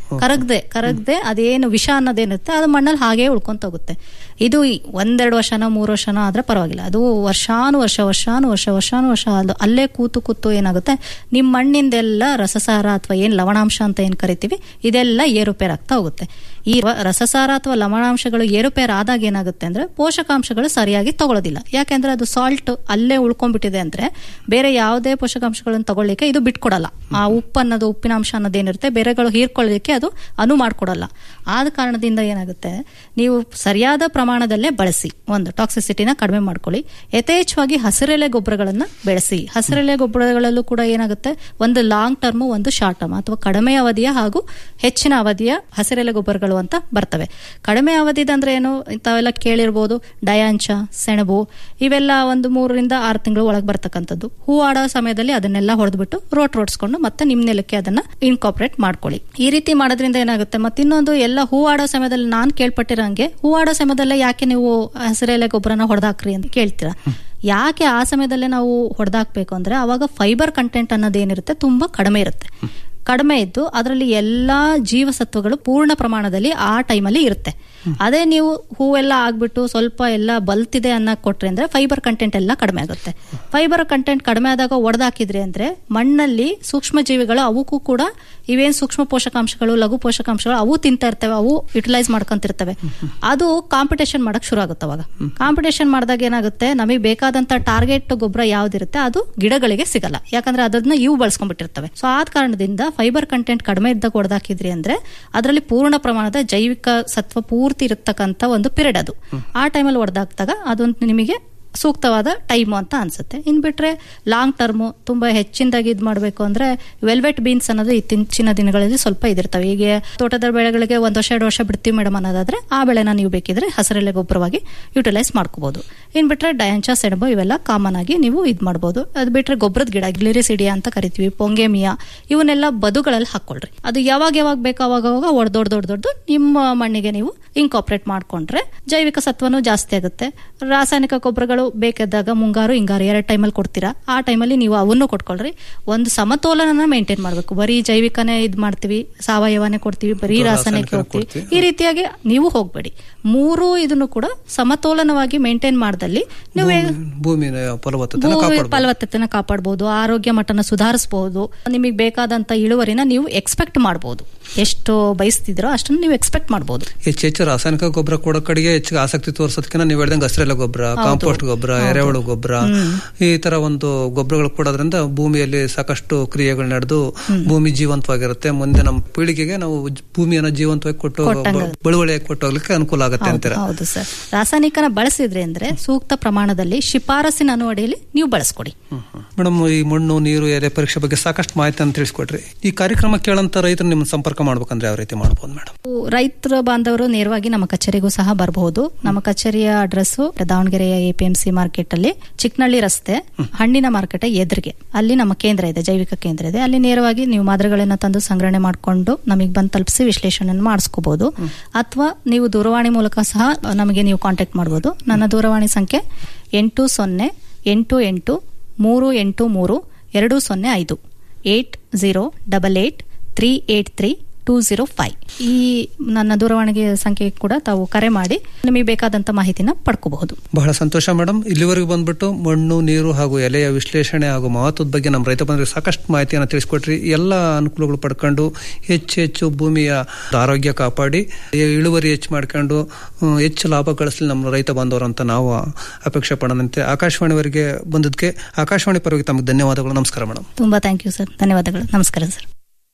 ಕರಗದೆ ಕರಗದೆ ಅದೇನು ವಿಷ ಅನ್ನೋದೇನಿರುತ್ತೆ ಅದು ಮಣ್ಣಲ್ಲಿ ಹಾಗೆ ಉಳ್ಕೊಂತ ಹೋಗುತ್ತೆ ಇದು ಈ ಒಂದೆರಡು ವರ್ಷನೋ ಮೂರು ವರ್ಷನೋ ಆದ್ರೆ ಪರವಾಗಿಲ್ಲ ಅದು ವರ್ಷಾನು ವರ್ಷ ವರ್ಷಾನು ವರ್ಷ ವರ್ಷಾನು ವರ್ಷ ಅದು ಅಲ್ಲೇ ಕೂತು ಕೂತು ಏನಾಗುತ್ತೆ ನಿಮ್ಮ ಮಣ್ಣಿಂದೆಲ್ಲ ರಸಸಾರ ಅಥವಾ ಏನ್ ಲವಣಾಂಶ ಅಂತ ಏನ್ ಕರಿತೀವಿ ಇದೆಲ್ಲ ಏರುಪೇರ್ ಆಗ್ತಾ ಹೋಗುತ್ತೆ ಈ ರ- ರಸಸಾರ ಅಥವಾ ಲವಣಾಂಶಗಳು ಏರುಪೇರ್ ಆದಾಗ ಏನಾಗುತ್ತೆ ಅಂದ್ರೆ ಪೋಷಕಾಂಶಗಳು ಸರಿಯಾಗಿ ತಗೊಳ್ಳೋದಿಲ್ಲ ಯಾಕೆಂದ್ರೆ ಅದು ಸಾಲ್ಟ್ ಅಲ್ಲೇ ಉಳ್ಕೊಂಡ್ಬಿಟ್ಟಿದೆ ಅಂದ್ರೆ ಬೇರೆ ಯಾವುದೇ ಪೋಷಕಾಂಶಗಳನ್ನು ತಗೊಳ್ಳಿಕ್ಕೆ ಇದು ಬಿಟ್ಕೊಡಲ್ಲ ಆ ಉಪ್ಪು ಅನ್ನೋದು ಉಪ್ಪಿನಾಂಶ ಅನ್ನೋದೇನಿರುತ್ತೆ ಬೇರೆಗಳು ಹೀರ್ಕೊಳ್ಳಿಕ್ಕೆ ಅದು ಅನು ಮಾಡ್ಕೊಡಲ್ಲ ಆದ ಕಾರಣದಿಂದ ಏನಾಗುತ್ತೆ ನೀವು ಸರಿಯಾದ ಪ್ರಮಾಣದಲ್ಲೇ ಬಳಸಿ ಒಂದು ಟಾಕ್ಸಿಸಿಟಿನ ಕಡಿಮೆ ಮಾಡ್ಕೊಳ್ಳಿ ಯಥೇಚ್ಛವಾಗಿ ಹಸಿರೆಲೆ ಗೊಬ್ಬರಗಳನ್ನ ಬೆಳೆಸಿ ಹಸಿರೆಲೆ ಗೊಬ್ಬರಗಳಲ್ಲೂ ಕೂಡ ಏನಾಗುತ್ತೆ ಒಂದು ಲಾಂಗ್ ಟರ್ಮ್ ಒಂದು ಶಾರ್ಟ್ ಟರ್ಮ್ ಅಥವಾ ಕಡಿಮೆ ಅವಧಿಯ ಹಾಗೂ ಹೆಚ್ಚಿನ ಅವಧಿಯ ಹಸಿರೆಲೆ ಗೊಬ್ಬರಗಳು ಅಂತ ಬರ್ತವೆ ಕಡಿಮೆ ಅವಧಿದ ಅಂದ್ರೆ ಏನು ತಾವೆಲ್ಲ ಕೇಳಿರ್ಬೋದು ಡಯಾಂಚ ಸೆಣಬು ಇವೆಲ್ಲ ಒಂದು ಮೂರರಿಂದ ಆರು ತಿಂಗಳು ಒಳಗೆ ಬರ್ತಕ್ಕಂಥದ್ದು ಹೂ ಆಡೋ ಸಮಯದಲ್ಲಿ ಅದನ್ನೆಲ್ಲ ಹೊಡೆದ್ಬಿಟ್ಟು ರೋಟ್ ರೋಡ್ಸ್ಕೊಂಡು ಮತ್ತೆ ನಿಮ್ ನೆಲಕ್ಕೆ ಅದನ್ನ ಇನ್ಕಾಪರೇಟ್ ಮಾಡ್ಕೊಳ್ಳಿ ಈ ರೀತಿ ಮಾಡೋದ್ರಿಂದ ಏನಾಗುತ್ತೆ ಮತ್ತೆ ಇನ್ನೊಂದು ಎಲ್ಲ ಹೂ ಆಡೋ ಸಮಯದಲ್ಲಿ ನಾನ್ ಕೇಳ್ಪಟ್ಟಿರಂಗೆ ಹೂ ಆಡೋ ಸಮಯದಲ್ಲೇ ಯಾಕೆ ನೀವು ಹಸಿರೆಲೆ ಗೊಬ್ಬರನ ಹೊಡೆದಾಕ್ರಿ ಅಂತ ಕೇಳ್ತೀರಾ ಯಾಕೆ ಆ ಸಮಯದಲ್ಲೇ ನಾವು ಹೊಡೆದಾಕ್ಬೇಕು ಅಂದ್ರೆ ಅವಾಗ ಫೈಬರ್ ಕಂಟೆಂಟ್ ಅನ್ನೋದೇನಿರುತ್ತೆ ತುಂಬಾ ಕಡಿಮೆ ಇರುತ್ತೆ ಕಡಿಮೆ ಇದ್ದು ಅದರಲ್ಲಿ ಎಲ್ಲಾ ಜೀವಸತ್ವಗಳು ಪೂರ್ಣ ಪ್ರಮಾಣದಲ್ಲಿ ಆ ಟೈಮಲ್ಲಿ ಇರುತ್ತೆ ಅದೇ ನೀವು ಹೂವೆಲ್ಲ ಆಗ್ಬಿಟ್ಟು ಸ್ವಲ್ಪ ಎಲ್ಲ ಬಲ್ತಿದೆ ಅನ್ನ ಕೊಟ್ರೆ ಅಂದ್ರೆ ಫೈಬರ್ ಕಂಟೆಂಟ್ ಎಲ್ಲ ಕಡಿಮೆ ಆಗುತ್ತೆ ಫೈಬರ್ ಕಂಟೆಂಟ್ ಕಡಿಮೆ ಆದಾಗ ಒಡೆದಾಕಿದ್ರಿ ಅಂದ್ರೆ ಮಣ್ಣಲ್ಲಿ ಸೂಕ್ಷ್ಮ ಜೀವಿಗಳು ಅವಕ್ಕೂ ಕೂಡ ಇವೇನ್ ಸೂಕ್ಷ್ಮ ಪೋಷಕಾಂಶಗಳು ಲಘು ಪೋಷಕಾಂಶಗಳು ಅವು ತಿಂತಾ ಇರ್ತವೆ ಅವು ಯುಟಿಲೈಸ್ ಮಾಡ್ಕೊಂತಿರ್ತವೆ ಅದು ಕಾಂಪಿಟೇಷನ್ ಮಾಡಕ್ ಶುರು ಆಗುತ್ತೆ ಅವಾಗ ಕಾಂಪಿಟೇಷನ್ ಮಾಡಿದಾಗ ಏನಾಗುತ್ತೆ ನಮಗೆ ಬೇಕಾದಂತ ಟಾರ್ಗೆಟ್ ಗೊಬ್ಬರ ಯಾವ್ದಿರುತ್ತೆ ಅದು ಗಿಡಗಳಿಗೆ ಸಿಗಲ್ಲ ಯಾಕಂದ್ರೆ ಅದನ್ನ ಇವು ಬಳಸ್ಕೊಂಡ್ಬಿಟ್ಟಿರ್ತವೆ ಸೊ ಆದ ಕಾರಣದಿಂದ ಫೈಬರ್ ಕಂಟೆಂಟ್ ಕಡಿಮೆ ಇದ್ದಾಗ ಹೊಡೆದಾಕಿದ್ರಿ ಅಂದ್ರೆ ಅದರಲ್ಲಿ ಪೂರ್ಣ ಪ್ರಮಾಣದ ಜೈವಿಕ ಸತ್ವ ಪೂರ್ತಿ ಇರತಕ್ಕಂತ ಒಂದು ಪಿರಿಯಡ್ ಅದು ಆ ಟೈಮಲ್ಲಿ ಹೊಡೆದಾಕ್ದಾಗ ಅದೊಂದು ನಿಮಗೆ ಸೂಕ್ತವಾದ ಟೈಮು ಅಂತ ಅನ್ಸುತ್ತೆ ಇನ್ ಬಿಟ್ರೆ ಲಾಂಗ್ ಟರ್ಮು ತುಂಬಾ ಹೆಚ್ಚಿನದಾಗಿ ಇದು ಮಾಡಬೇಕು ಅಂದ್ರೆ ವೆಲ್ವೆಟ್ ಬೀನ್ಸ್ ಅನ್ನೋದು ಇತ್ತೀಚಿನ ದಿನಗಳಲ್ಲಿ ಸ್ವಲ್ಪ ಇದಿರ್ತವೆ ಈಗ ತೋಟದ ಬೆಳೆಗಳಿಗೆ ಒಂದ್ ವರ್ಷ ಎರಡು ವರ್ಷ ಬಿಡ್ತೀವಿ ಮೇಡಮ್ ಅನ್ನೋದಾದ್ರೆ ಆ ಬೆಳೆನ ನೀವು ಬೇಕಿದ್ರೆ ಹಸಿರೆಲೆ ಗೊಬ್ಬರವಾಗಿ ಯುಟಿಲೈಸ್ ಮಾಡ್ಕೋಬಹುದು ಇನ್ ಬಿಟ್ರೆ ಡಯಾಂಚ ಸೆಣಬು ಇವೆಲ್ಲ ಕಾಮನ್ ಆಗಿ ನೀವು ಇದ್ ಮಾಡಬಹುದು ಅದು ಬಿಟ್ರೆ ಗೊಬ್ಬರದ ಗಿಡ ಗ್ಲಿರಿಸಿಡಿಯಾ ಅಂತ ಕರಿತೀವಿ ಪೊಂಗೆಮಿಯಾ ಇವನ್ನೆಲ್ಲ ಬದುಗಳಲ್ಲಿ ಹಾಕೊಳ್ರಿ ಅದು ಯಾವಾಗ ಯಾವಾಗ ಬೇಕು ಅವಾಗ ಅವಾಗ ಒಡ್ ದೊಡ್ಡ ದೊಡ್ಡ ದೊಡ್ಡ ನಿಮ್ಮ ಮಣ್ಣಿಗೆ ನೀವು ಇನ್ಕಾಪರೇಟ್ ಮಾಡ್ಕೊಂಡ್ರೆ ಜೈವಿಕ ಸತ್ವನೂ ಜಾಸ್ತಿ ಆಗುತ್ತೆ ರಾಸಾಯನಿಕ ಗೊಬ್ಬರಗಳು ಬೇಕಾದಾಗ ಮುಂಗಾರು ಹಿಂಗಾರು ಎರಡು ಟೈಮಲ್ಲಿ ಕೊಡ್ತೀರಾ ಆ ಟೈಮಲ್ಲಿ ನೀವು ಅವನ್ನು ಕೊಟ್ಕೊಳ್ರಿ ಒಂದು ಸಮತೋಲನ ಮೇಂಟೈನ್ ಮಾಡಬೇಕು ಬರೀ ಜೈವಿಕನೇ ಇದ್ ಮಾಡ್ತೀವಿ ಸಾವಯವನೇ ಕೊಡ್ತೀವಿ ಬರೀ ರಾಸಾಯನಿಕ ಹೋಗ್ತೀವಿ ಈ ರೀತಿಯಾಗಿ ನೀವು ಹೋಗ್ಬೇಡಿ ಮೂರು ಇದನ್ನು ಕೂಡ ಸಮತೋಲನವಾಗಿ ಮೇಂಟೈನ್ ಮಾಡ್ದಲ್ಲಿ ನೀವು ಭೂಮಿನ ಫಲವತ್ತತೆ ಭೂ ಫಲವತ್ತತೆನ ಕಾಪಾಡಬಹುದು ಆರೋಗ್ಯ ಮಟ್ಟನ ಸುಧಾರಿಸಬಹುದು ನಿಮಗೆ ಬೇಕಾದಂತ ಇಳುವರಿನ ನೀವು ಎಕ್ಸ್ಪೆಕ್ಟ್ ಮಾಡಬಹುದು ಎಷ್ಟು ಬಯಸ್ತಿದ್ರೋ ಅಷ್ಟನ್ನು ನೀವು ಎಕ್ಸ್ಪೆಕ್ಟ್ ಮಾಡಬಹುದು ಹೆಚ್ಚು ಹೆಚ್ಚು ರಾಸಾಯನಿಕ ಗೊಬ್ಬರ ಕೊಡೋ ಕಡೆಗೆ ಹೆಚ್ಚು ಆಸಕ್ತಿ ತೋರ್ಸೋದಕ್ಕಿಂತ ನೀವು ಹೇಳ್ದಂಗೆ ಹಸಿರೆಲೆ ಗೊಬ್ಬರ ಕಾಂಪೋಸ್ಟ್ ಗೊಬ್ಬರ ಎರೆಹುಳು ಗೊಬ್ಬರ ಈ ತರ ಒಂದು ಗೊಬ್ಬರಗಳು ಕೊಡೋದ್ರಿಂದ ಭೂಮಿಯಲ್ಲಿ ಸಾಕಷ್ಟು ಕ್ರಿಯೆಗಳು ನಡೆದು ಭೂಮಿ ಜೀವಂತವಾಗಿರುತ್ತೆ ಮುಂದೆ ನಮ್ಮ ಪೀಳಿಗೆಗೆ ನಾವು ಜ- ಭೂಮಿಯನ್ನ ಜೀವಂತವಾಗಿ ಕೊಟ್ಟು ಕೊಟ್ಟಂಗೆ. ಬ- ಬಳುವಳಿಯಾಗಿ ಕೊಟ್ಟು ಹೋಗ್ಲಿಕ್ಕೆ ಅನುಕೂಲ ಆಗುತ್ತೆ ಹೌದು, ಅಂತೀರ ಹೌದು ಸರ್ ರಾಸಾಯನಿಕನ ಬಳಸಿದ್ರಿ ಅಂದ್ರೆ ಸೂಕ್ತ ಪ್ರಮಾಣದಲ್ಲಿ ಶಿಫಾರಸಿನ ಅನುವಡಿಯಲ್ಲಿ ನೀವು ಬಳಸ್ಕೊಡಿ ಮೇಡಮ್ ಈ ಮಣ್ಣು ನೀರು ಎಲೆ ಪರೀಕ್ಷೆ ಬಗ್ಗೆ ಸಾಕಷ್ಟು ಮಾಹಿತಿಯನ್ನು ತಿಳಿಸ್ಕೊಟ್ರಿ ಈ ಕಾರ್ಯಕ್ರಮ ಕೇಳಂತ ರೈತರು ನಿಮ್ಮ ಸಂಪರ್ಕ ಮಾಡ್ಬೇಕಂದ್ರೆ ಯಾವ ರೀತಿ ಮಾಡ್ಬೋದು ಮೇಡಮ್ ರೈತರ ಬಾಂಧವರು ನೇರವಾಗಿ ನಮ್ಮ ಕಚೇರಿಗೂ ಸಹ ಬರಬಹುದು ನಮ್ಮ ಕಚೇರಿಯ ಅಡ್ರೆಸ್ ದಾವಣಗೆರೆಯ ಎಪಿಎಂಸಿ ಮಾರ್ಕೆಟ್ ಅಲ್ಲಿ ಚಿಕ್ಕನಳ್ಳಿ ರಸ್ತೆ ಹಣ್ಣಿನ ಮಾರ್ಕೆಟ್ ಎದುರಿಗೆ ಅಲ್ಲಿ ನಮ್ಮ ಕೇಂದ್ರ ಇದೆ ಜೈವಿಕ ಕೇಂದ್ರ ಇದೆ ಅಲ್ಲಿ ನೇರವಾಗಿ ನೀವು ಮಾದರಿಗಳನ್ನ ತಂದು ಸಂಗ್ರಹಣೆ ಮಾಡಿಕೊಂಡು ನಮಗೆ ಬಂದು ತಲುಪಿಸಿ ವಿಶ್ಲೇಷಣೆಯನ್ನು ಮಾಡಿಸ್ಕೋಬಹುದು ಅಥವಾ ನೀವು ದೂರವಾಣಿ ಮೂಲಕ ಸಹ ನಮಗೆ ನೀವು ಕಾಂಟ್ಯಾಕ್ಟ್ ಮಾಡಬಹುದು ನನ್ನ ದೂರವಾಣಿ ಸಂಖ್ಯೆ ಎಂಟು ಸೊನ್ನೆ ಎಂಟು ಎಂಟು ಮೂರು ಎಂಟು ಮೂರು ಎರಡು ಸೊನ್ನೆ ಐದು eight zero double eight three eight three two zero five ಈ ನನ್ನ ದೂರವಾಣಿಗೆ ಸಂಖ್ಯೆ ಕೂಡ ತಾವು ಕರೆ ಮಾಡಿ ನಿಮಗೆ ಬೇಕಾದಂತ ಮಾಹಿತಿನ ಪಡ್ಕೋಬಹುದು ಬಹಳ ಸಂತೋಷ ಮೇಡಮ್ ಇಲ್ಲಿವರೆಗೂ ಬಂದ್ಬಿಟ್ಟು ಮಣ್ಣು ನೀರು ಹಾಗೂ ಎಲೆಯ ವಿಶ್ಲೇಷಣೆ ಹಾಗೂ ಮಹತ್ವದ ಬಗ್ಗೆ ನಮ್ಮ ರೈತ ಬಂಧುಗಳಿಗೆ ಸಾಕಷ್ಟು ಮಾಹಿತಿಯನ್ನು ತಿಳಿಸ್ಕೊಟ್ರಿ ಎಲ್ಲ ಅನುಕೂಲಗಳು ಪಡ್ಕೊಂಡು ಹೆಚ್ಚು ಹೆಚ್ಚು ಭೂಮಿಯ ಆರೋಗ್ಯ ಕಾಪಾಡಿ ಇಳುವರಿ ಹೆಚ್ಚು ಮಾಡ್ಕೊಂಡು ಹ್ಮ್, ಹೆಚ್ಚು ಲಾಭ ಗಳಿಸಲಿ ನಮ್ಮ ರೈತ ಬಾಂಧವರು ಅಂತ ನಾವು ಅಪೇಕ್ಷೆ ಪಡೋಣಂತೆ ಆಕಾಶವಾಣಿವರೆಗೆ ಬಂದದಕ್ಕೆ ಆಕಾಶವಾಣಿ ಪರವಾಗಿ ತಮಗೆ ಧನ್ಯವಾದಗಳು ನಮಸ್ಕಾರ ಮೇಡಮ್ ತುಂಬಾ ಥ್ಯಾಂಕ್ ಯು ಸರ್ ಧನ್ಯವಾದಗಳು ನಮಸ್ಕಾರ ಸರ್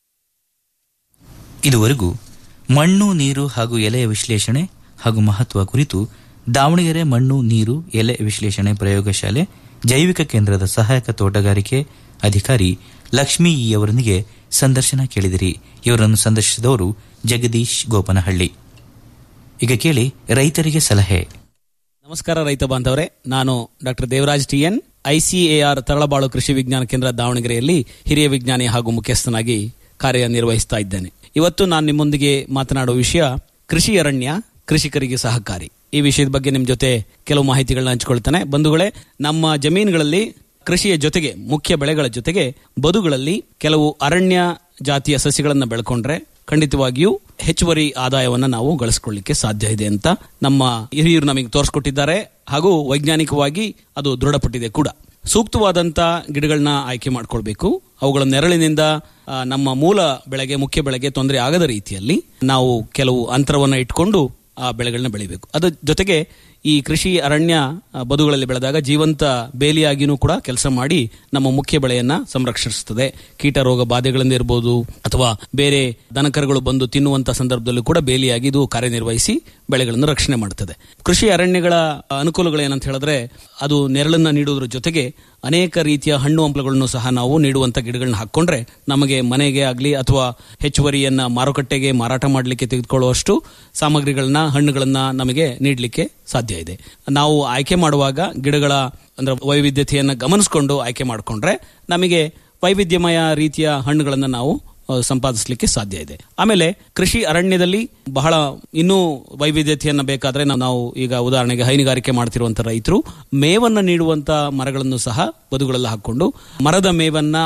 ಇದುವರೆಗೂ ಮಣ್ಣು ನೀರು ಹಾಗೂ ಎಲೆಯ ವಿಶ್ಲೇಷಣೆ ಹಾಗೂ ಮಹತ್ವ ಕುರಿತು ದಾವಣಗೆರೆ ಮಣ್ಣು ನೀರು ಎಲೆ ವಿಶ್ಲೇಷಣೆ ಪ್ರಯೋಗಶಾಲೆ ಜೈವಿಕ ಕೇಂದ್ರದ ಸಹಾಯಕ ತೋಟಗಾರಿಕೆ ಅಧಿಕಾರಿ ಲಕ್ಷ್ಮೀ ಇ ಅವರೊಂದಿಗೆ ಸಂದರ್ಶನ ಕೇಳಿದಿರಿ ಇವರನ್ನು ಸಂದರ್ಶಿಸಿದವರು ಜಗದೀಶ್ ಗೋಪನಹಳ್ಳಿ ಈಗ ಕೇಳಿ ರೈತರಿಗೆ ಸಲಹೆ ನಮಸ್ಕಾರ ರೈತ ಬಾಂಧವರೇ ನಾನು doctor Devaraj T N ICAR Taralabalu ಕೃಷಿ ವಿಜ್ಞಾನ ಕೇಂದ್ರ ದಾವಣಗೆರೆಯಲ್ಲಿ ಹಿರಿಯ ವಿಜ್ಞಾನಿ ಹಾಗೂ ಮುಖ್ಯಸ್ಥನಾಗಿ ಕಾರ್ಯನಿರ್ವಹಿಸ್ತಾ ಇದ್ದೇನೆ ಇವತ್ತು ನಾನು ನಿಮ್ಮೊಂದಿಗೆ ಮಾತನಾಡುವ ವಿಷಯ ಕೃಷಿ ಅರಣ್ಯ ಕೃಷಿಕರಿಗೆ ಸಹಕಾರಿ ಈ ವಿಷಯದ ಬಗ್ಗೆ ನಿಮ್ಮ ಜೊತೆ ಕೆಲವು ಮಾಹಿತಿಗಳನ್ನ ಹಂಚಿಕೊಳ್ತಾನೆ ಬಂಧುಗಳೇ ನಮ್ಮ ಜಮೀನುಗಳಲ್ಲಿ ಕೃಷಿಯ ಜೊತೆಗೆ ಮುಖ್ಯ ಬೆಳೆಗಳ ಜೊತೆಗೆ ಬದುಗಳಲ್ಲಿ ಕೆಲವು ಅರಣ್ಯ ಜಾತಿಯ ಸಸ್ಯಗಳನ್ನು ಬೆಳ್ಕೊಂಡ್ರೆ ಖಂಡಿತವಾಗಿಯೂ ಹೆಚ್ಚುವರಿ ಆದಾಯವನ್ನ ನಾವು ಗಳಿಸ್ಕೊಳ್ಳಿಕ್ಕೆ ಸಾಧ್ಯ ಇದೆ ಅಂತ ನಮ್ಮ ಹಿರಿಯರು ನಮಗೆ ತೋರಿಸ್ಕೊಟ್ಟಿದ್ದಾರೆ ಹಾಗೂ ವೈಜ್ಞಾನಿಕವಾಗಿ ಅದು ದೃಢಪಟ್ಟಿದೆ ಕೂಡ ಸೂಕ್ತವಾದಂತ ಗಿಡಗಳನ್ನ ಆಯ್ಕೆ ಮಾಡ್ಕೊಳ್ಬೇಕು ಅವುಗಳ ನೆರಳಿನಿಂದ ಆ, ನಮ್ಮ ಮೂಲ ಬೆಳೆಗೆ ಮುಖ್ಯ ಬೆಳೆಗೆ ತೊಂದರೆ ಆಗದ ರೀತಿಯಲ್ಲಿ ನಾವು ಕೆಲವು ಅಂತರವನ್ನ ಇಟ್ಕೊಂಡು ಆ ಬೆಳೆಗಳನ್ನ ಬೆಳಿಬೇಕು ಅದರ ಜೊತೆಗೆ ಈ ಕೃಷಿ ಅರಣ್ಯ ಆ, ಬದುಗಳಲ್ಲಿ ಬೆಳೆದಾಗ ಜೀವಂತ ಬೇಲಿಯಾಗಿನೂ ಕೂಡ ಕೆಲಸ ಮಾಡಿ ನಮ್ಮ ಮುಖ್ಯ ಬೆಳೆಯನ್ನ ಸಂರಕ್ಷಿಸುತ್ತದೆ ಕೀಟ ರೋಗ ಬಾಧೆಗಳಿಂದ ಇರಬಹುದು ಅಥವಾ ಬೇರೆ ದನಕರುಗಳು ಬಂದು ತಿನ್ನುವಂತ ಸಂದರ್ಭದಲ್ಲೂ ಕೂಡ ಬೇಲಿಯಾಗಿ ಇದು ಕಾರ್ಯನಿರ್ವಹಿಸಿ ಬೆಳೆಗಳನ್ನು ರಕ್ಷಣೆ ಮಾಡುತ್ತದೆ ಕೃಷಿ ಅರಣ್ಯಗಳ ಅನುಕೂಲಗಳು ಏನಂತ ಹೇಳಿದ್ರೆ ಅದು ನೆರಳನ್ನ ನೀಡುವುದರ ಜೊತೆಗೆ ಅನೇಕ ರೀತಿಯ ಹಣ್ಣು ಹಂಪಲುಗಳನ್ನು ಸಹ ನಾವು ನೀಡುವಂತ ಗಿಡಗಳನ್ನ ಹಾಕೊಂಡ್ರೆ ನಮಗೆ ಮನೆಗೆ ಆಗಲಿ ಅಥವಾ ಹೆಚ್ಚುವರಿಯನ್ನ ಮಾರುಕಟ್ಟೆಗೆ ಮಾರಾಟ ಮಾಡಲಿಕ್ಕೆ ತೆಗೆದುಕೊಳ್ಳುವಷ್ಟು ಸಾಮಗ್ರಿಗಳನ್ನ ಹಣ್ಣುಗಳನ್ನ ನಮಗೆ ನೀಡಲಿಕ್ಕೆ ಸಾಧ್ಯ ಇದೆ ನಾವು ಆಯ್ಕೆ ಮಾಡುವಾಗ ಗಿಡಗಳ ಅಂದ್ರೆ ವೈವಿಧ್ಯತೆಯನ್ನ ಗಮನಿಸಿಕೊಂಡು ಆಯ್ಕೆ ಮಾಡಿಕೊಂಡ್ರೆ ನಮಗೆ ವೈವಿಧ್ಯಮಯ ರೀತಿಯ ಹಣ್ಣುಗಳನ್ನ ನಾವು ಆ, ಸಂಪಾದಿಸಲಿಕ್ಕೆ ಸಾಧ್ಯ ಇದೆ ಆಮೇಲೆ ಕೃಷಿ ಅರಣ್ಯದಲ್ಲಿ ಬಹಳ ಇನ್ನೂ ವೈವಿಧ್ಯತೆಯನ್ನ ಬೇಕಾದ್ರೆ ನಾವು- ನಾವು ಈಗ ಉದಾಹರಣೆಗೆ ಹೈನುಗಾರಿಕೆ ಮಾಡ್ತಿರುವಂತ ರೈತರು ಮೇವನ್ನ ನೀಡುವಂತ ಮರಗಳನ್ನು ಸಹ ಬದುಗಳಲ್ಲಿ ಹಾಕೊಂಡು ಮರದ ಮೇವನ್ನ